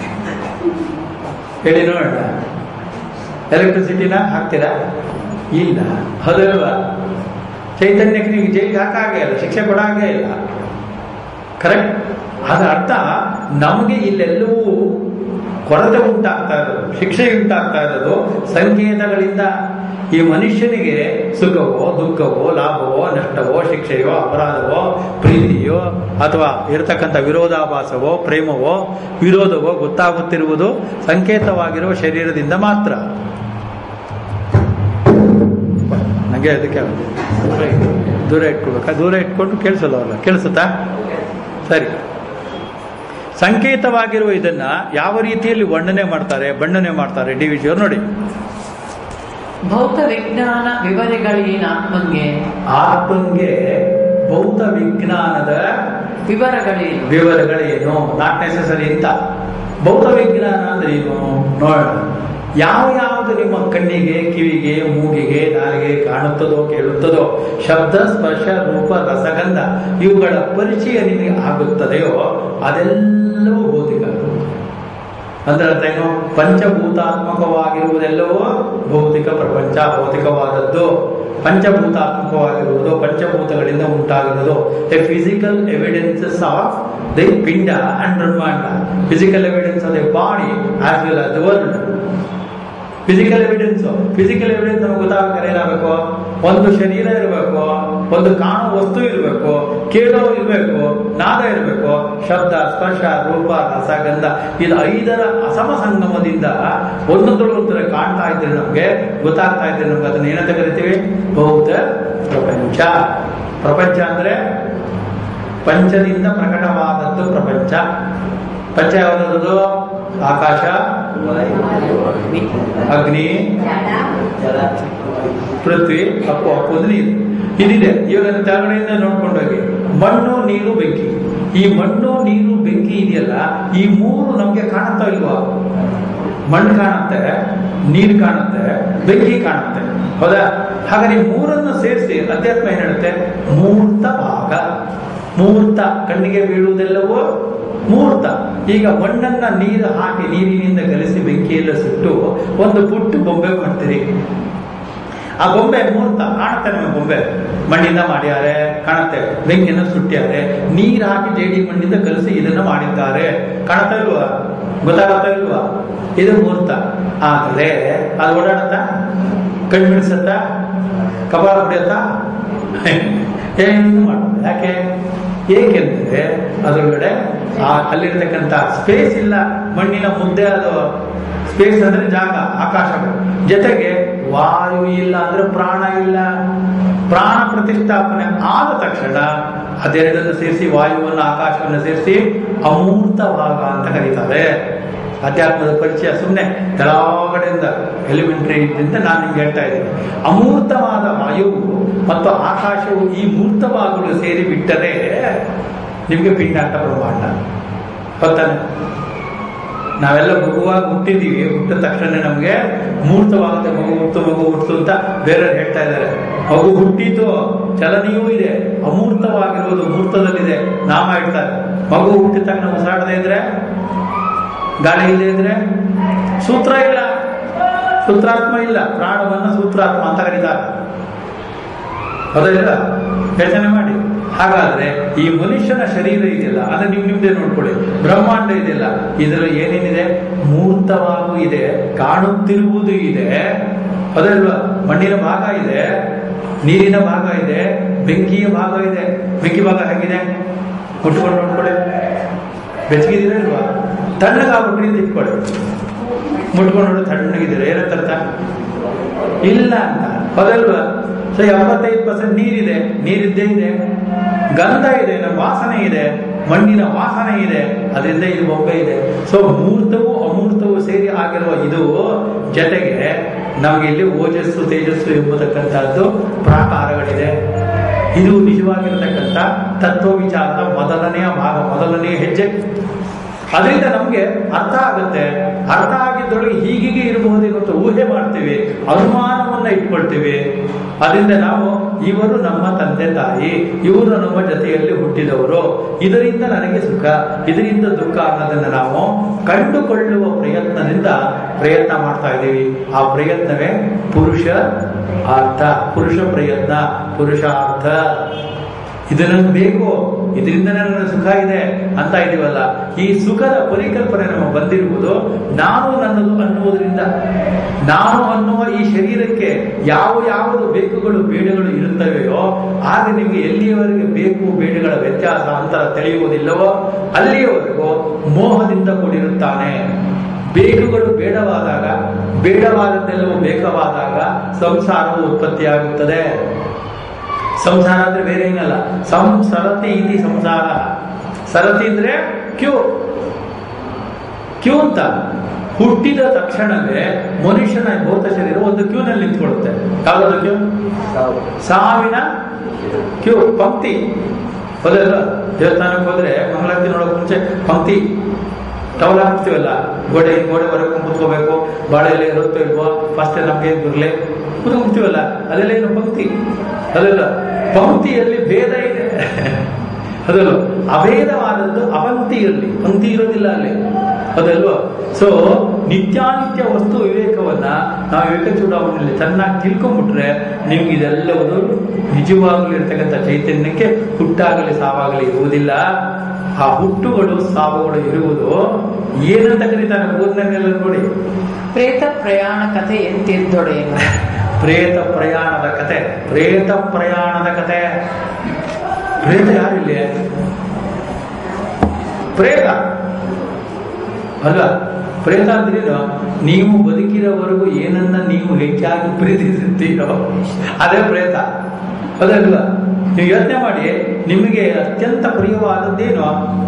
Speaker 1: ಹೇಳಿ ನೋಡೋಣ ಎಲೆಕ್ಟ್ರಿಸಿಟಿನ ಹಾಕ್ತೀರಾ ಇಲ್ಲ ಹೌದಲ್ವಾ ಚೈತನ್ಯಕ್ಕೆ ನೀವು ಜೈಲಿಗೆ ಹಾಕಾಗೇ ಇಲ್ಲ ಶಿಕ್ಷೆ ಕೊಡಾಗೇ ಇಲ್ಲ ಕರೆಕ್ಟ್ ಅದರ ಅರ್ಥ ನಮಗೆ ಇಲ್ಲೆಲ್ಲವೂ ಕೊರತೆ ಉಂಟಾಗ್ತಾ ಇರೋದು ಶಿಕ್ಷೆ ಉಂಟಾಗ್ತಾ ಇರೋದು ಸಂಕೇತಗಳಿಂದ ಈ ಮನುಷ್ಯನಿಗೆ ಸುಖವೋ ದುಃಖವೋ ಲಾಭವೋ ನಷ್ಟವೋ ಶಿಕ್ಷೆಯೋ ಅಪರಾಧವೋ ಪ್ರೀತಿಯೋ ಅಥವಾ ಇರತಕ್ಕಂಥ ವಿರೋಧಾಭಾಸವೋ ಪ್ರೇಮವೋ ವಿರೋಧವೋ ಗೊತ್ತಾಗುತ್ತಿರುವುದು ಸಂಕೇತವಾಗಿರುವ ಶರೀರದಿಂದ ಮಾತ್ರ ನನಗೆ ಅದಕ್ಕೆ ದೂರ ಇಟ್ಕೊಳ್ಬೇಕಾ ದೂರ ಇಟ್ಕೊಂಡು ಕೇಳಿಸಲ್ಲ ಅಲ್ಲ ಕೇಳಿಸುತ್ತಾ ಸರಿ ಸಂಕೇತವಾಗಿರುವ ಇದನ್ನ ಯಾವ ರೀತಿಯಲ್ಲಿ ವರ್ಣನೆ ಮಾಡ್ತಾರೆ ಬಣ್ಣನೆ ಮಾಡ್ತಾರೆ ಡಿ ವಿ ಜಿಯವರು ನೋಡಿ
Speaker 2: ಭೌತ ವಿಜ್ಞಾನ ವಿವರಗಳೇನಾತ್ಮನ್ಗೆ
Speaker 1: ಆತ್ಮನ್ಗೆ ಭೌತ ವಿಜ್ಞಾನದ
Speaker 2: ವಿವರಗಳೇನು
Speaker 1: ವಿವರಗಳೇನು ನಾಟ್ ನೆಸಸರಿ ಅಂತ ಭೌತ ವಿಜ್ಞಾನ ಅಂದ್ರೆ ಏನು ನೋಡೋಣ ಯಾವ ಯಾವ ಯಾವುದು ನಿಮ್ಮ ಕಣ್ಣಿಗೆ ಕಿವಿಗೆ ಮೂಗಿಗೆ ನಾಲಿಗೆ ಕಾಣುತ್ತದೋ ಕೇಳುತ್ತದೋ ಶಬ್ದ ಸ್ಪರ್ಶ ರೂಪ ರಸಗಂಧ ಇವುಗಳ ಪರಿಚಯ ನಿಮಗೆ ಆಗುತ್ತದೆಯೋ ಅದೆಲ್ಲವೂ ಭೌತಿಕ ಅಂದ್ರೆ ಅರ್ಥ ಏನು ಪಂಚಭೂತಾತ್ಮಕವಾಗಿರುವುದೆಲ್ಲವೂ ಭೌತಿಕ ಪ್ರಪಂಚ ಭೌತಿಕವಾದದ್ದು ಪಂಚಭೂತಾತ್ಮಕವಾಗಿರುವುದು ಪಂಚಭೂತಗಳಿಂದ ಉಂಟಾಗಿರುವುದು a physical evidences of the ಪಿಂಡ ಅಂಡ್ ಬ್ರಹ್ಮಾಂಡ physical evidence of the body as well as the world physical evidence physical evidence ನಮಗೆ ಗೊತ್ತಾಗಬೇಕಾದ್ರೆ ಏನಾಗಬೇಕು ಒಂದು ಶರೀರ ಇರಬೇಕು ಒಂದು ಕಾಣುವ ವಸ್ತು ಇರಬೇಕು ಕೇಳೋ ಇರಬೇಕು ನಾದ ಇರಬೇಕು ಶಬ್ದ ಸ್ಪರ್ಶ ರೂಪ ರಸ ಗಂಧ ಇದು ಐದರ ಅಸಮ ಸಂಗಮದಿಂದ ಒಂದೊಂದೊಳಗೆ ಒಂಥರ ಕಾಣ್ತಾ ಇದ್ರೆ ನಮಗೆ ಗೊತ್ತಾಗ್ತಾ ಇದ್ರೆ ನಮ್ಗೆ ಅದನ್ನ ಏನಂತ ಕರಿತೀವಿ ಭೌತ ಪ್ರಪಂಚ ಪ್ರಪಂಚ ಅಂದ್ರೆ ಪಂಚದಿಂದ ಪ್ರಕಟವಾದದ್ದು ಪ್ರಪಂಚ ಪಂಚ ಯಾವುದದು ಆಕಾಶ ಅಗ್ನಿ ಪೃಥ್ವಿ ಅಪ್ಪು ಅಪ್ಪು ಅಂದ್ರೆ ನೀರು ಇದಿದೆ ಇವಾಗ ಕೆಳಗಡೆಯಿಂದ ನೋಡ್ಕೊಂಡೋಗಿ ಮಣ್ಣು ನೀರು ಬೆಂಕಿ ಈ ಮಣ್ಣು ನೀರು ಬೆಂಕಿ ಇದೆಯಲ್ಲ ಈ ಮೂರು ನಮ್ಗೆ ಕಾಣುತ್ತಾ ಇಲ್ವಾ ಮಣ್ಣು ಕಾಣುತ್ತೆ ನೀರು ಕಾಣುತ್ತೆ ಬೆಂಕಿ ಕಾಣುತ್ತೆ ಹೌದಾ ಹಾಗಾದ್ರೆ ಈ ಮೂರನ್ನು ಸೇರಿಸಿ ಅಧ್ಯಾತ್ಮ ಏನ್ ಹೇಳುತ್ತೆ ಮೂರ್ತ ಭಾಗ ಮೂರ್ತ ಕಣ್ಣಿಗೆ ಬೀಳುವುದೆಲ್ಲವೂ ಮೂರ್ತ ಈಗ ಮಣ್ಣನ್ನ ನೀರು ಹಾಕಿ ನೀರಿನಿಂದ ಕಲಿಸಿ ಬೆಂಕಿಯೆಲ್ಲ ಸುಟ್ಟು ಒಂದು ಪುಟ್ಟ ಬೊಂಬೆ ಮಾಡ್ತೀರಿ ಆ ಬೊಂಬೆ ಮೂರ್ತ ಕಾಣುತ್ತೆ ನಮಗೆ ಬೊಂಬೆ ಮಣ್ಣಿಂದ ಮಾಡ್ಯಾರೆ ಕಾಣುತ್ತೆ ಬೆಂಕಿಯನ್ನು ಸುಟ್ಟ್ಯಾರೆ ನೀರು ಹಾಕಿ ಜೇಡಿ ಮಣ್ಣಿಂದ ಕಲಿಸಿ ಇದನ್ನ ಮಾಡಿದ್ದಾರೆ ಕಾಣುತ್ತಾ ಇಲ್ವಾ ಗೊತ್ತಾಗುತ್ತಾ ಇಲ್ವಾ ಇದು ಮೂರ್ತ ಆದರೆ ಅದು ಓಡಾಡತ್ತ ಕಣ್ಣು ಬಿಡಿಸತ್ತ ಕಪಾಲ ಹೊಡೆಯತ್ತ ಏನು ಮಾಡೋದು ಯಾಕೆ ಏಕೆಂದ್ರೆ ಅದರೊಳಗಡೆ ಆ ಅಲ್ಲಿರ್ತಕ್ಕಂಥ ಸ್ಪೇಸ್ ಇಲ್ಲ ಮಣ್ಣಿನ ಮುದ್ದೆ ಅದು ಸ್ಪೇಸ್ ಅಂದ್ರೆ ಜಾಗ ಆಕಾಶ ಜೊತೆಗೆ ವಾಯು ಇಲ್ಲ ಅಂದ್ರೆ ಪ್ರಾಣ ಇಲ್ಲ ಪ್ರಾಣ ಪ್ರತಿಷ್ಠಾಪನೆ ಆದ ತಕ್ಷಣ ಅದೆರಡನ್ನು ಸೇರಿಸಿ ವಾಯುವನ್ನು ಆಕಾಶವನ್ನು ಸೇರಿಸಿ ಅಮೂರ್ತ ಭಾಗ ಅಂತ ಕರೀತಾರೆ ಅಧ್ಯಾತ್ಮದ ಪರಿಚಯ ಸುಮ್ಮನೆ ಕೆಳಗಡೆಯಿಂದ ಎಲಿಮೆಂಟರಿ ಇದ್ದಿಂದ ನಾನು ನಿಮ್ಗೆ ಹೇಳ್ತಾ ಇದ್ದೀನಿ ಅಮೂರ್ತವಾದ ವಾಯುವು ಮತ್ತು ಆಕಾಶವು ಈ ಮೂರ್ತವಾದಗಳು ಸೇರಿ ಬಿಟ್ಟರೆ ನಿಮಗೆ ಪಿಂಡಾಟ ಬ್ರಹ್ಮಾಂಡ ಗೊತ್ತಾನೆ ನಾವೆಲ್ಲ ಮಗುವಾಗಿ ಹುಟ್ಟಿದೀವಿ ಹುಟ್ಟಿದ ತಕ್ಷಣ ನಮಗೆ ಮೂರ್ತವಾಗುತ್ತೆ ಮಗು ಹುಟ್ಟು ಮಗು ಹುಟ್ಟು ಅಂತ ಬೇರೆ ಹೇಳ್ತಾ ಇದ್ದಾರೆ ಮಗು ಹುಟ್ಟಿತು ಚಲನೆಯೂ ಇದೆ ಅಮೂರ್ತವಾಗಿರುವುದು ಮೂರ್ತದಲ್ಲಿದೆ ನಾಮ ಹೇಳ್ತಾರೆ ಮಗು ಹುಟ್ಟಿದ ತಕ್ಷಣ ಉಸಿರಾಡದೇ ಇದ್ರೆ ಗಾಳಿ ಇಲ್ಲದೆ ಇದ್ರೆ ಸೂತ್ರ ಇಲ್ಲ ಸೂತ್ರಾತ್ಮ ಇಲ್ಲ ಪ್ರಾಣವನ್ನ ಸೂತ್ರಾತ್ಮ ಅಂತ ಕರೀತಾರೆ ಹೌದಿಲ್ಲ ಯೋಚನೆ ಮಾಡಿ ಹಾಗಾದ್ರೆ ಈ ಮನುಷ್ಯನ ಶರೀರ ಇದೆಯಲ್ಲ ಅಂದ್ರೆ ನೀವು ನಿಮ್ದೇ ನೋಡ್ಕೊಳ್ಳಿ ಬ್ರಹ್ಮಾಂಡ ಇದೆಯಲ್ಲ ಇದರಲ್ಲಿ ಏನೇನಿದೆ ಮೂರ್ತವಾಗೂ ಇದೆ ಕಾಣುತ್ತಿರುವುದು ಇದೆ ಹೌದಲ್ವಾ ಮಣ್ಣಿನ ಭಾಗ ಇದೆ ನೀರಿನ ಭಾಗ ಇದೆ ಬೆಂಕಿಯ ಭಾಗ ಇದೆ ಬೆಂಕಿ ಭಾಗ ಹೇಗಿದೆ ಮುಟ್ಕೊಂಡು ನೋಡ್ಕೊಳ್ಳಿ ಬೆಚ್ಚಗಿದ್ದೀರಾ ಇಲ್ವಾ ತಣ್ಣಗಾಗ್ಬಿಟ್ರಿ ಅಂತ ಇಟ್ಕೊಳ್ಳಿ ಮುಟ್ಕೊಂಡು ನೋಡಿ ತಣ್ಣಗಿದ್ದೀರ ಏನಂತ ಅರ್ಥ ಇಲ್ಲ ಅಂತ ಹೌದಲ್ವಾ ಸೊ ಎಂಬತ್ತೈದು ಪರ್ಸೆಂಟ್ ನೀರಿದೆ ನೀರಿದ್ದೇ ಇದೆ ಗಂಧ ಇದೆ ನಮ್ಮ ವಾಸನೆ ಇದೆ ಮಣ್ಣಿನ ವಾಸನೆ ಇದೆ ಅದರಿಂದ ಇದು ಬೊಂಬೆ ಇದೆ ಸೊ ಮೂರ್ತವು ಅಮೂರ್ತವು ಸೇರಿ ಆಗಿರುವ ಇದು ಜೊತೆಗೆ ನಮಗೆ ಇಲ್ಲಿ ಓಜಸ್ಸು ತೇಜಸ್ಸು ಎಂಬತಕ್ಕಂಥದ್ದು ಪ್ರಾಕಾರಗಳಿದೆ ಇದು ನಿಜವಾಗಿರತಕ್ಕಂಥ ತತ್ವ ವಿಚಾರದ ಮೊದಲನೆಯ ಭಾಗ ಮೊದಲನೆಯ ಹೆಜ್ಜೆ ಅದರಿಂದ ನಮಗೆ ಅರ್ಥ ಆಗುತ್ತೆ ಅರ್ಥ ಆಗಿದ್ದೊಳಗೆ ಹೀಗೀಗೆ ಇರಬಹುದೇ ಗೊತ್ತು ಊಹೆ ಮಾಡ್ತೀವಿ ಅನುಮಾನವನ್ನ ಇಟ್ಕೊಳ್ತೀವಿ ಅದರಿಂದ ನಾವು ಇವರು ನಮ್ಮ ತಂದೆ ತಾಯಿ ಇವರು ನಮ್ಮ ಜೊತೆಯಲ್ಲಿ ಹುಟ್ಟಿದವರು ಇದರಿಂದ ನನಗೆ ಸುಖ ಇದರಿಂದ ದುಃಖ ಅನ್ನೋದನ್ನ ನಾವು ಕಂಡುಕೊಳ್ಳುವ ಪ್ರಯತ್ನದಿಂದ ಪ್ರಯತ್ನ ಮಾಡ್ತಾ ಇದ್ದೀವಿ ಆ ಪ್ರಯತ್ನವೇ ಪುರುಷ ಅರ್ಥ ಪುರುಷ ಪ್ರಯತ್ನ ಪುರುಷಾರ್ಥ ಇದು ನನಗೆ ಬೇಕು ಇದರಿಂದ ನನ್ನ ಸುಖ ಇದೆ ಅಂತ ಇದೀವಲ್ಲ ಈ ಸುಖದ ಪರಿಕಲ್ಪನೆ ನಮಗೆ ಬಂದಿರುವುದು ನಾನು ನನ್ನದು ಅನ್ನುವುದರಿಂದ ನಾನು ಅನ್ನುವ ಈ ಶರೀರಕ್ಕೆ ಯಾವ ಯಾವುದು ಬೇಕುಗಳು ಬೇಡಗಳು ಇರುತ್ತವೆಯೋ ಆಗ ನಿಮಗೆ ಎಲ್ಲಿಯವರೆಗೆ ಬೇಕು ಬೇಡಗಳ ವ್ಯತ್ಯಾಸ ಅಂತರ ತಿಳಿಯುವುದಿಲ್ಲವೋ ಅಲ್ಲಿಯವರೆಗೂ ಮೋಹದಿಂದ ಕೂಡಿರುತ್ತಾನೆ ಬೇಕುಗಳು ಬೇಡವಾದಾಗ ಬೇಡವಾದದ್ದೆಲ್ಲವೂ ಬೇಕವಾದಾಗ ಸಂಸಾರವು ಉತ್ಪತ್ತಿಯಾಗುತ್ತದೆ ಸಂಸಾರ ಅಂದ್ರೆ ಬೇರೆ ಏನಲ್ಲ ಸಂಸರತಿ ಇತಿ ಸಂಸಾರ ಸರತಿ ಅಂದ್ರೆ ಕ್ಯೂ ಕ್ಯೂ ಅಂತ ಹುಟ್ಟಿದ ತಕ್ಷಣವೇ ಮನುಷ್ಯನ ಭೌತ ಶರೀರ ಒಂದು ಕ್ಯೂನಲ್ಲಿ ನಿಂತ್ಕೊಳ್ಳುತ್ತೆ ಯಾವ್ದು ಕ್ಯೂ ಸಾವಿನ ಕ್ಯೂ ಪಂಕ್ತಿ ಹೌದಲ್ಲ ದೇವಸ್ಥಾನಕ್ಕೆ ಹೋದ್ರೆ ಮಂಗಳಾರತಿ ನೋಡೋಕೆ ಮುಂಚೆ ಪಂಕ್ತಿ ಟವಲ್ ಹಾಕ್ತೀವಲ್ಲ ಗೋಡೆ ಗೋಡೆ ಹೊರಗೆ ಕೂತ್ಕೋಬೇಕು ಬಾಳೆ ಎಲೆ ಇರುತ್ತೋ ಇಲ್ವೋ ಫಸ್ಟ್ ನಮ್ಗೆ ಬರಲೆ ಕೂತ್ಕೊಂಡ್ಬಿಡ್ತೀವಲ್ಲ ಅದೆಲ್ಲ ಏನು ಪಂಕ್ತಿ ಅದೆಲ್ಲ ಪಂಕ್ತಿಯಲ್ಲಿ ಭೇದ ಇದೆ ಅದಲ್ಲ ಅಭೇದವಾದದ್ದು ಅಪಂಕ್ತಿಯಲ್ಲಿ ಪಂಕ್ತಿ ಇರೋದಿಲ್ಲ ಅಲ್ಲಿ ಅದಲ್ವಾ ಸೊ ನಿತ್ಯಾನಿತ್ಯ ವಸ್ತು ವಿವೇಕವನ್ನ ನಾವು ವಿವೇಕ ಚೂಡಾವಣೆಯಲ್ಲಿ ಚೆನ್ನಾಗಿ ತಿಳ್ಕೊಂಡ್ಬಿಟ್ರೆ ನಿಮ್ಗೆ ಇದೆಲ್ಲವುದು ನಿಜವಾಗ್ಲೂ ಇರ್ತಕ್ಕಂಥ ಚೈತನ್ಯಕ್ಕೆ ಹುಟ್ಟಾಗಲಿ ಸಾವಾಗಲಿ ಇರುವುದಿಲ್ಲ ಆ ಹುಟ್ಟುಗಳು ಸಾವುಗಳು ಇರುವುದು ಏನಂತ ಕರೀತಾರೆ ಮೂರನೇಲ್ಲ ನೋಡಿ
Speaker 2: ಪ್ರೇತ ಪ್ರಯಾಣ ಕಥೆ ಎಂತಿದ್ದೊಡೆಯನು
Speaker 1: ಪ್ರೇತ ಪ್ರಯಾಣದ ಕತೆ ಪ್ರೇತ ಪ್ರಯಾಣದ ಕತೆ ಪ್ರೇತ ಯಾರಿಲ್ಲಿ ಪ್ರೇತ ಅಲ್ವಾ ಪ್ರೇತ ಅಂದ್ರೇನು ನೀವು ಬದುಕಿರೋವರೆಗೂ ಏನನ್ನ ನೀವು ಹೆಚ್ಚಾಗಿ ಪ್ರೀತಿಸುತ್ತೀರೋ ಅದೇ ಪ್ರೇತ ಅದಲ್ವಾ ನೀವು ಯೋಚನೆ ಮಾಡಿ ನಿಮಗೆ ಅತ್ಯಂತ ಪ್ರಿಯವಾದದ್ದೇನು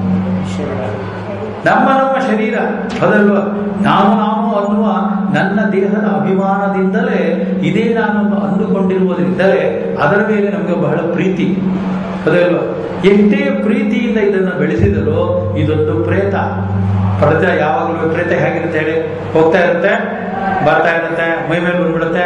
Speaker 1: ನಮ್ಮ ನಮ್ಮ ಶರೀರ ಅದಲ್ವ ನಾನು ನಾನು ಅನ್ನುವ ನನ್ನ ದೇಹದ ಅಭಿಮಾನದಿಂದಲೇ ಇದೇ ನಾನು ಅಂದುಕೊಂಡಿರುವುದರಿಂದಲೇ ಅದರ ಮೇಲೆ ನಮಗೆ ಬಹಳ ಪ್ರೀತಿ ಅದಲ್ವ ಎಷ್ಟೇ ಪ್ರೀತಿಯಿಂದ ಇದನ್ನು ಬೆಳೆಸಿದರೂ ಇದೊಂದು ಪ್ರೇತ ಪ್ರೇತ ಯಾವಾಗಲೂ ಪ್ರೇತ ಹೇಗಿರುತ್ತೆ ಹೇಳಿ ಹೋಗ್ತಾ ಇರುತ್ತೆ ಬರ್ತಾ ಇರುತ್ತೆ ಮೈ ಮೇಲೆ ಬಂದ್ಬಿಡುತ್ತೆ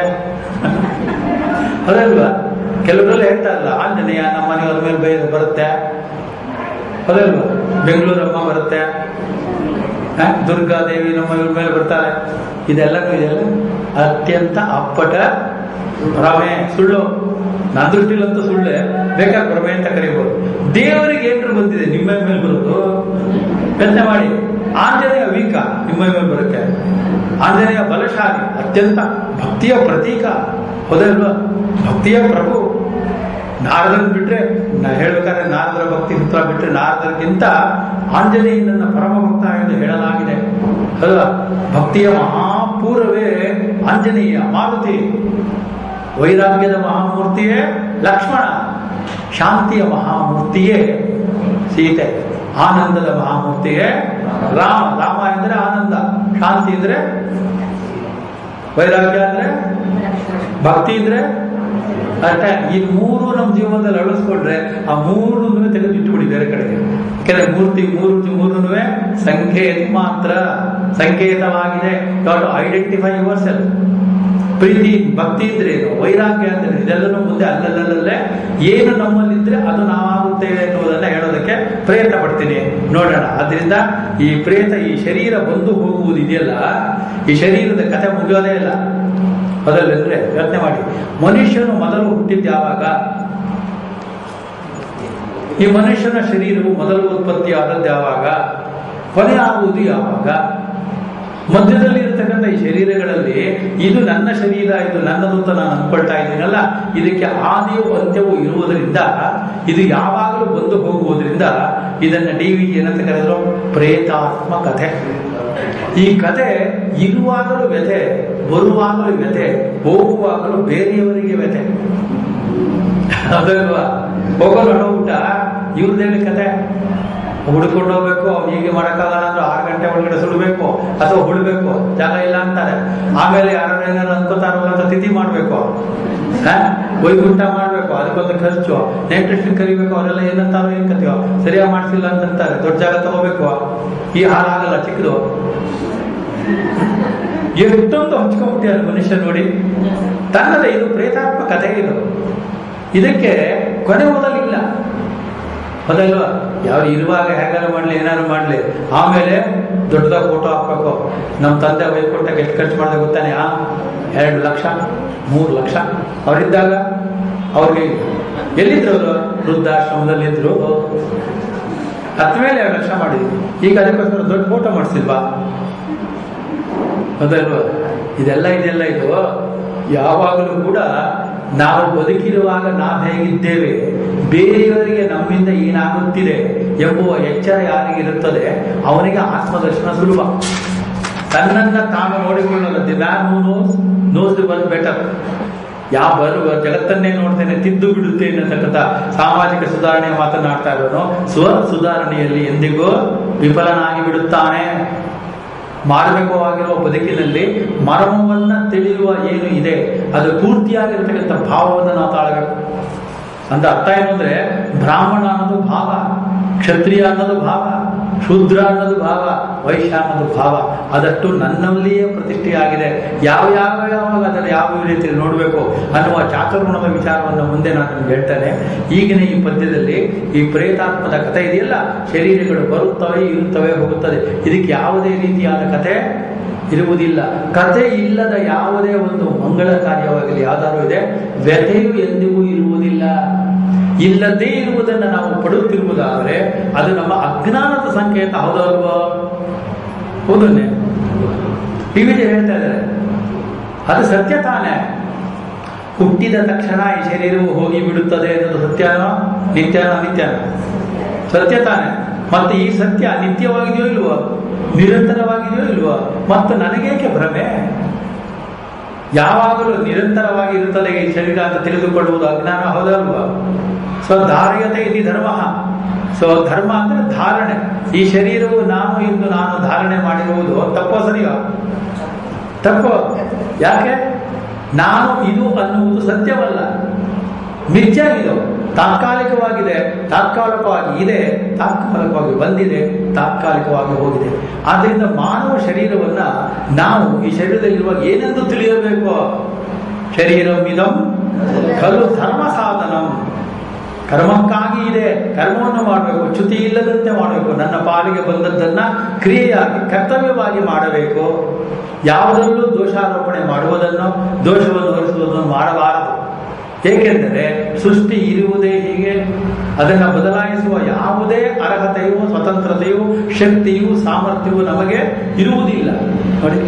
Speaker 1: ಅದಲ್ವಾ ಕೆಲವರೆಲ್ಲ ಹೇಳ್ತಾರಲ್ಲ ಆಂಜನೇಯ ನಮ್ಮ ಮನೆಯವ್ರ ಮೇಲೆ ಬೈ ಬರುತ್ತೆ ಅದಲ್ವಾ ಬೆಂಗಳೂರಮ್ಮ ಬರುತ್ತೆ ಆ, ದುರ್ಗಾದೇವಿ ನಮ್ಮ ಇವ್ರ ಮೇಲೆ ಬರ್ತಾರೆ ಇದೆಲ್ಲನೂ ಇದೆಲ್ಲ ಅತ್ಯಂತ ಅಪ್ಪಟ ಭ್ರಮೆ ಸುಳ್ಳು ನನ್ನ ದೃಷ್ಟಿಲಂತೂ ಸುಳ್ಳೆ ಬೇಕಾದ ಭ್ರಮೆ ಅಂತ ಕರೀಬಹುದು ದೇವರಿಗೆ ಏನ್ರು ಬಂದಿದೆ ನಿಮ್ಮ ಮೇಲೆ ಬರೋದು ಯೋಚನೆ ಮಾಡಿ ಆಂಜನೇಯ ವೀಕ ನಿಮ್ಮ ಮೇಲೆ ಬರುತ್ತೆ ಆಂಜನೇಯ ಬಲಶಾಲಿ ಅತ್ಯಂತ ಭಕ್ತಿಯ ಪ್ರತೀಕ ಹೌದಲ್ವಾ ಭಕ್ತಿಯ ಪ್ರಭು ನಾರದನ್ ಬಿಟ್ರೆ ನಾ ಹೇಳ್ಬೇಕಾದ್ರೆ ನಾರದರ ಭಕ್ತಿ ಸೂತ್ರ ಬಿಟ್ರೆ ನಾರದರಿಗಿಂತ ಆಂಜನೇಯನನ್ನ ಪರಮ ಭಕ್ತ ಎಂದು ಹೇಳಲಾಗಿದೆ ಅಲ್ವಾ ಭಕ್ತಿಯ ಮಹಾಪೂರ್ವವೇ ಆಂಜನೇಯ ಮಾರುತಿ ವೈರಾಗ್ಯದ ಮಹಾಮೂರ್ತಿಯೇ ಲಕ್ಷ್ಮಣ ಶಾಂತಿಯ ಮಹಾಮೂರ್ತಿಯೇ ಸೀತೆ ಆನಂದದ ಮಹಾಮೂರ್ತಿಯೇ ರಾಮ ರಾಮ ಎಂದ್ರೆ ಆನಂದ ಶಾಂತಿ ಅಂದ್ರೆ ವೈರಾಗ್ಯ ಅಂದ್ರೆ ಭಕ್ತಿ ಇದ್ರೆ ಅಷ್ಟೇ ಈ ಮೂರು ನಮ್ಮ ಜೀವನದಲ್ಲಿ ಅಳಿಸ್ಕೊಂಡ್ರೆ ಆ ಮೂರು ತೆಗೆದು ಇಟ್ಟುಬಿಡಿ ಬೇರೆ ಕಡೆಗೆ ಯಾಕಂದ್ರೆ ಮೂರ್ತಿ ಮೂರು ಮೂರು ಸಂಕೇತ ಮಾತ್ರ ಸಂಕೇತವಾಗಿದೆ ಡಾಟ್ ಐಡೆಂಟಿಫೈ ಯುವರ್ ಸೆಲ್ಫ್ ಪ್ರೀತಿ ಭಕ್ತಿ ಇದ್ರೆ ಏನು ವೈರಾಗ್ಯ ಅಂದ್ರೆ ಇದೆಲ್ಲನೂ ಮುಂದೆ ಅಲ್ಲಲ್ಲಲ್ಲೇ ಏನು ನಮ್ಮಲ್ಲಿದ್ರೆ ಅದು ನಾವಾಗುತ್ತೇವೆ ಎನ್ನುವುದನ್ನ ಹೇಳೋದಕ್ಕೆ ಪ್ರಯತ್ನ ಪಡ್ತೀನಿ ನೋಡೋಣ ಅದರಿಂದ ಈ ಪ್ರೇತ ಈ ಶರೀರ ಬಂದು ಹೋಗುವುದು ಇದೆಯಲ್ಲ ಈ ಶರೀರದ ಕಥೆ ಮುಗಿಯೋದೇ ಇಲ್ಲ ಅದಲ್ಲಂದ್ರೆ ಯೋಚನೆ ಮಾಡಿ ಮನುಷ್ಯನು ಮೊದಲು ಹುಟ್ಟಿದ್ದು ಯಾವಾಗ ಈ ಮನುಷ್ಯನ ಶರೀರವು ಮೊದಲು ಉತ್ಪತ್ತಿ ಆದದ್ದು ಯಾವಾಗ ಕೊನೆ ಆಗುವುದು ಯಾವಾಗ ಮಧ್ಯದಲ್ಲಿ ಇರತಕ್ಕಂಥ ಈ ಶರೀರಗಳಲ್ಲಿ ಇದು ನನ್ನ ಶರೀರ ಇದು ನನ್ನದು ಅಂತ ನಾನು ಅನ್ಕೊಳ್ತಾ ಇದ್ದೀನಲ್ಲ ಇದಕ್ಕೆ ಆದಿಯು ಅಂತ್ಯವೂ ಇರುವುದರಿಂದ ಇದು ಯಾವಾಗಲೂ ಬಂದು ಹೋಗುವುದರಿಂದ ಇದನ್ನ ಡಿ ವಿ ಏನಂತ ಕರೆದ್ರು ಪ್ರೇತಾತ್ಮ ಕಥೆ ಈ ಕಥೆ ಇರುವಾಗಲೂ ವ್ಯಥೆ ಬರುವಾಗಲೂ ವ್ಯಥೆ ಹೋಗುವಾಗಲೂ ಬೇರೆಯವರಿಗೆ ವ್ಯಥೆ ಅದಲ್ವಾ ಹೋಗೋದು ಊಟ ಇವ್ರದ್ದೇಳಿ ಕತೆ ಹುಡ್ಕೊಂಡು ಹೋಗ್ಬೇಕು ಅವ್ನು ಹೀಗೆ ಮಾಡಕ್ಕಾಗಲ್ಲ ಅಂದ್ರೆ ಆರು ಗಂಟೆ ಒಳಗಡೆ ಸುಡಬೇಕು ಅಥವಾ ಹುಡ್ಬೇಕು ಜಾಗ ಇಲ್ಲ ಅಂತಾರೆ ಆಮೇಲೆ ಯಾರು ಏನಾರು ಅನ್ಕೋತಾರೋ ಅಂತ ತಿಥಿ ಮಾಡ್ಬೇಕು ಹ? ವೈಕುಂಠ ಮಾಡ್ಬೇಕು ಅದಕ್ಕೊಂದು ಖರ್ಚು ನೆಂಟ್ರಿಸ್ಟ್ ಕರಿಬೇಕು ಅವರೆಲ್ಲ ಏನಂತಾರೋ ಏನ್ ಕತೀವೋ ಸರಿಯಾಗಿ ಮಾಡ್ಸಿಲ್ಲ ಅಂತಂತಾರೆ ದೊಡ್ಡ ಜಾಗ ತಗೋಬೇಕು ಈ ಹಾಲಾಗಲ್ಲ ಚಿಕ್ಕದು ಎಷ್ಟೊಂದು ಹಂಚ್ಕೊಂಡ್ಬಿಟ್ಟಿದ್ದಾರೆ ಮನುಷ್ಯ ನೋಡಿ ತನ್ನದೇ ಇದು ಪ್ರೇತಾತ್ಮ ಕಥೆ ಇದು ಇದಕ್ಕೆ ಕೊನೆ ಮೊದಲಿಲ್ಲ ಹೌದಲ್ವಾ ಯಾರು ಇರುವಾಗ ಹೇಗಾರು ಮಾಡ್ಲಿ ಏನಾರು ಮಾಡ್ಲಿ ಆಮೇಲೆ ದೊಡ್ಡದಾಗ ಫೋಟೋ ಹಾಕ್ಬೇಕು ನಮ್ಮ ತಂದೆ ವೈಕುಂಠಕ್ಕೆ ಎಷ್ಟು ಖರ್ಚು ಮಾಡಿದೆ ಗೊತ್ತಾನೆ ಆ ಎರಡು ಲಕ್ಷ ಮೂರು ಲಕ್ಷ ಅವರಿದ್ದಾಗ ಅವ್ರಿಗೆ ಎಲ್ಲಿದ್ರು ಅವರು ವೃದ್ಧಾಶ್ರಮದಲ್ಲಿ ಇದ್ರು ಹತ್ತ ಮೇಲೆ ಎರಡು ಲಕ್ಷ ಮಾಡಿದ್ವಿ ಈಗ ಅದಕ್ಕೋಸ್ಕರ ದೊಡ್ಡ ಫೋಟೋ ಮಾಡಿಸಿಲ್ವಾ ಹೌದಲ್ವಾ ಇದೆಲ್ಲ ಇದೆಲ್ಲ ಇದು ಯಾವಾಗಲೂ ಕೂಡ ನಾವು ಬದುಕಿರುವಾಗ ನಾವು ಹೇಗಿದ್ದೇವೆ ಬೇರೆಯವರಿಗೆ ನಮ್ಮಿಂದ ಏನಾಗುತ್ತಿದೆ ಎಂಬುವ ಎಚ್ಚರ ಯಾರಿಗಿರುತ್ತದೆ ಅವನಿಗೆ ಆತ್ಮದರ್ಶನ ಸುಲಭ ತನ್ನನ್ನ ತಾನು ನೋಡಿಕೊಳ್ಳಲು the man who knows knows the world better ಯಾವ ಬರುವ ಜಗತ್ತನ್ನೇ ನೋಡ್ತೇನೆ ತಿದ್ದು ಬಿಡುತ್ತೇನೆ ಅಂತಕ್ಕಂಥ ಸಾಮಾಜಿಕ ಸುಧಾರಣೆಯ ಮಾತನಾಡ್ತಾ ಇರೋನು ಸ್ವ ಸುಧಾರಣೆಯಲ್ಲಿ ಎಂದಿಗೂ ವಿಫಲನಾಗಿ ಬಿಡುತ್ತಾನೆ ಮಾರ್ಮಿಕವಾಗಿರುವ ಬದುಕಿನಲ್ಲಿ ಮರ್ಮವನ್ನ ತಿಳಿಯುವ ಏನು ಇದೆ ಅದು ಪೂರ್ತಿಯಾಗಿರ್ತಕ್ಕಂಥ ಭಾವವನ್ನು ನಾವು ತಾಳಬೇಕು ಅಂತ ಅರ್ಥ ಏನು ಅಂದ್ರೆ ಬ್ರಾಹ್ಮಣ ಅನ್ನೋದು ಭಾವ ಕ್ಷತ್ರಿಯ ಅನ್ನೋದು ಭಾವ ಶೂದ್ರ ಅನ್ನೋದು ಭಾವ ವೈಶಾನದ ಭಾವ ಅದಷ್ಟು ನನ್ನಲ್ಲಿಯೇ ಪ್ರತಿಷ್ಠೆಯಾಗಿದೆ ಯಾವ ಯಾವ ಯಾವಾಗ ಅದನ್ನು ಯಾವ ರೀತಿಯಲ್ಲಿ ನೋಡಬೇಕು ಅನ್ನುವ ಚಾತುರ್ಗುಣದ ವಿಚಾರವನ್ನು ಮುಂದೆ ನಾನು ನಿಮ್ಗೆ ಹೇಳ್ತೇನೆ ಈಗಿನ ಈ ಪದ್ಯದಲ್ಲಿ ಈ ಪ್ರೇತಾತ್ಮದ ಕಥೆ ಇದೆಯಲ್ಲ ಶರೀರಗಳು ಬರುತ್ತವೆ ಇರುತ್ತವೆ ಹೋಗುತ್ತದೆ ಇದಕ್ಕೆ ಯಾವುದೇ ರೀತಿಯಾದ ಕಥೆ ಇರುವುದಿಲ್ಲ ಕತೆ ಇಲ್ಲದ ಯಾವುದೇ ಒಂದು ಮಂಗಳ ಕಾರ್ಯವಾಗಲಿ ಯಾವ್ದಾದ್ರು ಇದೆ ವ್ಯಥೆಯು ಎಂದಿಗೂ ಇರುವುದಿಲ್ಲ ಇಲ್ಲದೇ ಇರುವುದನ್ನು ನಾವು ಪಡುತ್ತಿರುವುದಾದರೆ ಅದು ನಮ್ಮ ಅಜ್ಞಾನದ ಸಂಕೇತ ಹೌದಲ್ವೋ ಹೌದನ್ನೇ ಟಿವಿಲಿ ಹೇಳ್ತಾ ಇದ್ದಾರೆ ಅದು ಸತ್ಯ ತಾನೇ ಹುಟ್ಟಿದ ತಕ್ಷಣ ಈ ಶರೀರವು ಹೋಗಿ ಬಿಡುತ್ತದೆ ಅನ್ನೋದು ಸತ್ಯನೋ ನಿತ್ಯನೋ ಅನಿತ್ಯನೋ ಸತ್ಯ ತಾನೇ ಮತ್ತೆ ಈ ಸತ್ಯ ನಿತ್ಯವಾಗಿದೆಯೋ ಇಲ್ವೋ ನಿರಂತರವಾಗಿದೆಯೋ ಇಲ್ವೋ ಮತ್ತು ನನಗೇಕೆ ಭ್ರಮೆ ಯಾವಾಗಲೂ ನಿರಂತರವಾಗಿ ಇರುತ್ತದೆ ಈ ಶರೀರ ಅಂತ ತಿಳಿದುಕೊಳ್ಳುವುದು ಅಜ್ಞಾನ ಹೌದಲ್ವಾ ಸೊ ಧಾರ್ಯತೆ ಇದು ಧರ್ಮ ಸೊ ಧರ್ಮ ಅಂದ್ರೆ ಧಾರಣೆ ಈ ಶರೀರವು ನಾನು ಎಂದು ನಾನು ಧಾರಣೆ ಮಾಡಿರುವುದು ತಪ್ಪೋ ಸರಿಯೋ ತಪ್ಪು ಯಾಕೆ ನಾನು ಇದು ಅನ್ನುವುದು ಸತ್ಯವಲ್ಲ ಮಿಥ್ಯ ಇದು ತಾತ್ಕಾಲಿಕವಾಗಿದೆ ತಾತ್ಕಾಲಿಕವಾಗಿ ಇದೆ ತಾತ್ಕಾಲಿಕವಾಗಿ ಬಂದಿದೆ ತಾತ್ಕಾಲಿಕವಾಗಿ ಹೋಗಿದೆ ಆದ್ದರಿಂದ ಮಾನವ ಶರೀರವನ್ನ ನಾವು ಈ ಶರೀರದಲ್ಲಿರುವ ಏನೆಂದು ತಿಳಿಯಬೇಕು ಶರೀರಮಿದಂ ಖಲು ಧರ್ಮ ಸಾಧನಂ ಕರ್ಮಕ್ಕಾಗಿ ಇದೆ ಕರ್ಮವನ್ನು ಮಾಡಬೇಕು ಚ್ಯುತಿ ಇಲ್ಲದಂತೆ ಮಾಡಬೇಕು ನನ್ನ ಪಾಲಿಗೆ ಬಂದದ್ದನ್ನ ಕ್ರಿಯೆಯಾಗಿ ಕರ್ತವ್ಯವಾಗಿ ಮಾಡಬೇಕು ಯಾವುದರಲ್ಲೂ ದೋಷಾರೋಪಣೆ ಮಾಡುವುದನ್ನು ದೋಷವನ್ನು ಹೊರಿಸುವುದನ್ನು ಮಾಡಬಾರದು ಏಕೆಂದರೆ ಸೃಷ್ಟಿ ಇರುವುದೇ ಹೀಗೆ ಅದನ್ನು ಬದಲಾಯಿಸುವ ಯಾವುದೇ ಅರ್ಹತೆಯು ಸ್ವತಂತ್ರತೆಯು ಶಕ್ತಿಯು ಸಾಮರ್ಥ್ಯವು ನಮಗೆ ಇರುವುದಿಲ್ಲ ನೋಡಿ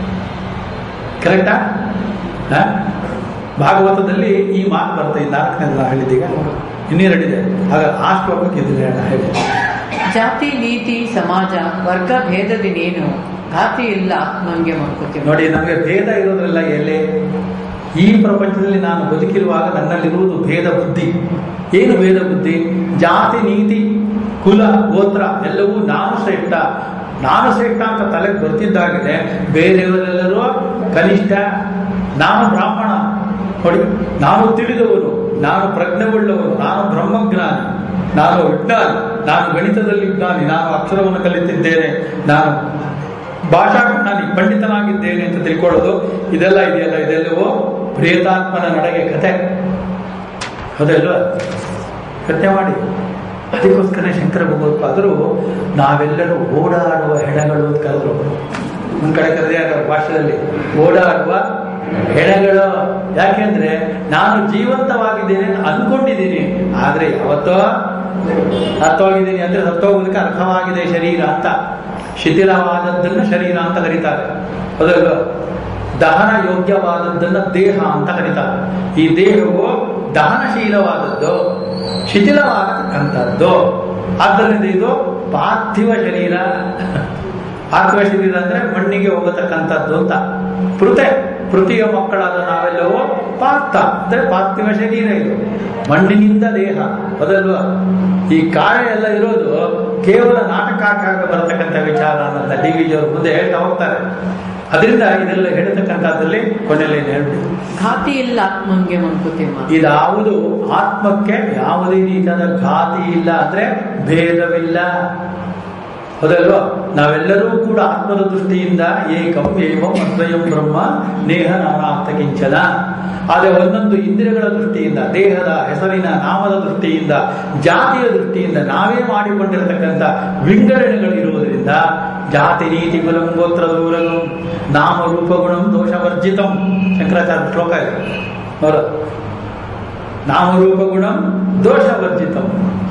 Speaker 1: ಕರೆಕ್ಟಾ ಹ? ಭಾಗವತದಲ್ಲಿ ಈ ಮಾತು ಬರ್ತದೆ ಈ ನಾಲ್ಕನೇ ನಾನು ಹೇಳಿದ್ದೀಗ ಇನ್ನೆರಡಿದೆ ಆಗ ಆ ಶ್ಲೋಕಕ್ಕೆ ಇದನ್ನ ಹೇಳಿ
Speaker 2: ಜಾತಿ ನೀತಿ ಸಮಾಜ ವರ್ಗ ಭೇದದಿನೇನು ಘಾತಿ ಇಲ್ಲ ಆತ್ಮಂಗೆ ಮಾಡ್ಕೋತೀವಿ
Speaker 1: ನೋಡಿ ನಮಗೆ ಭೇದ ಇರೋದ್ರಲ್ಲ ಎಲ್ಲಿ ಈ ಪ್ರಪಂಚದಲ್ಲಿ ನಾನು ಬದುಕಿರುವಾಗ ನನ್ನಲ್ಲಿರುವುದು ಭೇದ ಬುದ್ಧಿ ಏನು ಭೇದ ಬುದ್ಧಿ ಜಾತಿ ನೀತಿ ಕುಲ ಗೋತ್ರ ಎಲ್ಲವೂ ನಾನು ಶ್ರೇಷ್ಠ ನಾನು ಶ್ರೇಷ್ಠ ಅಂತ ತಲೆಗೆ ಬರ್ತಿದ್ದಾಗಿದೆ ಬೇರೆಯವರೆಲ್ಲರೂ ಕನಿಷ್ಠ ನಾನು ಬ್ರಾಹ್ಮಣ ನೋಡಿ ನಾನು ತಿಳಿದವನು ನಾನು ಪ್ರಜ್ಞೆವುಳ್ಳವನು ನಾನು ಬ್ರಹ್ಮಜ್ಞಾನಿ ನಾನು ವಿಜ್ಞಾನಿ ನಾನು ಗಣಿತದಲ್ಲಿ ವಿಜ್ಞಾನಿ ನಾನು ಅಕ್ಷರವನ್ನು ಕಲಿತಿದ್ದೇನೆ ನಾನು ಭಾಷಾಜ್ಞಾನಿ ಪಂಡಿತನಾಗಿದ್ದೇನೆ ಅಂತ ತಿಳ್ಕೊಳ್ಳೋದು ಇದೆಲ್ಲ ಇದೆಯಲ್ಲ ಇದೆಲ್ಲವೋ ಪ್ರೇತಾತ್ಮನ ನಡೆಗೆ ಕತೆ ಹೌದಲ್ವಾ ಕಥೆ ಮಾಡಿ ಅದಕ್ಕೋಸ್ಕರ ಶಂಕರ ಭಗವತ್ಪಾದರು ನಾವೆಲ್ಲರೂ ಓಡಾಡುವ ಹೆಣಗಳು ಅಂತ ಕರೆದ್ರು ಒಂದ್ ಕಡೆ ಕರೆದೇ ಭಾಷೆಯಲ್ಲಿ ಓಡಾಡುವ ಹೆಣಗಳು ಯಾಕೆಂದ್ರೆ ನಾನು ಜೀವಂತವಾಗಿದ್ದೇನೆ ಅಂತ ಅನ್ಕೊಂಡಿದ್ದೀನಿ ಆದ್ರೆ ಯಾವತ್ತೋ ಸತ್ತೋಗಿದ್ದೀನಿ ಅಂದ್ರೆ ಸತ್ತೋಗೋದಕ್ಕೆ ಅರ್ಹವಾಗಿದೆ ಶರೀರ ಅಂತ ಶಿಥಿಲವಾದದ್ದನ್ನ ಶರೀರ ಅಂತ ಕರೀತಾರೆ ಹೌದಲ್ವಾ ದಹನ ಯೋಗ್ಯವಾದದ್ದನ್ನ ದೇಹ ಅಂತ ಕರೀತಾರೆ ಈ ದೇಹವು ದಹನಶೀಲವಾದದ್ದು ಶಿಥಿಲವಾಗತಕ್ಕಂಥದ್ದು ಆದ್ದರಿಂದ ಇದು ಪಾರ್ಥಿವ ಶರೀರ ಪಾರ್ಥಿವ ಶರೀರ ಅಂದ್ರೆ ಮಣ್ಣಿಗೆ ಹೋಗತಕ್ಕಂಥದ್ದು ಅಂತ ಪೃತೆ ಪೃಥಿಯ ಮಕ್ಕಳಾದ ನಾವೆಲ್ಲವೂ ಪಾರ್ಥ ಅಂದ್ರೆ ಪಾರ್ಥಿವ ಶರೀರ ಇದು ಮಣ್ಣಿನಿಂದ ದೇಹ ಅದಲ್ವಾ ಈ ಕಾಯ ಎಲ್ಲ ಇರೋದು ಕೇವಲ ನಾಟಕಕ್ಕಾಗಿ ಬರತಕ್ಕಂಥ ವಿಚಾರ ಅಂತ ಡಿ ವಿ ಜಿಯವರು ಮುಂದೆ ಹೇಳ್ತಾ ಹೋಗ್ತಾರೆ ಅದರಿಂದ ಇದೆಲ್ಲ ಹೇಳ್ತಕ್ಕಂಥದ್ದಲ್ಲಿ ಕೊನೆಯಲ್ಲಿ ಏನು ಹೇಳ್ಬಿಟ್ಟು
Speaker 2: ಘಾತಿ ಇಲ್ಲ ಆತ್ಮಂಗೆ ಮಾಡ್ಕೋತೀವಿ
Speaker 1: ಇದಾವುದು ಆತ್ಮಕ್ಕೆ ಯಾವುದೇ ರೀತಿಯಾದ ಘಾತಿ ಇಲ್ಲ ಅಂದ್ರೆ ಭೇದವಿಲ್ಲ ಹೌದಲ್ವಾ ನಾವೆಲ್ಲರೂ ಕೂಡ ಆತ್ಮದ ದೃಷ್ಟಿಯಿಂದ ಏಕಂ ಏವಂ ಅದ್ವಯಂ ಬ್ರಹ್ಮ ನೇಹ ನಾನಾರ್ಥ ಕಿಂಚನ ಆದರೆ ಒಂದೊಂದು ಇಂದ್ರಿಯಗಳ ದೃಷ್ಟಿಯಿಂದ ದೇಹದ ಹೆಸರಿನ ನಾಮದ ದೃಷ್ಟಿಯಿಂದ ಜಾತಿಯ ದೃಷ್ಟಿಯಿಂದ ನಾವೇ ಮಾಡಿಕೊಂಡಿರತಕ್ಕಂಥ ವಿಂಗಡಣೆಗಳು ಇರುವುದರಿಂದ ಜಾತಿ ನೀತಿ ಕುಲಂ ಗೋತ್ರ ದೂರಲು ನಾಮ ರೂಪಗುಣಂ ದೋಷವರ್ಜಿತಂ ಶಂಕರಾಚಾರ್ಯ ಶ್ಲೋಕ ಇದೆ ಅವರ ನಾಮರೂಪಗುಣಂ ದೋಷವರ್ಜಿತಂ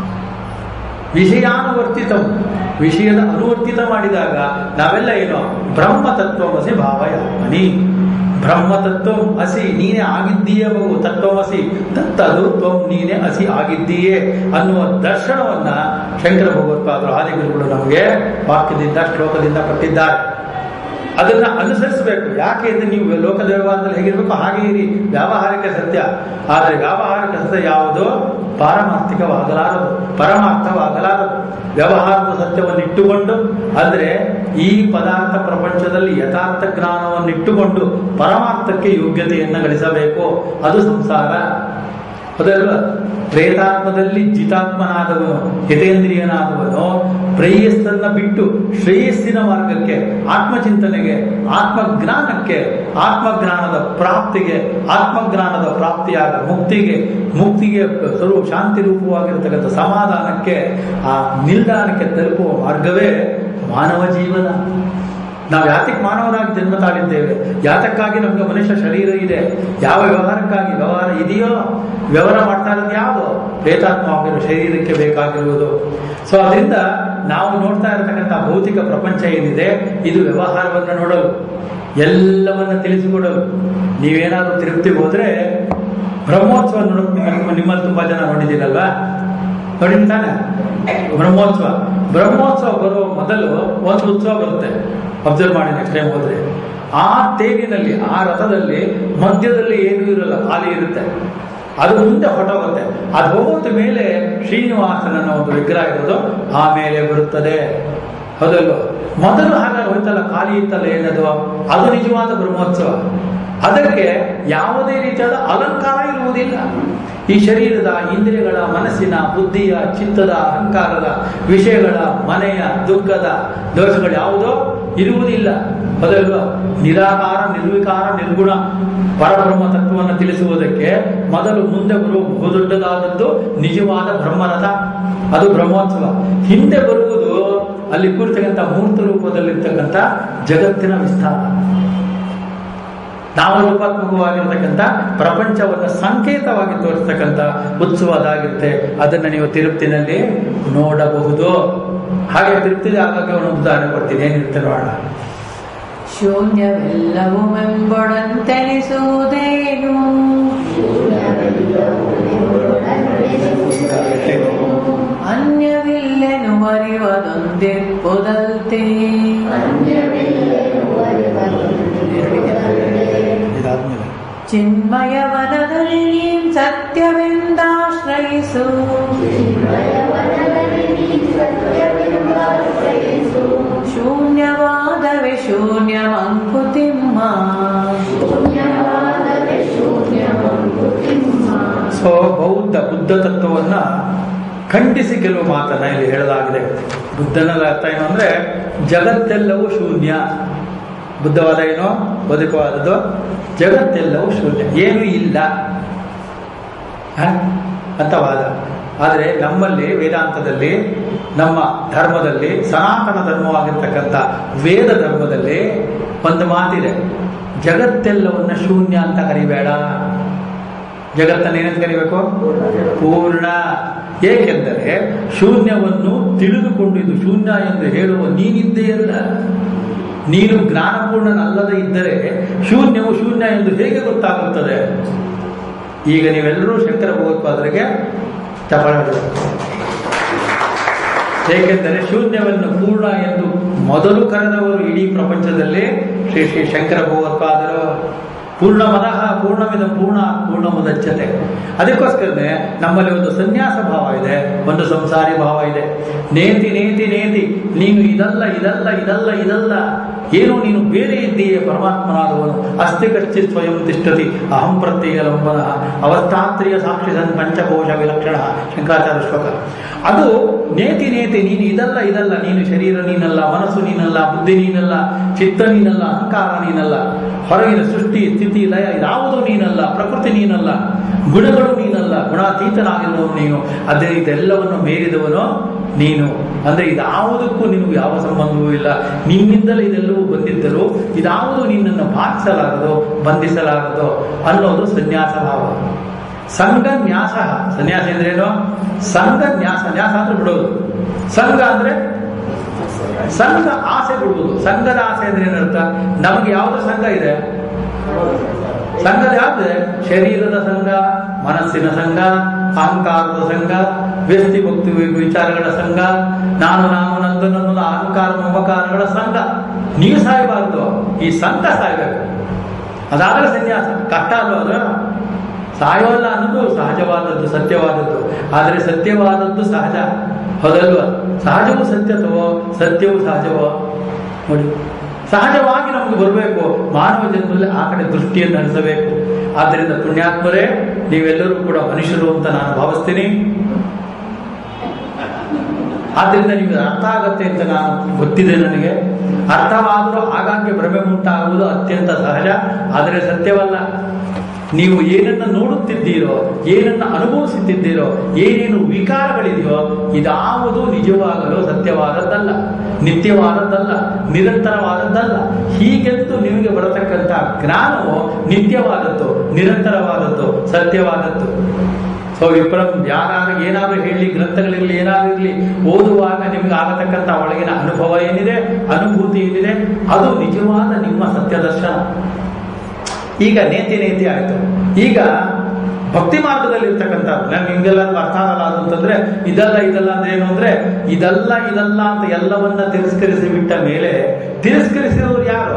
Speaker 1: ವಿಷಯಾನುವರ್ತಿತಂ ವಿಷಯದ ಅನುವರ್ತಿತ ಮಾಡಿದಾಗ ನಾವೆಲ್ಲ ಏನು ಬ್ರಹ್ಮ ತತ್ವಮಸಿ ಭಾವಯಾಮನಿ ಬ್ರಹ್ಮ ತತ್ವ ಅಸಿ ನೀನೇ ಆಗಿದ್ದೀಯೇ ಮಗು ತತ್ವಮಸಿ ತತ್ತದು ತ್ವಂ ನೀನೇ ಅಸಿ ಆಗಿದ್ದೀಯೇ ಅನ್ನುವ ದರ್ಶನವನ್ನ ಶಂಕರ ಭಗವತ್ಪಾದರು ಆದಿಗುರುಗಳು ನಮಗೆ ವಾಕ್ಯದಿಂದ ಶ್ಲೋಕದಿಂದ ಕೊಟ್ಟಿದ್ದಾರೆ ಅದನ್ನ ಅನುಸರಿಸಬೇಕು ಯಾಕೆ ಅಂದ್ರೆ ನೀವು ಲೋಕದ ವ್ಯವಹಾರದಲ್ಲಿ ಹೇಗಿರ್ಬೇಕು ಹಾಗೆ ಇರಿ ವ್ಯಾವಹಾರಿಕ ಸತ್ಯ ಆದರೆ ವ್ಯಾವಹಾರಿಕ ಸತ್ಯ ಯಾವುದು ಪಾರಮಾರ್ಥಿಕವಾಗಲಾರದು ಪರಮಾರ್ಥವಾಗಲಾರದು ವ್ಯವಹಾರದ ಸತ್ಯವನ್ನು ಇಟ್ಟುಕೊಂಡು ಅಂದ್ರೆ ಈ ಪದಾರ್ಥ ಪ್ರಪಂಚದಲ್ಲಿ ಯಥಾರ್ಥ ಜ್ಞಾನವನ್ನು ಇಟ್ಟುಕೊಂಡು ಪರಮಾರ್ಥಕ್ಕೆ ಯೋಗ್ಯತೆಯನ್ನು ಗಳಿಸಬೇಕು ಅದು ಸಂಸಾರ ಅದಲ್ವಾ ಪ್ರೇತಾತ್ಮದಲ್ಲಿ ಜಿತಾತ್ಮನಾದವನು ಹಿತೇಂದ್ರಿಯನಾದವನು ಪ್ರೇಯಸ್ಸನ್ನ ಬಿಟ್ಟು ಶ್ರೇಯಸ್ಸಿನ ಮಾರ್ಗಕ್ಕೆ ಆತ್ಮಚಿಂತನೆಗೆ ಆತ್ಮಜ್ಞಾನಕ್ಕೆ ಆತ್ಮಜ್ಞಾನದ ಪ್ರಾಪ್ತಿಗೆ ಆತ್ಮಜ್ಞಾನದ ಪ್ರಾಪ್ತಿಯಾಗ ಮುಕ್ತಿಗೆ ಮುಕ್ತಿಗೆ ಸ್ವರೂಪ ಶಾಂತಿ ರೂಪವಾಗಿರತಕ್ಕಂಥ ಸಮಾಧಾನಕ್ಕೆ ಆ ನಿಲ್ದಾಣಕ್ಕೆ ತಲುಪುವ ಮಾರ್ಗವೇ ಮಾನವ ಜೀವನ ನಾವು ಯಾತಕ್ಕೆ ಮಾನವರಾಗಿ ಜನ್ಮ ತಾಳಿದ್ದೇವೆ ಯಾತಕ್ಕಾಗಿ ನಮ್ಗೆ ಮನುಷ್ಯ ಶರೀರ ಇದೆ ಯಾವ ವ್ಯವಹಾರಕ್ಕಾಗಿ ವ್ಯವಹಾರ ಇದೆಯೋ ವ್ಯವಹಾರ ಮಾಡ್ತಾ ಇರೋದು ಯಾವುದು ಪ್ರೇತಾತ್ಮ ಆಗಿರೋ ಶರೀರಕ್ಕೆ ಬೇಕಾಗಿರುವುದು ಸೊ ಅದರಿಂದ ನಾವು ನೋಡ್ತಾ ಇರತಕ್ಕಂಥ ಭೌತಿಕ ಪ್ರಪಂಚ ಏನಿದೆ ಇದು ವ್ಯವಹಾರವನ್ನು ನೋಡಲು ಎಲ್ಲವನ್ನ ತಿಳಿಸಿಕೊಡಲು ನೀವೇನಾದ್ರೂ ತಿರುಪ್ತಿಗೆ ಹೋದ್ರೆ ಬ್ರಹ್ಮೋತ್ಸವ ನೋಡೋದು ನಿಮ್ಮ- ನಿಮ್ಮಲ್ಲಿ ತುಂಬಾ ಜನ ನೋಡಿದ್ದೀರಲ್ವಾ ನೋಡಿದ್ ತಾನೆ ಬ್ರಹ್ಮೋತ್ಸವ ಬ್ರಹ್ಮೋತ್ಸವ ಬರುವ ಮೊದಲು ಒಂದು ಉತ್ಸವ ಬರುತ್ತೆ ಅಬ್ಸರ್ವ್ ಮಾಡಿ ನೆಕ್ಸ್ಟ್ ಟೈಮ್ ಹೋದ್ರೆ ಆ ತೇರಿನಲ್ಲಿ ಆ ರಥದಲ್ಲಿ ಮಧ್ಯದಲ್ಲಿ ಏನೂ ಇರಲ್ಲ ಖಾಲಿ ಇರುತ್ತೆ ಅದು ಮುಂದೆ ಹೊಟ್ಟೋಗುತ್ತೆ ಅದು ಹೋಗೋದ ಮೇಲೆ ಶ್ರೀನಿವಾಸನ ಒಂದು ವಿಗ್ರಹ ಇರೋದು ಆಮೇಲೆ ಬರುತ್ತದೆ ಹೌದಲ್ವ ಮೊದಲು ಹಾಗಾದ್ರೆ ಹೋಯ್ತಲ್ಲ ಖಾಲಿ ಇತ್ತಲ್ಲ ಏನದು ಅದು ನಿಜವಾದ ಬ್ರಹ್ಮೋತ್ಸವ ಅದಕ್ಕೆ ಯಾವುದೇ ರೀತಿಯಾದ ಅಲಂಕಾರ ಇರುವುದಿಲ್ಲ ಈ ಶರೀರದ ಇಂದ್ರಿಯಗಳ ಮನಸ್ಸಿನ ಬುದ್ಧಿಯ ಚಿತ್ತದ ಅಹಂಕಾರದ ವಿಷಯಗಳ ಮನೆಯ ದುಃಖದ ದೋಷಗಳು ಯಾವುದೋ ಇರುವುದಿಲ್ಲ ಅದಲ್ವ ನಿರಾಕಾರ ನಿರ್ವಿಕಾರ ನಿರ್ಗುಣ ಪರಬ್ರಹ್ಮ ತತ್ವವನ್ನು ತಿಳಿಸುವುದಕ್ಕೆ ಮೊದಲು ಮುಂದೆ ಬರುವ ಬಹುದೊಡ್ಡದಾದದ್ದು ನಿಜವಾದ ಬ್ರಹ್ಮರಥ ಅದು ಬ್ರಹ್ಮೋತ್ಸವ ಹಿಂದೆ ಬರುವುದು ಅಲ್ಲಿ ಕೂರ್ತಕ್ಕಂಥ ಮೂರ್ತ ರೂಪದಲ್ಲಿರ್ತಕ್ಕಂಥ ಜಗತ್ತಿನ ವಿಸ್ತಾರ ನಾಮರೂಪಾತ್ಮಕವಾಗಿರ್ತಕ್ಕಂಥ ಪ್ರಪಂಚವನ್ನು ಸಂಕೇತವಾಗಿ ತೋರಿಸ್ತಕ್ಕಂಥ ಉತ್ಸವ ಅದಾಗಿರುತ್ತೆ ಅದನ್ನು ನೀವು ತಿರುಪ್ತಿನಲ್ಲಿ ನೋಡಬಹುದು ಹಾಗೆ ತಿರುಪ್ತಿಗೆ ಆಗಾಗ ಒಂದು ಉದಾಹರಣೆ ಕೊಡ್ತೀನಿ ಏನಿರುತ್ತೆ ನೋಡೋಣ
Speaker 2: ಶೂನ್ಯವೆಲ್ಲವುಮೆಂಬೊಡಂತೆನಿಸುವುದೇನು ಅನ್ಯವಿಲ್ಲೆನು ಅರಿವದೊಂದಿರ್ಪುದಲ್ತೆ
Speaker 1: ಇದಾದ್ಮೇಲೆ
Speaker 2: ಚಿನ್ಮಯವನದಲ್ಲಿ ನೀಂ ಸತ್ಯವೆಂದಾಶ್ರಯಿಸು ಶೂನ್ಯವಾದವೆ ಶೂನ್ಯ ಮಂಕುತಿಮ್ಮ
Speaker 1: ಸೊ ಬೌದ್ಧ ಬುದ್ಧ ತತ್ವವನ್ನ ಖಂಡಿಸಿ ಕೆಲವು ಮಾತನ್ನ ಇಲ್ಲಿ ಹೇಳಲಾಗಿದೆ ಬುದ್ಧನ ಅರ್ಥ ಏನು ಅಂದ್ರೆ ಜಗತ್ತೆಲ್ಲವೂ ಶೂನ್ಯ ಬುದ್ಧವಾದ ಏನು ಬದುಕವಾದದ್ದು ಜಗತ್ತೆಲ್ಲವೂ ಶೂನ್ಯ ಏನೂ ಇಲ್ಲ ಹ? ಅಂತ ವಾದ ಆದರೆ ನಮ್ಮಲ್ಲಿ ವೇದಾಂತದಲ್ಲಿ ನಮ್ಮ ಧರ್ಮದಲ್ಲಿ ಸನಾತನ ಧರ್ಮವಾಗಿರ್ತಕ್ಕಂಥ ವೇದ ಧರ್ಮದಲ್ಲಿ ಒಂದು ಮಾತಿದೆ ಜಗತ್ತೆಲ್ಲವನ್ನ ಶೂನ್ಯ ಅಂತ ಕರಿಬೇಡ ಜಗತ್ತನ್ನು ಏನಂತ ಕರಿಬೇಕು ಪೂರ್ಣ ಏಕೆಂದರೆ ಶೂನ್ಯವನ್ನು ತಿಳಿದುಕೊಂಡು ಇದು ಶೂನ್ಯ ಎಂದು ಹೇಳುವ ನೀನಿದ್ದೆಯಲ್ಲ ನೀನು ಜ್ಞಾನಪೂರ್ಣನಲ್ಲದೆ ಇದ್ದರೆ ಶೂನ್ಯವು ಶೂನ್ಯ ಎಂದು ಹೇಗೆ ಗೊತ್ತಾಗುತ್ತದೆ ಈಗ ನೀವೆಲ್ಲರೂ ಶಂಕರ ಭಗವತ್ಪಾದರಿಗೆ ಚಪ್ಪಾಳೆ ಹೊಡೆಯಬೇಕು. ಏಕೆಂದರೆ ಶೂನ್ಯವನ್ನು ಪೂರ್ಣ ಎಂದು ಮೊದಲು ಕರೆದವರು ಇಡೀ ಪ್ರಪಂಚದಲ್ಲಿ ಶ್ರೀ ಶ್ರೀ ಶಂಕರ ಭಗವತ್ಪಾದರು ಪೂರ್ಣಮದಃ ಪೂರ್ಣಮಿದ ಪೂರ್ಣ ಪೂರ್ಣಮುದಚ್ಚತೆ ಅದಕ್ಕೋಸ್ಕರನೇ ನಮ್ಮಲ್ಲಿ ಒಂದು ಸನ್ಯಾಸ ಭಾವ ಇದೆ ಒಂದು ಸಂಸಾರಿ ಭಾವ ಇದೆ ನೇತಿ ನೇತಿ ನೇತಿ ನೀನು ಇದಲ್ಲ ಇದಲ್ಲ ಇದಲ್ಲ ಇದಲ್ಲ ಏನು ನೀನು ಬೇರೆ ಇದ್ದೀಯೇ ಪರಮಾತ್ಮನಾದವನು ಅಸ್ತಿ ಕಶ್ಚಿತ್ ಸ್ವಯಂ ತಿಷ್ಠತಿ ಅಹಂ ಪ್ರತ್ಯಯ ಲಂಬನ ಅವಸ್ಥಾತ್ರಿಯ ಸಾಕ್ಷಿ ಸನ್ ಪಂಚಕೋಶ ವಿಲಕ್ಷಣ ಶಂಕರಾಚಾರ್ಯ ಶ್ಲೋಕ ಅದು ನೇತಿ ನೇತಿ ನೀನು ಇದಲ್ಲ ಇದಲ್ಲ ನೀನು ಶರೀರ ನೀನಲ್ಲ ಮನಸ್ಸು ನೀನಲ್ಲ ಬುದ್ಧಿ ನೀನಲ್ಲ ಚಿತ್ತ ನೀನಲ್ಲ ಅಹಂಕಾರ ನೀನಲ್ಲ ಹೊರಗಿನ ಸೃಷ್ಟಿ ಸ್ಥಿತಿ ಲಯ ಯಾವುದೂ ನೀನಲ್ಲ ಪ್ರಕೃತಿ ನೀನಲ್ಲ ಗುಣಗಳು ನೀನಲ್ಲ ಗುಣಾತೀತನಾಗಿರುವವನು ನೀನು ಅದೇ ಇದೆಲ್ಲವನ್ನು ಮೀರಿದವನು ನೀನು ಅಂದ್ರೆ ಇದಾವುದಕ್ಕೂ ನಿನಗೂ ಯಾವ ಸಂಬಂಧವೂ ಇಲ್ಲ ನಿನ್ನಿಂದಲೇ ಇದೆಲ್ಲವೂ ಬಂದಿದ್ದರೂ ಇದಾವುದು ನಿನ್ನನ್ನು ಬಾಧಿಸಲಾಗದು ಬಂಧಿಸಲಾಗದು ಅನ್ನೋದು ಸನ್ಯಾಸ ಭಾವ ಸಂಘ ನ್ಯಾಸ ಸನ್ಯಾಸ ಅಂದ್ರೆ ಏನು ಸಂಘ ನ್ಯಾಸ ನ್ಯಾಸ ಅಂದ್ರೆ ಬಿಡೋದು ಸಂಘ ಅಂದ್ರೆ ಸಂಘ ಆಸೆ ಬಿಡುವುದು ಸಂಘದ ಆಸೆ ಅಂದ್ರೆ ಏನರ್ಥ ನಮಗೆ ಯಾವ್ದು ಸಂಘ ಇದೆ ಸಂಘದ ಯಾವ್ದು ಶರೀರದ ಸಂಘ ಮನಸ್ಸಿನ ಸಂಘ ಅಹಂಕಾರದ ಸಂಘ ವ್ಯಕ್ತಿ ಭಕ್ತಿ ವಿಚಾರಗಳ ಸಂಘ ನಾನು ನಾನು ನಂದು ನನ್ನದು ಅಹಂಕಾರ ಮಮಕಾರಗಳ ಸಂಘ ನೀವು ಸಾಯಬಾರದು ಈ ಸಂಘ ಸಾಯ್ಬೇಕು ಅದಾಗಲೇ ಸನ್ಯಾಸ ಕಷ್ಟ ಅಲ್ವಾ ಅದು ಸಾಯೋಲ್ಲ ಅನ್ನೋದು ಸಹಜವಾದದ್ದು ಸತ್ಯವಾದದ್ದು ಆದರೆ ಸತ್ಯವಾದದ್ದು ಸಹಜ ಹೌದಲ್ವ ಸಹಜವೂ ಸತ್ಯತವೋ ಸತ್ಯವೂ ಸಹಜವೋ ನೋಡಿ ಸಹಜವಾಗಿ ನಮ್ಗೆ ಬರಬೇಕು ಮಾನವ ಜನ್ಮದಲ್ಲಿ ಆ ಕಡೆ ದೃಷ್ಟಿಯನ್ನು ಹರಿಸಬೇಕು ಆದ್ದರಿಂದ ಪುಣ್ಯಾತ್ಮರೇ ನೀವೆಲ್ಲರೂ ಕೂಡ ಮನುಷ್ಯರು ಅಂತ ನಾನು ಭಾವಿಸ್ತೀನಿ ಆದ್ರಿಂದ ನಿಮಗೆ ಅರ್ಥ ಆಗತ್ತೆ ಅಂತ ನಾನು ಗೊತ್ತಿದೆ ನನಗೆ ಅರ್ಥವಾದರೂ ಆಗಾಗ್ಗೆ ಭ್ರಮೆ ಉಂಟಾಗುವುದು ಅತ್ಯಂತ ಸಹಜ ಆದರೆ ಸತ್ಯವಲ್ಲ ನೀವು ಏನನ್ನ ನೋಡುತ್ತಿದ್ದೀರೋ ಏನನ್ನ ಅನುಭವಿಸುತ್ತಿದ್ದೀರೋ ಏನೇನು ವಿಕಾರಗಳಿದೆಯೋ ಇದಾವುದು ನಿಜವಾಗಲು ಸತ್ಯವಾದದ್ದಲ್ಲ ನಿತ್ಯವಾದದ್ದಲ್ಲ ನಿರಂತರವಾದದ್ದಲ್ಲ ಹೀಗೆಂದು ನಿಮಗೆ ಬರತಕ್ಕಂಥ ಜ್ಞಾನವು ನಿತ್ಯವಾದದ್ದು ನಿರಂತರವಾದದ್ದು ಸತ್ಯವಾದದ್ದು ಸೊ ವಿಪ್ರಂ ಯಾರು ಏನಾದರೂ ಹೇಳಿ ಗ್ರಂಥಗಳಿರಲಿ ಏನಾದರೂ ಇರಲಿ ಓದುವಾಗ ನಿಮ್ಗೆ ಆಗತಕ್ಕಂಥ ಒಳಗಿನ ಅನುಭವ ಏನಿದೆ ಅನುಭೂತಿ ಏನಿದೆ ಅದು ನಿಜವಾದ ನಿಮ್ಮ ಸತ್ಯ ದರ್ಶನ ಈಗ ನೇತಿ ನೇತಿ ಆಯ್ತು ಈಗ ಭಕ್ತಿ ಮಾರ್ಗದಲ್ಲಿ ಇರ್ತಕ್ಕಂಥ ನಿಮ್ಗೆಲ್ಲರಿಗೂ ಅರ್ಥ ಆಗಲ್ಲ ಅದು ಅಂತಂದ್ರೆ ಇದಲ್ಲ ಇದಲ್ಲ ಅಂದ್ರೆ ಏನು ಅಂದ್ರೆ ಇದಲ್ಲ ಇದಲ್ಲ ಅಂತ ಎಲ್ಲವನ್ನ ತಿರಸ್ಕರಿಸಿ ಬಿಟ್ಟ ಮೇಲೆ ತಿರಸ್ಕರಿಸಿರೋರು ಯಾರು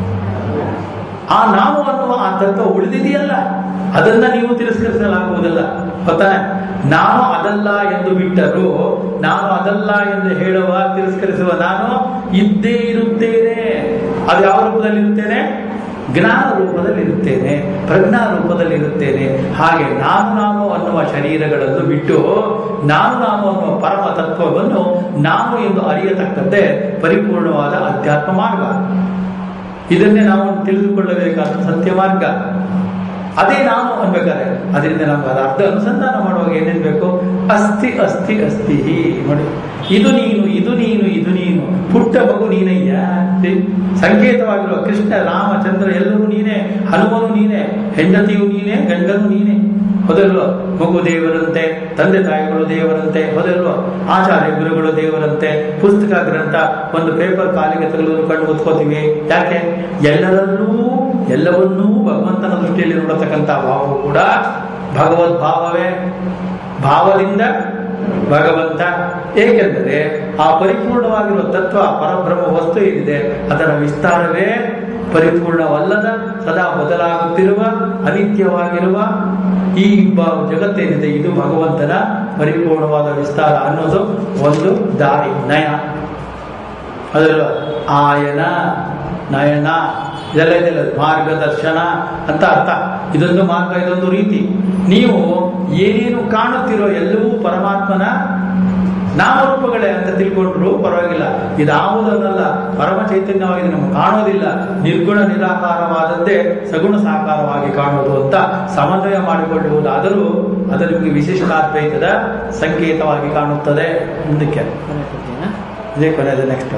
Speaker 1: ಆ ನಾವು ಅನ್ನುವ ಆ ತತ್ವ ಉಳಿದಿದೆಯಲ್ಲ ಅದನ್ನ ನೀವು ತಿರಸ್ಕರಿಸಲಾಗುವುದಿಲ್ಲ ಗೊತ್ತಾ ನಾನು ಅದಲ್ಲ ಎಂದು ಬಿಟ್ಟರು ನಾನು ಅದಲ್ಲ ಎಂದು ಹೇಳುವ ತಿರಸ್ಕರಿಸುವ ನಾನು ಇದ್ದೇ ಇರುತ್ತೇನೆ ಅದು ಯಾವ ರೂಪದಲ್ಲಿ ಇರುತ್ತೇನೆ ಜ್ಞಾನ ರೂಪದಲ್ಲಿ ಇರುತ್ತೇನೆ ಪ್ರಜ್ಞಾ ರೂಪದಲ್ಲಿ ಇರುತ್ತೇನೆ ಹಾಗೆ ನಾನು ನಾನು ಅನ್ನುವ ಶರೀರಗಳನ್ನು ಬಿಟ್ಟು ನಾನು ನಾನು ಅನ್ನುವ ಪರಮ ತತ್ವವನ್ನು ನಾನು ಎಂದು ಅರಿಯತಕ್ಕದ್ದೇ ಪರಿಪೂರ್ಣವಾದ ಅಧ್ಯಾತ್ಮ ಮಾರ್ಗ ಇದನ್ನೇ ನಾವು ತಿಳಿದುಕೊಳ್ಳಬೇಕಾದ ಸತ್ಯ ಮಾರ್ಗ ಅದೇ ನಾನು ಅನ್ಬೇಕಾದ್ರೆ ಅದರಿಂದ ನಮ್ಗೆ ಅದು ಅರ್ಧ ಅನುಸಂಧಾನ ಮಾಡುವಾಗ ಏನೇನ್ ಬೇಕು ಅಸ್ಥಿ ಅಸ್ಥಿ ಅಸ್ಥಿ ನೋಡಿ ಇದು ನೀನು ಇದು ನೀನು ಇದು ನೀನು ಪುಟ್ಟ ಮಗು ನೀನಯ್ಯ ಸಿ? ಸಂಕೇತವಾಗಿರುವ ಕೃಷ್ಣ ರಾಮಚಂದ್ರ ಎಲ್ಲರೂ ನೀನೇ ಹನುಮನು ನೀನೇ ಹೆಂಡತಿಯು ನೀನೇ ಗಂಡನು ನೀನೇ ಹೌದಲ್ವ ಮಗು ದೇವರಂತೆ ತಂದೆ ತಾಯಿಗಳು ದೇವರಂತೆ ಹೌದಲ್ವ ಆಚಾರ್ಯ ಗುರುಗಳು ದೇವರಂತೆ ಪುಸ್ತಕ ಗ್ರಂಥ ಒಂದು ಪೇಪರ್ ಕಾಲಿಗೆ ತೆಗೆದು ಕಂಡು ಓದ್ಕೋತೀವಿ ಯಾಕೆ ಎಲ್ಲರಲ್ಲೂ ಎಲ್ಲವನ್ನೂ ಭಗವಂತನ ದೃಷ್ಟಿಯಲ್ಲಿ ನೋಡತಕ್ಕಂಥ ಭಾವವು ಕೂಡ ಭಗವದ್ಭಾವವೇ ಭಾವದಿಂದ ಭಗವಂತ ಏಕೆಂದರೆ ಆ ಪರಿಪೂರ್ಣವಾಗಿರುವ ತತ್ವ ಪರಬ್ರಹ್ಮ ವಸ್ತು ಏನಿದೆ ಅದರ ವಿಸ್ತಾರವೇ ಪರಿಪೂರ್ಣವಲ್ಲದ ಸದಾ ಬದಲಾಗುತ್ತಿರುವ ಅನಿತ್ಯವಾಗಿರುವ ಈ ಬ- ಜಗತ್ತೇನಿದೆ ಇದು ಭಗವಂತನ ಪರಿಪೂರ್ಣವಾದ ವಿಸ್ತಾರ ಅನ್ನೋದು ಒಂದು ದಾರಿ ನಯ ಅದರ ಆಯನ ನಯನ ಇದೆಲ್ಲ ಇದೆಲ್ಲ ಮಾರ್ಗದರ್ಶನ ಅಂತ ಅರ್ಥ ಇದೊಂದು ಮಾರ್ಗ ಇದೊಂದು ರೀತಿ ನೀವು ಏನೇನು ಕಾಣುತ್ತಿರೋ ಎಲ್ಲವೂ ಪರಮಾತ್ಮನ ನಾಮರೂಪಗಳೇ ಅಂತ ತಿಳ್ಕೊಂಡ್ರು ಪರವಾಗಿಲ್ಲ ಇದಾವುದನ್ನಲ್ಲ ಪರಮ ಚೈತನ್ಯವಾಗಿ ನಮ್ಗೆ ಕಾಣೋದಿಲ್ಲ ನಿರ್ಗುಣ ನಿರಾಕಾರವಾದದ್ದೇ ಸಗುಣ ಸಾಕಾರವಾಗಿ ಕಾಣೋದು ಅಂತ ಸಮನ್ವಯ ಮಾಡಿಕೊಳ್ಳುವುದಾದರೂ ಅದು ನಿಮಗೆ ವಿಶಿಷ್ಟಾದ್ವೈತದ ಸಂಕೇತವಾಗಿ ಕಾಣುತ್ತದೆ ಮುಂದಕ್ಕೆ
Speaker 2: ಕೊನೆ ಪದ್ಯನಾ?
Speaker 1: ಇದೇ ಕೊನೆಯದು ನೆಕ್ಸ್ಟ್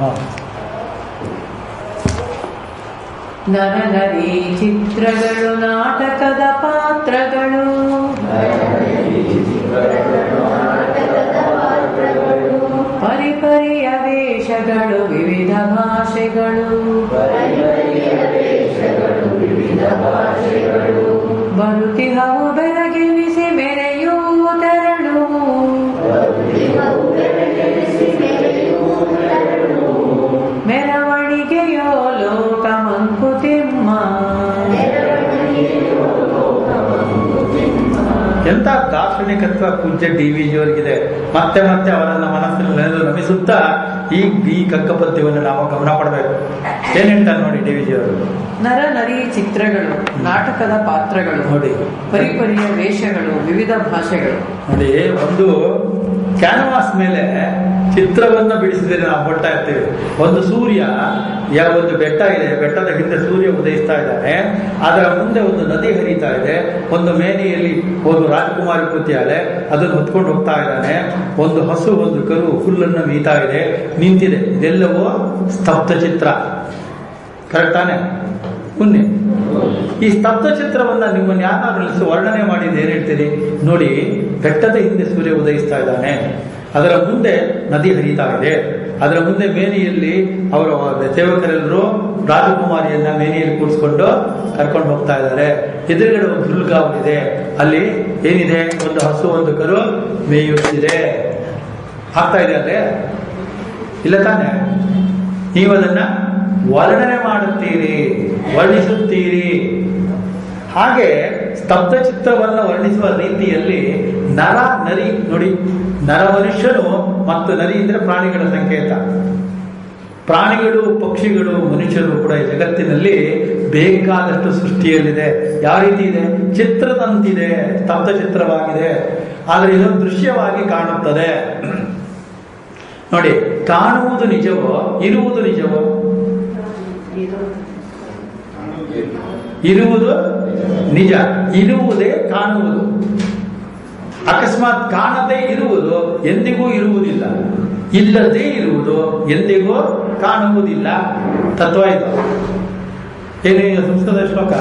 Speaker 2: ನರನರಿ ಚಿತ್ರಗಳು ನಾಟಕದ ಪಾತ್ರಗಳು ಪರಿಪರಿಯ ವೇಷಗಳು ವಿವಿಧ ಭಾಷೆಗಳು ಬರುತಿಹವು ಬೆಳಗಿನಿಸಿ ಮೆರೆಯುವುದರಳು ಮೆರವಣಿಗೆಯೋ ಲೋಕ ಮಂಕುತಿಮ್ಮ
Speaker 1: ಎಂತ ದಾರ್ಶನಿಕತ್ವ ಪೂಜ್ಯ ಡಿ ವಿ ಜಿಯವರಿಗಿದೆ ಮತ್ತೆ ಮತ್ತೆ ಅವರನ್ನ ಮನಸ್ಸಿನಲ್ಲಿ ನೆನೆದು ನಮಿಸುತ್ತಾ ಈ ಈ ಕಕ್ಕ ಪದ್ಯವನ್ನು ನಾವು ಗಮನ ಪಡಬೇಕು ಏನ್ ಹೇಳ್ತಾರೆ ನೋಡಿ ಡಿ ವಿ ಜಿಯವರು
Speaker 2: ನರ ನರಿ ಚಿತ್ರಗಳು ನಾಟಕದ ಪಾತ್ರಗಳು
Speaker 1: ನೋಡಿ
Speaker 2: ಪರಿಪರಿಯ ವೇಷಗಳು ವಿವಿಧ ಭಾಷೆಗಳು
Speaker 1: ನೋಡಿ ಒಂದು ಕ್ಯಾನ್ವಾಸ್ ಮೇಲೆ ಚಿತ್ರವನ್ನ ಬಿಡಿಸಿದರೆ ನಾವು ಹೊಡ್ತಾ ಇರ್ತೇವೆ ಒಂದು ಸೂರ್ಯ ಯಾವ ಒಂದು ಬೆಟ್ಟ ಇದೆ ಬೆಟ್ಟದ ಹಿಂದೆ ಸೂರ್ಯ ಉದಯಿಸ್ತಾ ಇದ್ದಾನೆ ಅದರ ಮುಂದೆ ಒಂದು ನದಿ ಹರಿತಾ ಇದೆ ಒಂದು ಮೇನೆಯಲ್ಲಿ ಒಂದು ರಾಜಕುಮಾರಿ ಕೂತಿಯಾಳೆ ಅದನ್ನು ಹೊತ್ಕೊಂಡು ಹೋಗ್ತಾ ಇದ್ದಾನೆ ಒಂದು ಹಸು ಒಂದು ಕರು ಹುಲ್ಲನ್ನು ಮೀತಾ ಇದೆ ನಿಂತಿದೆ ಇದೆಲ್ಲವೂ ಸ್ತಬ್ಧ ಚಿತ್ರ ಕರೆಕ್ಟ್ ತಾನೆ ಮುನ್ನೆ ಈ ಸ್ತಬ್ಧ ಚಿತ್ರವನ್ನ ನಿಮ್ಮನ್ನು ಯಾರು ನಿಲ್ಲಿಸಿ ವರ್ಣನೆ ಮಾಡಿದ್ದು ಏನ್ ಹೇಳ್ತೀರಿ ನೋಡಿ ಬೆಟ್ಟದ ಹಿಂದೆ ಸೂರ್ಯ ಉದಯಿಸ್ತಾ ಇದ್ದಾನೆ ಅದರ ಮುಂದೆ ನದಿ ಹರಿತಾ ಇದೆ ಅದರ ಮುಂದೆ ಮೇನೆಯಲ್ಲಿ ಅವರ ಸೇವಕರೆಲ್ಲರೂ ರಾಜಕುಮಾರಿಯನ್ನ ಮೇನೆಯಲ್ಲಿ ಕೂರಿಸ್ಕೊಂಡು ಕರ್ಕೊಂಡು ಹೋಗ್ತಾ ಇದ್ದಾರೆ ಎದುರುಗಡೆ ಒಂದು ಹುಲ್ಗಾವಲಿದೆ ಅಲ್ಲಿ ಏನಿದೆ ಒಂದು ಹಸು ಒಂದು ಕರು ಮೇಯುತ್ತಿದೆ ಆಗ್ತಾ ಇದೆ ಅಲ್ಲೇ ಇಲ್ಲ ತಾನೆ ನೀವು ಅದನ್ನ ವರ್ಣನೆ ಮಾಡುತ್ತೀರಿ ವರ್ಣಿಸುತ್ತೀರಿ ಹಾಗೆ ಸ್ತಬ್ಧ ಚಿತ್ರವನ್ನು ವರ್ಣಿಸುವ ರೀತಿಯಲ್ಲಿ ನರ ನರಿ ನೋಡಿ ನರ ಮನುಷ್ಯನು ಮತ್ತು ನರಿ ಅಂದ್ರೆ ಪ್ರಾಣಿಗಳ ಸಂಕೇತ ಪ್ರಾಣಿಗಳು ಪಕ್ಷಿಗಳು ಮನುಷ್ಯರು ಕೂಡ ಈ ಜಗತ್ತಿನಲ್ಲಿ ಬೇಕಾದಷ್ಟು ಸೃಷ್ಟಿಯಲ್ಲಿದೆ ಯಾವ ರೀತಿ ಇದೆ ಚಿತ್ರದಂತಿದೆ ಸ್ತಬ್ಧ ಚಿತ್ರವಾಗಿದೆ ಆದರೆ ಇದೊಂದು ದೃಶ್ಯವಾಗಿ ಕಾಣುತ್ತದೆ ನೋಡಿ ಕಾಣುವುದು ನಿಜವೋ ಇರುವುದು ನಿಜವೋ ಇರುವುದು ನಿಜ ಇರುವುದೇ ಕಾಣುವುದು ಅಕಸ್ಮಾತ್ ಕಾಣದೇ ಇರುವುದು ಎಂದಿಗೂ ಇರುವುದಿಲ್ಲ ಇಲ್ಲದೇ ಇರುವುದು ಎಂದಿಗೂ ಕಾಣುವುದಿಲ್ಲ ತತ್ವ ಇದು ಏನು ಈಗ ಸಂಸ್ಕೃತ ಶ್ಲೋಕ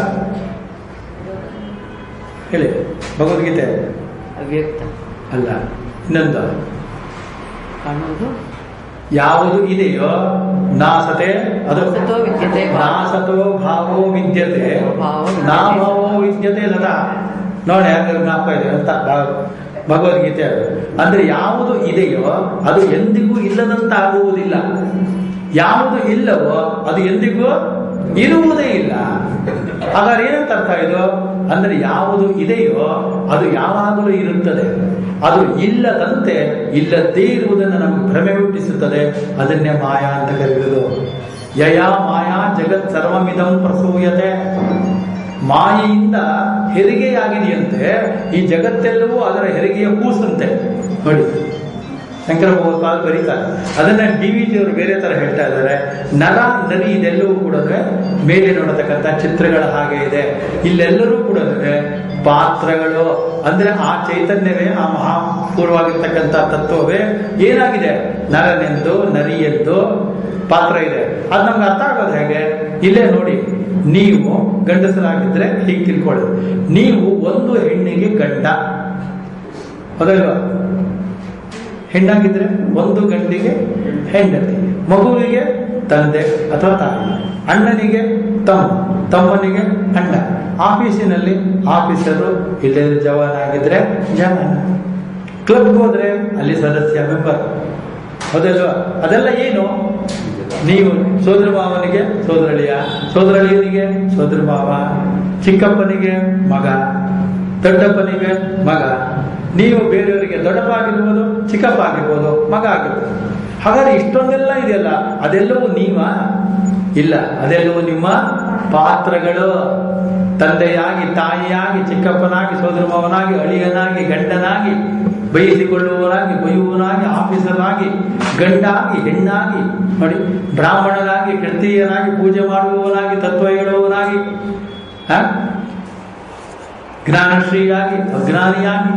Speaker 1: ಹೇಳಿ ಭಗವದ್ಗೀತೆ
Speaker 2: ಅವ್ಯಕ್ತ
Speaker 1: ಅಲ್ಲ ಇನ್ನೊಂದು
Speaker 2: ಕಾಣುವುದು
Speaker 1: ಯಾವುದು ಇದೆಯೋ ನಾಸತೆ ಅದು
Speaker 2: ಸತೋ ವಿದ್ಯತೆ ಭಾವ.
Speaker 1: ನಾಸತೋ ಭಾವೋ ವಿದ್ಯತೆ
Speaker 2: ಭಾವೋ
Speaker 1: ನಾ ಭಾವೋ ವಿದ್ಯತೆ ಸದಾ ನೋಡಿ ಹಂಗ ಜ್ಞಾಪಕ ಇದೆ ಅಂತ ಭ- ಭಗವದ್ಗೀತೆ ಅದು ಅಂದ್ರೆ ಯಾವುದು ಇದೆಯೋ ಅದು ಎಂದಿಗೂ ಇಲ್ಲದಂತಾಗುವುದಿಲ್ಲ ಯಾವುದು ಇಲ್ಲವೋ ಅದು ಎಂದಿಗೂ ಇರುವುದೇ ಇಲ್ಲ ಹಾಗಾದ್ರೆ ಏನಂತ ಅರ್ಥ ಇದು ಅಂದ್ರೆ ಯಾವುದು ಇದೆಯೋ ಅದು ಯಾವಾಗಲೂ ಇರುತ್ತದೆ ಅದು ಇಲ್ಲದಂತೆ ಇಲ್ಲದೇ ಇರುವುದನ್ನು ನಮಗೆ ಭ್ರಮೆ ಹುಟ್ಟಿಸುತ್ತದೆ ಅದನ್ನೇ ಮಾಯಾ ಅಂತ ಕರೆಯುವುದು ಯಯಾ ಮಾಯಾ ಜಗತ್ ಸರ್ವಮಿದಂ ಪ್ರಸೂಯತೆ ಮಾಯೆಯಿಂದ ಹೆರಿಗೆಯಾಗಿದೆಯಂತೆ ಈ ಜಗತ್ತೆಲ್ಲವೂ ಅದರ ಹೆರಿಗೆಯ ಕೂಸಂತೆ ನೋಡಿ ಶಂಕರ ಭಗವತ್ಪಾದ ಬರೀತಾರೆ ಅದನ್ನ ಡಿ ವಿ ಅವರು ಬೇರೆ ತರ ಹೇಳ್ತಾ ಇದ್ದಾರೆ ನರ ನರಿ ಇದೆಲ್ಲವೂ ಕೂಡ ಮೇಲೆ ನೋಡತಕ್ಕಂಥ ಚಿತ್ರಗಳ ಹಾಗೆ ಇದೆ ಇಲ್ಲೆಲ್ಲರೂ ಕೂಡ ಪಾತ್ರಗಳು ಅಂದ್ರೆ ಆ ಚೈತನ್ಯವೇ ಆ ಮಹಾಪೂರ್ವವಾಗಿರ್ತಕ್ಕಂಥ ತತ್ವವೇ ಏನಾಗಿದೆ ನರನೆಂದು ನರಿಯೆಂದು ಪಾತ್ರ ಇದೆ ಅದು ನಮ್ಗೆ ಅರ್ಥ ಆಗೋದು ಹೇಗೆ ಇಲ್ಲೇ ನೋಡಿ ನೀವು ಗಂಡಸರಾಗಿದ್ರೆ ಹೀಗೆ ತಿಳ್ಕೊಳ್ಳಿ ನೀವು ಒಂದು ಹೆಣ್ಣಿಗೆ ಗಂಡ ಹೌದಲ್ವಾ ಹೆಣ್ಣಾಗಿದ್ರೆ ಒಂದು ಗಂಡಿಗೆ ಹೆಂಡತಿ ಮಗುವಿಗೆ ತಂದೆ ಅಥವಾ ತಾಯಿ ಅಣ್ಣನಿಗೆ ತಮ್ಮ ತಮ್ಮನಿಗೆ ಅಣ್ಣ ಆಫೀಸಿನಲ್ಲಿ ಆಫೀಸರು ಇಲ್ಲೇ ಜವಾನ್ ಆಗಿದ್ರೆ ಜವಾನ್ ಕ್ಲಬ್ಗೆ ಹೋದ್ರೆ ಅಲ್ಲಿ ಸದಸ್ಯ ಮೆಂಬರ್ ಹೌದಲ್ವಾ ಅದೆಲ್ಲ ಏನು ನೀವು ಸೋದರ ಮಾವನಿಗೆ ಸೋದರಳಿಯ ಸೋದರಳಿಯನಿಗೆ ಸೋದರ ಮಾವ ಚಿಕ್ಕಪ್ಪನಿಗೆ ಮಗ ದೊಡ್ಡಪ್ಪನಿಗೆ ಮಗ ನೀವು ಬೇರೆಯವರಿಗೆ ದೊಡ್ಡಪ್ಪ ಆಗಿರ್ಬೋದು ಚಿಕ್ಕಪ್ಪ ಆಗಿರ್ಬೋದು ಮಗ ಆಗಿರ್ಬೋದು ಹಾಗಾದ್ರೆ ಇಷ್ಟೊಂದೆಲ್ಲ ಇದೆಯಲ್ಲ ಅದೆಲ್ಲವೂ ನೀವ ಇಲ್ಲ ಅದೆಲ್ಲವೂ ನಿಮ್ಮ ಪಾತ್ರಗಳು ತಂದೆಯಾಗಿ ತಾಯಿಯಾಗಿ ಚಿಕ್ಕಪ್ಪನಾಗಿ ಸೋದರ ಮಾವನಾಗಿ ಅಳಿಯನಾಗಿ ಗಂಡನಾಗಿ ಬಯಸಿಕೊಳ್ಳುವವನಾಗಿ ಬೈಯುವನಾಗಿ ಆಫೀಸರ್ನಾಗಿ ಗಂಡಾಗಿ ಹೆಣ್ಣಾಗಿ ನೋಡಿ ಬ್ರಾಹ್ಮಣನಾಗಿ ಕ್ಷತ್ರಿಯನಾಗಿ ಪೂಜೆ ಮಾಡುವವನಾಗಿ ತತ್ವ ಹೇಳುವವನಾಗಿ ಹ? ಜ್ಞಾನಶ್ರೀಯಾಗಿ ಅಜ್ಞಾನಿಯಾಗಿ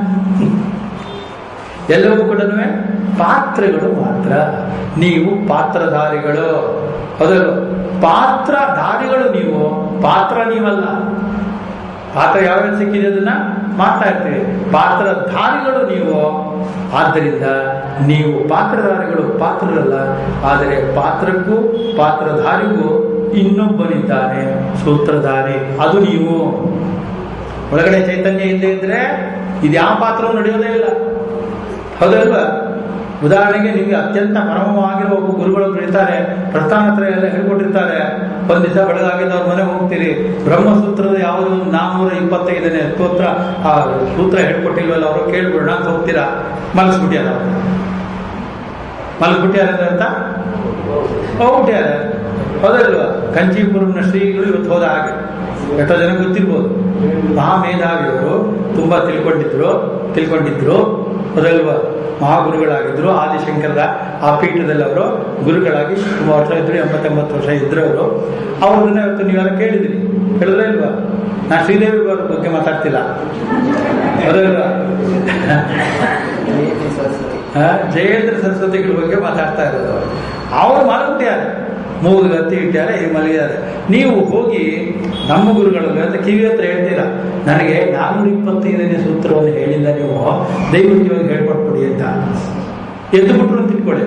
Speaker 1: ಎಲ್ಲವೂ ಕೂಡ ಪಾತ್ರಗಳು ಮಾತ್ರ ನೀವು ಪಾತ್ರಧಾರಿಗಳು ಹೌದಲ್ಲ ಪಾತ್ರಧಾರಿಗಳು ನೀವು ಪಾತ್ರ ನೀವಲ್ಲ ಪಾತ್ರ ಯಾವ ಸಿಕ್ಕಿದೆ ಅದನ್ನ ಮಾಡ್ತಾ ಇರ್ತೀವಿ ಪಾತ್ರಧಾರಿಗಳು ನೀವು ಆದ್ದರಿಂದ ನೀವು ಪಾತ್ರಧಾರಿಗಳು ಪಾತ್ರರಲ್ಲ ಆದರೆ ಪಾತ್ರಕ್ಕೂ ಪಾತ್ರಧಾರಿಗೂ ಇನ್ನೊಬ್ಬನಿದ್ದಾನೆ ಸೂತ್ರಧಾರಿ ಅದು ನೀವು ಒಳಗಡೆ ಚೈತನ್ಯ ಇಲ್ಲದೆ ಇದ್ರೆ ಇದು ಯಾವ ಪಾತ್ರವೂ ನಡೆಯೋದೇ ಇಲ್ಲ ಹೌದಲ್ವಾ ಉದಾಹರಣೆಗೆ ನಿಮಗೆ ಅತ್ಯಂತ ಪರಮವಾಗಿರುವ ಒಬ್ಬ ಗುರುಗಳು ಇರ್ತಾರೆ ಪ್ರಸ್ಥಾನ ಹತ್ರ ಎಲ್ಲ ಹೇಳ್ಕೊಟ್ಟಿರ್ತಾರೆ ಒಂದ್ ದಿವಸ ಬೆಳಗಾಗಿದ್ದ ಅವ್ರ ಮನೆಗೆ ಹೋಗ್ತೀರಿ ಬ್ರಹ್ಮಸೂತ್ರದ ಯಾವುದು ನಾನ್ನೂರ ಇಪ್ಪತ್ತೈದನೇ ಸ್ತೋತ್ರ ಆ ಸೂತ್ರ ಹೇಳ್ಕೊಟ್ಟಿಲ್ವಲ್ಲ ಅವರು ಕೇಳ್ಬಿಡೋಣ ಅಂತ ಹೋಗ್ತೀರಾ ಮಲಗಿಸ್ಬಿಟ್ಯಾರ ಮಲಗಿಸ್ಬಿಟ್ಯಾರ ಅಂತ ಹೋಗ್ಬಿಟ್ಯಾರ ಹೌದಲ್ವಾ ಕಂಚೀಪುರಂನ ಶ್ರೀಗಳು ಇವತ್ತು ಹೋದ ಹಾಗೆ ಎಷ್ಟೋ ಜನ ಗೊತ್ತಿರ್ಬೋದು ಮಹಾಮೇಧಾವಿಯವರು ತುಂಬಾ ತಿಳ್ಕೊಂಡಿದ್ರು ತಿಳ್ಕೊಂಡಿದ್ರು ಹೌದಲ್ವಾ ಮಹಾಗುರುಗಳಾಗಿದ್ರು ಆದಿಶಂಕರದ ಆ ಪೀಠದಲ್ಲಿ ಅವರು ಗುರುಗಳಾಗಿ ತುಂಬಾ ವರ್ಷ ಇದ್ರು ಎಂಬತ್ತೆಂಬತ್ತು ವರ್ಷ ಇದ್ರು ಅವರು ಅವ್ರನ್ನ ಇವತ್ತು ನೀವೆಲ್ಲ ಕೇಳಿದ್ರಿ ಹೇಳಿದ್ರೆ ಇಲ್ವಾ ನಾ ಶ್ರೀದೇವಿ ಅವ್ರ ಬಗ್ಗೆ ಮಾತಾಡ್ತಿಲ್ಲ ಹೌದಲ್ವಾ ಆ, ಜಯೇಂದ್ರ ಸರಸ್ವತಿಗಳ ಬಗ್ಗೆ ಮಾತಾಡ್ತಾ ಇರೋದು ಅವರು ಮಲಗಿಟ್ಟಾರೆ ಮೂಗು ಗತ್ತಿ ಇಟ್ಟಾರೆ ಈಗ ಮಲಗಿದ್ದಾರೆ ನೀವು ಹೋಗಿ ನಮ್ಮ ಗುರುಗಳಿಗೆ ಅಂತ ಕಿವಿ ಹತ್ರ ಹೇಳ್ತೀರಾ ನನಗೆ ನಾನ್ನೂರ ಇಪ್ಪತ್ತೈದನೇ ಸೂತ್ರವನ್ನು ಹೇಳಿಲ್ಲ ನೀವು ದಯವಿಟ್ಟು ಇವಾಗ ಹೇಳ್ಕೊಟ್ಬಿಡಿ ಅಂತ ಎದ್ದು ಬಿಟ್ರು ಅಂತ ಇಟ್ಕೊಳ್ಳಿ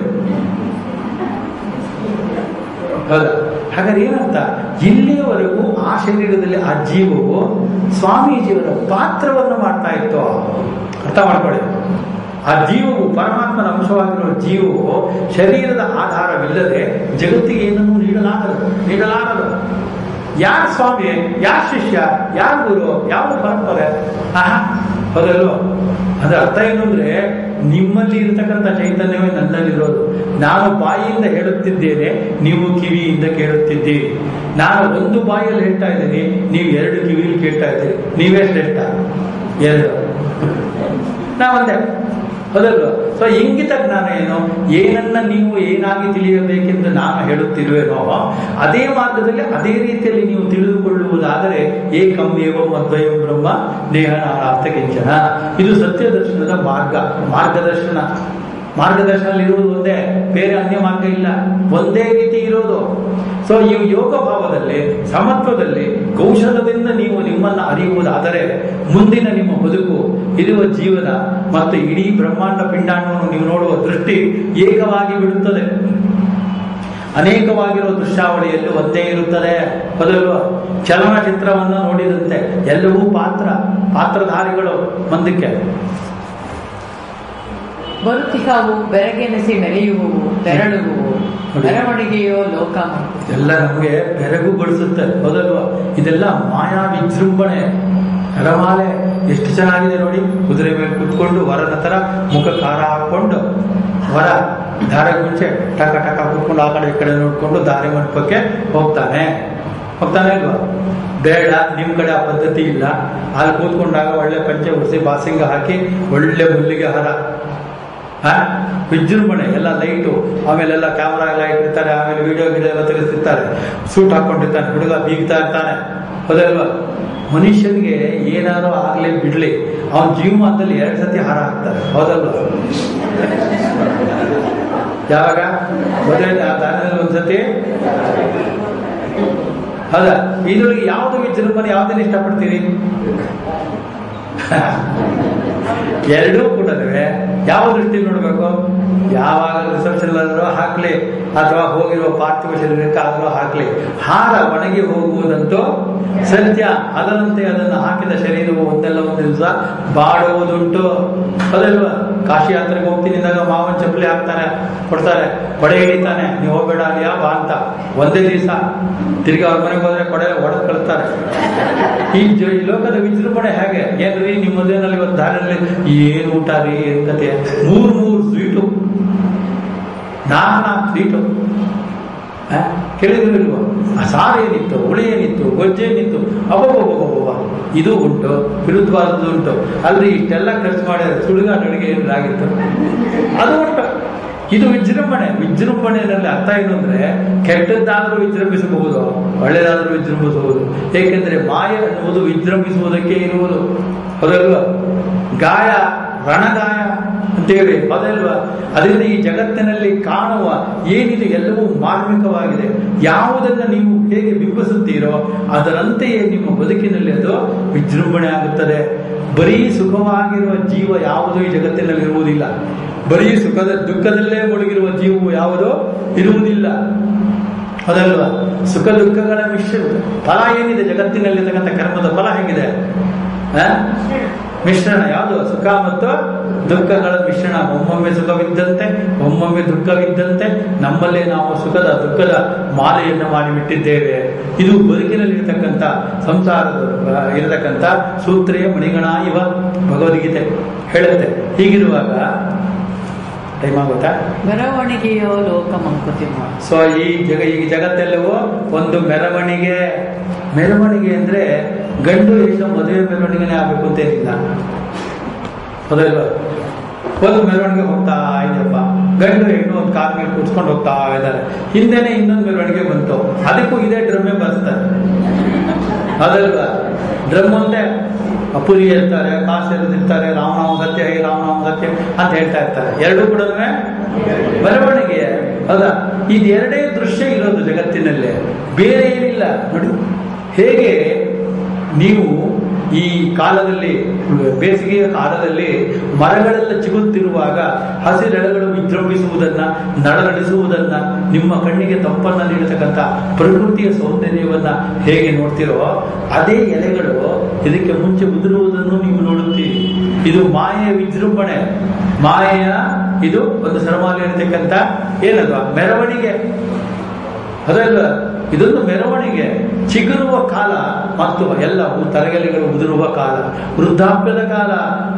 Speaker 1: ಹೌದಾ ಹಾಗಾದ್ರೆ ಏನಂತ ಇಲ್ಲಿಯವರೆಗೂ ಆ ಶರೀರದಲ್ಲಿ ಆ ಜೀವವು ಸ್ವಾಮೀಜಿಯವರ ಪಾತ್ರವನ್ನು ಮಾಡ್ತಾ ಇತ್ತು ಅರ್ಥ ಮಾಡ್ಕೊಳ್ಳಿ ಆ ಜೀವವು ಪರಮಾತ್ಮನ ಅಂಶವಾಗಿರುವ ಜೀವವು ಶರೀರದ ಆಧಾರವಿಲ್ಲದೆ ಜಗತ್ತಿಗೆ ಏನನ್ನು ನೀಡಲಾಗದು ನೀಡಲಾಗದು ಯಾರ ಸ್ವಾಮಿ ಯಾರ ಶಿಷ್ಯ ಯಾರ ಗುರು ಯಾವ ಪರಂಪರೆ ಆಹಾ ಹೌದಲ್ವ ಅದರ ಅರ್ಥ ಏನು ಅಂದ್ರೆ ನಿಮ್ಮಲ್ಲಿ ಇರತಕ್ಕಂಥ ಚೈತನ್ಯವೇ ನನ್ನಲ್ಲಿರೋದು ನಾನು ಬಾಯಿಯಿಂದ ಹೇಳುತ್ತಿದ್ದೇನೆ ನೀವು ಕಿವಿಯಿಂದ ಕೇಳುತ್ತಿದ್ದೀರಿ ನಾನು ಒಂದು ಬಾಯಲ್ಲಿ ಹೇಳ್ತಾ ಇದ್ದೀನಿ ನೀವು ಎರಡು ಕಿವಿಯಲ್ಲಿ ಕೇಳ್ತಾ ಇದ್ದೀರಿ ನೀವೇ ಶ್ರೇಷ್ಠ ಎರಡು ನಾವಂದೆ ಹೌದಲ್ವ ಸೊ ಇಂಗಿತ ಜ್ಞಾನ ಏನು ಏನನ್ನ ನೀವು ಏನಾಗಿ ತಿಳಿಯಬೇಕೆಂದು ನಾನು ಹೇಳುತ್ತಿರುವೆನೋ ಅದೇ ಮಾರ್ಗದಲ್ಲಿ ಅದೇ ರೀತಿಯಲ್ಲಿ ನೀವು ತಿಳಿದುಕೊಳ್ಳುವುದಾದರೆ ಏಕಂ ಏವಂ ಅದ್ವಯಂ ಬ್ರಹ್ಮ ದೇಹ ನಾನಾರ್ಥ ಕಿಂಚನ ಇದು ಸತ್ಯ ದರ್ಶನದ ಮಾರ್ಗ ಮಾರ್ಗದರ್ಶನ ಮಾರ್ಗದರ್ಶನದಲ್ಲಿ ಇರುವುದು ಒಂದೇ ಬೇರೆ ಅನ್ಯ ಮಾರ್ಗ ಇಲ್ಲ ಒಂದೇ ರೀತಿ ಇರೋದು ಸೊ ಈ ಯೋಗ ಭಾವದಲ್ಲಿ ಸಮತ್ವದಲ್ಲಿ ಕೌಶಲದಿಂದ ನೀವು ನಿಮ್ಮನ್ನ ಅರಿಯುವುದಾದರೆ ಮುಂದಿನ ನಿಮ್ಮ ಬದುಕು ಇರುವ ಜೀವನ ಮತ್ತು ಇಡೀ ಬ್ರಹ್ಮಾಂಡ ಪಿಂಡಾಂಡವನ್ನು ನೀವು ನೋಡುವ ದೃಷ್ಟಿ ಏಕವಾಗಿ ಬಿಡುತ್ತದೆ ಅನೇಕವಾಗಿರುವ ದೃಶ್ಯಾವಳಿಯಲ್ಲಿ ಒಂದೇ ಇರುತ್ತದೆ ಹೌದಲ್ವಾ ಚಲನಚಿತ್ರವನ್ನು ನೋಡಿದಂತೆ ಎಲ್ಲವೂ ಪಾತ್ರ ಪಾತ್ರಧಾರಿಗಳು ಮುಂದಕ್ಕೆ
Speaker 2: ಬರುತ್ತಿಹವು ಬೆರಗೆನಸಿ ಮೆರೆಯುವವು ತೆರಳುವುವು ಮೆರವಣಿಗೆಯೋ ಲೋಕ
Speaker 1: ಎಲ್ಲ ನಮಗೆ ಬೆರಗುಗೊಳಿಸುತ್ತೆ ಹೌದಲ್ವಾ ಇದೆಲ್ಲ ಮಾಯಾ ವಿಜೃಂಭಣೆ ಹರಮಾಲೆ ಎಷ್ಟು ಚೆನ್ನಾಗಿದೆ ನೋಡಿ ಕುದುರೆ ಮೇಲೆ ಕುತ್ಕೊಂಡು ವರನ ತರ ಮುಖ ಖಾರ ಹಾಕೊಂಡು ವರ ದಾರ ಮುಂಚೆ ಟಕ ಟಕ ಕುತ್ಕೊಂಡು ಆ ಕಡೆ ಈ ಕಡೆ ನೋಡ್ಕೊಂಡು ದಾರಿ ಮಂಟಪಕ್ಕೆ ಹೋಗ್ತಾನೆ ಹೋಗ್ತಾನೆ ಇಲ್ವಾ ಬೇಡ ನಿಮ್ ಕಡೆ ಆ ಪದ್ಧತಿ ಇಲ್ಲ ಅಲ್ಲಿ ಕೂತ್ಕೊಂಡಾಗ ಒಳ್ಳೆ ಪಂಚೆ ಉಡಿಸಿ ಬಾಸಿಂಗ ಹಾಕಿ ಒಳ್ಳೆ ಮುಲ್ಲಿಗೆ ಹಾರ ಆ? ವಿಜೃಂಭಣೆ ಎಲ್ಲ ಲೈಟು ಆಮೇಲೆಲ್ಲ ಕ್ಯಾಮ್ರಾ ಎಲ್ಲ ಇಟ್ಟಿರ್ತಾರೆ ಆಮೇಲೆ ವಿಡಿಯೋ ಗಿಡಿಯೋ ಎಲ್ಲ ತೆಗೆಸ್ತಿರ್ತಾರೆ ಸೂಟ್ ಹಾಕೊಂಡಿರ್ತಾನೆ ಹುಡುಗ ಬೀಗ್ತಾ ಇರ್ತಾನೆ ಹೌದಲ್ವಾ ಮನುಷ್ಯನಿಗೆ ಏನಾದ್ರು ಆಗ್ಲಿ ಬಿಡ್ಲಿ ಅವನ ಜೀವಮಾನದಲ್ಲಿ ಎರಡು ಸತಿ ಹಾರ ಹಾಕ್ತಾರೆ ಹೌದಲ್ವಾ ಯಾವಾಗ ಮದುವೆ ದಾನದಲ್ಲಿ ಒಂದ್ಸತಿ ಹೌದಾ ಇದ್ರೊಳಗೆ ಯಾವ್ದು ವಿಜೃಂಭಣೆ ಯಾವ್ದನ್ನ ಇಷ್ಟಪಡ್ತೀರಿ ಎರಡೂ ಕೂಡ ಯಾವ ದೃಷ್ಟಿಯಲ್ಲಿ ನೋಡ್ಬೇಕು ಯಾವಾಗ ರಿಸೆಪ್ಷನ್ ಆದ್ರೂ ಹಾಕ್ಲಿ ಅಥವಾ ಹೋಗಿರುವ ಪಾರ್ಥಿವ ಶರೀರಕ್ಕಾದ್ರೂ ಹಾಕ್ಲಿ ಹಾರ ಒಣಗಿ ಹೋಗುವುದಂತೂ ಸತ್ಯ ಅದರಂತೆ ಅದನ್ನು ಹಾಕಿದ ಶರೀರವು ಒಂದಲ್ಲ ಒಂದು ದಿವಸ ಬಾಡುವುದುಂಟು ಅದಲ್ವಾ ಕಾಶಿ ಯಾತ್ರೆಗೆ ಹೋಗ್ತೀನಿ ಅಂದಾಗ ಮಾವನ್ ಚಪ್ಪಲಿ ಹಾಕ್ತಾನೆ ಕೊಡ್ತಾರೆ ಕೊಡೆ ಹಿಡಿತಾನೆ ನೀವು ಹೋಗ್ಬೇಡ ಅಲ್ಲಿಯಾ ಬಾ ಅಂತ ಒಂದೇ ದಿವಸ ತಿರ್ಗಿ ಅವ್ರ ಮನೆಗೆ ಹೋದ್ರೆ ಕೊಡೆ ಒಡೆದು ಕಳಿಸ್ತಾರೆ ಈ ಜ- ಈ ಲೋಕದ ವಿಜೃಂಭಣೆ ಹೇಗೆ ಏನ್ರಿ ನಿಮ್ಮ ಮದುವೆನಲ್ಲಿ ಇವತ್ತು ದಾರಿಯಲ್ಲಿ ಏನ್ ಊಟ ರೀ ಏನ್ ಕತೆ ಮೂರ್ ಮೂರ್ ಸ್ವೀಟು ನಾಲ್ಕು ನಾಲ್ಕು ಸ್ವೀಟು ಕೇಳಿದಿಲ್ವ ಸಾರು ಏನಿತ್ತು ಹುಳಿ ಏನಿತ್ತು ಗೊಜ್ಜೇನಿತ್ತು ಅಬ್ಬಬ್ಬಬ್ಬಬ್ಬ ಇದು ಉಂಟು ವಿರುದ್ಧವಾದದ್ದು ಉಂಟು ಅಲ್ರಿ ಇಷ್ಟೆಲ್ಲ ಖರ್ಚು ಮಾಡಿದ್ರೆ ಸುಡುಗಾಡ ಅಡುಗೆ ಏನಾಗಿತ್ತು ಅದು ಉಂಟು ಇದು ವಿಜೃಂಭಣೆ ವಿಜೃಂಭಣೆಯಲ್ಲಿ ಅರ್ಥ ಏನು ಅಂದ್ರೆ ಕೆಟ್ಟದ್ದಾದ್ರೂ ವಿಜೃಂಭಿಸಬಹುದು ಒಳ್ಳೆಯದಾದ್ರೂ ವಿಜೃಂಭಿಸಬಹುದು ಏಕೆಂದ್ರೆ ಮಾಯ ಅನ್ನುವುದು ವಿಜೃಂಭಿಸುವುದಕ್ಕೆ ಇರುವುದು ಹೌದಲ್ವಾ ಗಾಯ ರಣಗಾಯ ಅಂತೇಳಿ ಹೌದಲ್ವಾ ಅದರಿಂದ ಈ ಜಗತ್ತಿನಲ್ಲಿ ಕಾಣುವ ಏನಿದೆ ಎಲ್ಲವೂ ಮಾರ್ಮಿಕವಾಗಿದೆ ಯಾವುದನ್ನ ನೀವು ಹೇಗೆ ಬಿಂಬಿಸುತ್ತೀರೋ ಅದರಂತೆಯೇ ನಿಮ್ಮ ಬದುಕಿನಲ್ಲಿ ಅದು ವಿಜೃಂಭಣೆ ಆಗುತ್ತದೆ ಬರೀ ಸುಖವಾಗಿರುವ ಜೀವ ಯಾವುದೂ ಈ ಜಗತ್ತಿನಲ್ಲಿ ಇರುವುದಿಲ್ಲ ಬರೀ ಸುಖದ ದುಃಖದಲ್ಲೇ ಮುಳುಗಿರುವ ಜೀವವು ಯಾವುದೋ ಇರುವುದಿಲ್ಲ ಹೌದಲ್ವಾ ಸುಖ ದುಃಖಗಳ ಮಿಶ್ರ ಫಲ ಏನಿದೆ ಜಗತ್ತಿನಲ್ಲಿರ್ತಕ್ಕಂಥ ಕರ್ಮದ ಫಲ ಹೇಗಿದೆ ಆ? ಮಿಶ್ರಣ ಯಾವುದು ಸುಖ ಮತ್ತು ದುಃಖಗಳ ಮಿಶ್ರಣ ಒಮ್ಮೊಮ್ಮೆ ಸುಖವಿದ್ದಂತೆ ಒಮ್ಮೊಮ್ಮೆ ದುಃಖವಿದ್ದಂತೆ ನಮ್ಮಲ್ಲೇ ನಾವು ಸುಖದ ದುಃಖದ ಮಾಲೆಯನ್ನು ಮಾಡಿಬಿಟ್ಟಿದ್ದೇವೆ ಇದು ಬದುಕಿನಲ್ಲಿರ್ತಕ್ಕಂಥ ಸಂಸಾರದ ಆ, ಇರತಕ್ಕಂಥ ಸೂತ್ರೆಯ ಮಣಿಗಣ ಇವ ಭಗವದ್ಗೀತೆ ಹೇಳುತ್ತೆ ಹೀಗಿರುವಾಗ ಟೈಮ್ ಆಗುತ್ತಾ
Speaker 2: ಮೆರವಣಿಗೆಯೋ ಲೋಕ ಮಂಕುತಿಮ್ಮ
Speaker 1: ಸೊ ಈ ಜಗ ಈ ಜಗತ್ತೆಲ್ಲವೂ ಒಂದು ಮೆರವಣಿಗೆ ಮೆರವಣಿಗೆ ಅಂದ್ರೆ ಗಂಡು ಹೆಣ್ಣು ಮದುವೆ ಮೆರವಣಿಗೆನೇ ಆಗ್ಬೇಕು ಅಂತ ಏನಿಲ್ಲ ಹೌದಲ್ವಾ ಒಂದು ಮೆರವಣಿಗೆ ಹೋಗ್ತಾ ಇದೆಯಪ್ಪ ಗಂಡು ಹೆಣ್ಣು ಒಂದು ಕಾರ್ ಮೇಲೆ ಕೂತ್ಕೊಂಡು ಹೋಗ್ತಾ ಇದ್ದಾರೆ ಹಿಂದೆನೆ ಇನ್ನೊಂದು ಮೆರವಣಿಗೆ ಬಂತು ಅದಕ್ಕೂ ಇದೇ ಡ್ರಮ್ಮೆ ಬರ್ತಾರೆ ಹೌದಲ್ವಾ ಡ್ರಮ್ ಒಂದೇ ಅಪುರಿ ಇರ್ತಾರೆ ಕಾಸು ಎರೆದಿರ್ತಾರೆ ರಾಮನಾಮ ಸತ್ಯ ಹೇ ರಾಮನಾಮ ಸತ್ಯ ಅಂತ ಹೇಳ್ತಾ ಇರ್ತಾರೆ ಎರಡೂ ಕೂಡ ಮೆರವಣಿಗೆ ಹೌದಾ ಇದು ಎರಡೇ ದೃಶ್ಯ ಇರೋದು ಜಗತ್ತಿನಲ್ಲಿ ಬೇರೆ ಏನಿಲ್ಲ ನೋಡಿ ಹೇಗೆ ನೀವು ಈ ಕಾಲದಲ್ಲಿ ಬೇಸಿಗೆಯ ಕಾಲದಲ್ಲಿ ಮರಗಳೆಲ್ಲ ಚಿಗುತ್ತಿರುವಾಗ ಹಸಿರೆಳೆಗಳು ವಿಜೃಂಭಿಸುವುದನ್ನ ನಳನಡಿಸುವುದನ್ನ ನಿಮ್ಮ ಕಣ್ಣಿಗೆ ತಂಪನ್ನ ನೀಡತಕ್ಕಂಥ ಪ್ರಕೃತಿಯ ಸೌಂದರ್ಯವನ್ನ ಹೇಗೆ ನೋಡ್ತಿರೋ ಅದೇ ಎಲೆಗಳು ಇದಕ್ಕೆ ಮುಂಚೆ ಉದುರುವುದನ್ನು ನೀವು ನೋಡುತ್ತೀರಿ ಇದು ಮಾಯೆಯ ವಿಜೃಂಭಣೆ ಮಾಯೆಯ ಇದು ಒಂದು ಸರಮಾಲೆ ಇರತಕ್ಕಂಥ ಏನಲ್ವಾ ಮೆರವಣಿಗೆ ಅದಲ್ಲ ಇದೊಂದು ಮೆರವಣಿಗೆ ಚಿಗುರುವ ಕಾಲ ಮತ್ತು ಎಲ್ಲ ತರಗಲಿಗಳು ಉದುರುವ ಕಾಲ ವೃದ್ಧಾಪ್ಯದ ಕಾಲ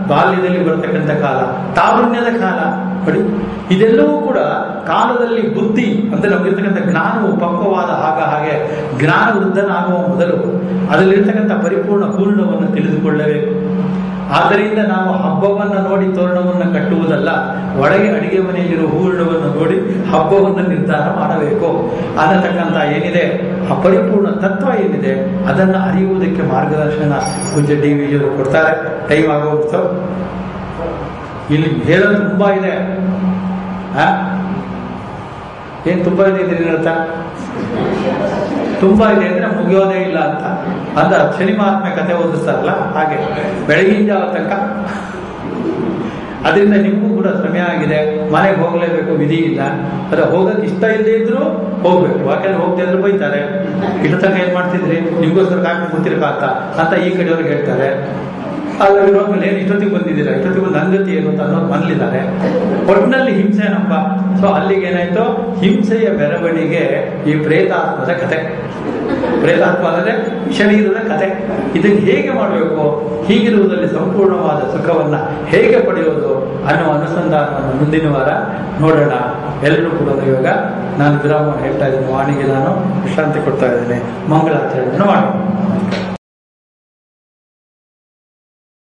Speaker 1: ಬಾಲ್ಯದಲ್ಲಿ ಬರತಕ್ಕಂಥ ಕಾಲ ತಾರುಣ್ಯದ ಕಾಲ ನೋಡಿ ಇದೆಲ್ಲವೂ ಕೂಡ ಕಾಲದಲ್ಲಿ ಬುದ್ಧಿ ಅಂದ್ರೆ ನಮಗಿರ್ತಕ್ಕಂಥ ಜ್ಞಾನವು ಪಕ್ವವಾದ ಆಗ ಹಾಗೆ ಜ್ಞಾನ ವೃದ್ಧನಾಗುವ ಮೊದಲು ಅದರಲ್ಲಿರ್ತಕ್ಕಂಥ ಪರಿಪೂರ್ಣ ಪೂರ್ಣವನ್ನು ತಿಳಿದುಕೊಳ್ಳಬೇಕು ಆದ್ದರಿಂದ ನಾವು ಹಬ್ಬವನ್ನು ನೋಡಿ ತೋರಣವನ್ನು ಕಟ್ಟುವುದಲ್ಲ ಒಳಗೆ ಅಡಿಗೆ ಮನೆಯಲ್ಲಿರುವ ಹೂರಣವನ್ನು ನೋಡಿ ಹಬ್ಬವನ್ನು ನಿರ್ಧಾರ ಮಾಡಬೇಕು ಅನ್ನತಕ್ಕಂಥ ಏನಿದೆ ಆ ಪರಿಪೂರ್ಣ ತತ್ವ ಏನಿದೆ ಅದನ್ನು ಅರಿಯುವುದಕ್ಕೆ ಮಾರ್ಗದರ್ಶನ ಪೂಜ್ಯ ಡಿ ವಿಜಿಯವರು ಕೊಡ್ತಾರೆ ಟೈಮ್ ಆಗೋಗ್ತು ಇಲ್ಲಿ ಹೇಳೋದು ತುಂಬಾ ಇದೆ ಆ? ಏನ್ ತುಂಬಾ ಇದೆ ಇದ್ರಲ್ಲಿ ಅರ್ಥ ತುಂಬಾ ಇದೆ ಅಂದ್ರೆ ಮುಗಿಯೋದೇ ಇಲ್ಲ ಅಂತ ಅಂದ ಶನಿ ಮಹಾತ್ಮೆ ಕತೆ ಓದಿಸ್ತಾರಲ್ಲ ಹಾಗೆ ಬೆಳಗಿನ ಜಾವ ತನಕ ಅದರಿಂದ ನಿಮಗೂ ಕೂಡ ಸಮಯ ಆಗಿದೆ ಮನೆಗೆ ಹೋಗ್ಲೇಬೇಕು ವಿಧಿ ಇಲ್ಲ ಅದ ಹೋಗಕ್ ಇಷ್ಟ ಇಲ್ಲದೆ ಇದ್ರು ಹೋಗ್ಬೇಕು ಯಾಕಂದ್ರೆ ಹೋಗದೆ ಇದ್ರು ಬೈತಾರೆ ಇಷ್ಟು ತನಕ ಏನ್ ಮಾಡ್ತಿದ್ರಿ ನಿಮ್ಗೋಸ್ಕರ ಕಾಫಿ ಕೂತಿರಕಾತ ಅಂತ ಈ ಕಡೆಯವ್ರಿಗೆ ಹೇಳ್ತಾರೆ ಅಲ್ಲಿ ಇರೋದ್ಮೇಲೆ ಏನು ಇಷ್ಟೊತ್ತಿಗೆ ಬಂದಿದ್ದೀರಾ ಇಷ್ಟೊತ್ತಿಗೆ ಬಂದು ನನ್ನ ಗತಿ ಏನು ಅಂತ ಅನ್ನೋದು ಮನಲಿದ್ದಾರೆ ಒಟ್ಟಿನಲ್ಲಿ ಹಿಂಸೆನಪ್ಪ ಸೊ ಅಲ್ಲಿಗೆ ಏನಾಯ್ತು ಹಿಂಸೆಯ ಮೆರವಣಿಗೆ ಈ ಪ್ರೇತಾತ್ಮದ ಕತೆ ಪ್ರೇತಾತ್ಮ ಅಂದರೆ ಶರೀರದ ಕತೆ ಇದನ್ನು ಹೇಗೆ ಮಾಡಬೇಕು ಹೀಗಿರುವುದರಲ್ಲಿ ಸಂಪೂರ್ಣವಾದ ಸುಖವನ್ನ ಹೇಗೆ ಪಡೆಯೋದು ಅನ್ನುವ ಅನುಸಂಧಾನವನ್ನು ಮುಂದಿನ ವಾರ ನೋಡೋಣ ಎಲ್ಲರೂ ಕೂಡ ಇವಾಗ ನಾನು ವಿರಾಮವನ್ನು ಹೇಳ್ತಾ ಇದ್ದೀನಿ ವಾಣಿಗೆ ನಾನು ವಿಶ್ರಾಂತಿ ಕೊಡ್ತಾ ಇದ್ದೇನೆ ಮಂಗಳಾಚರಣೆಯನ್ನು ಮಾಡೋಣ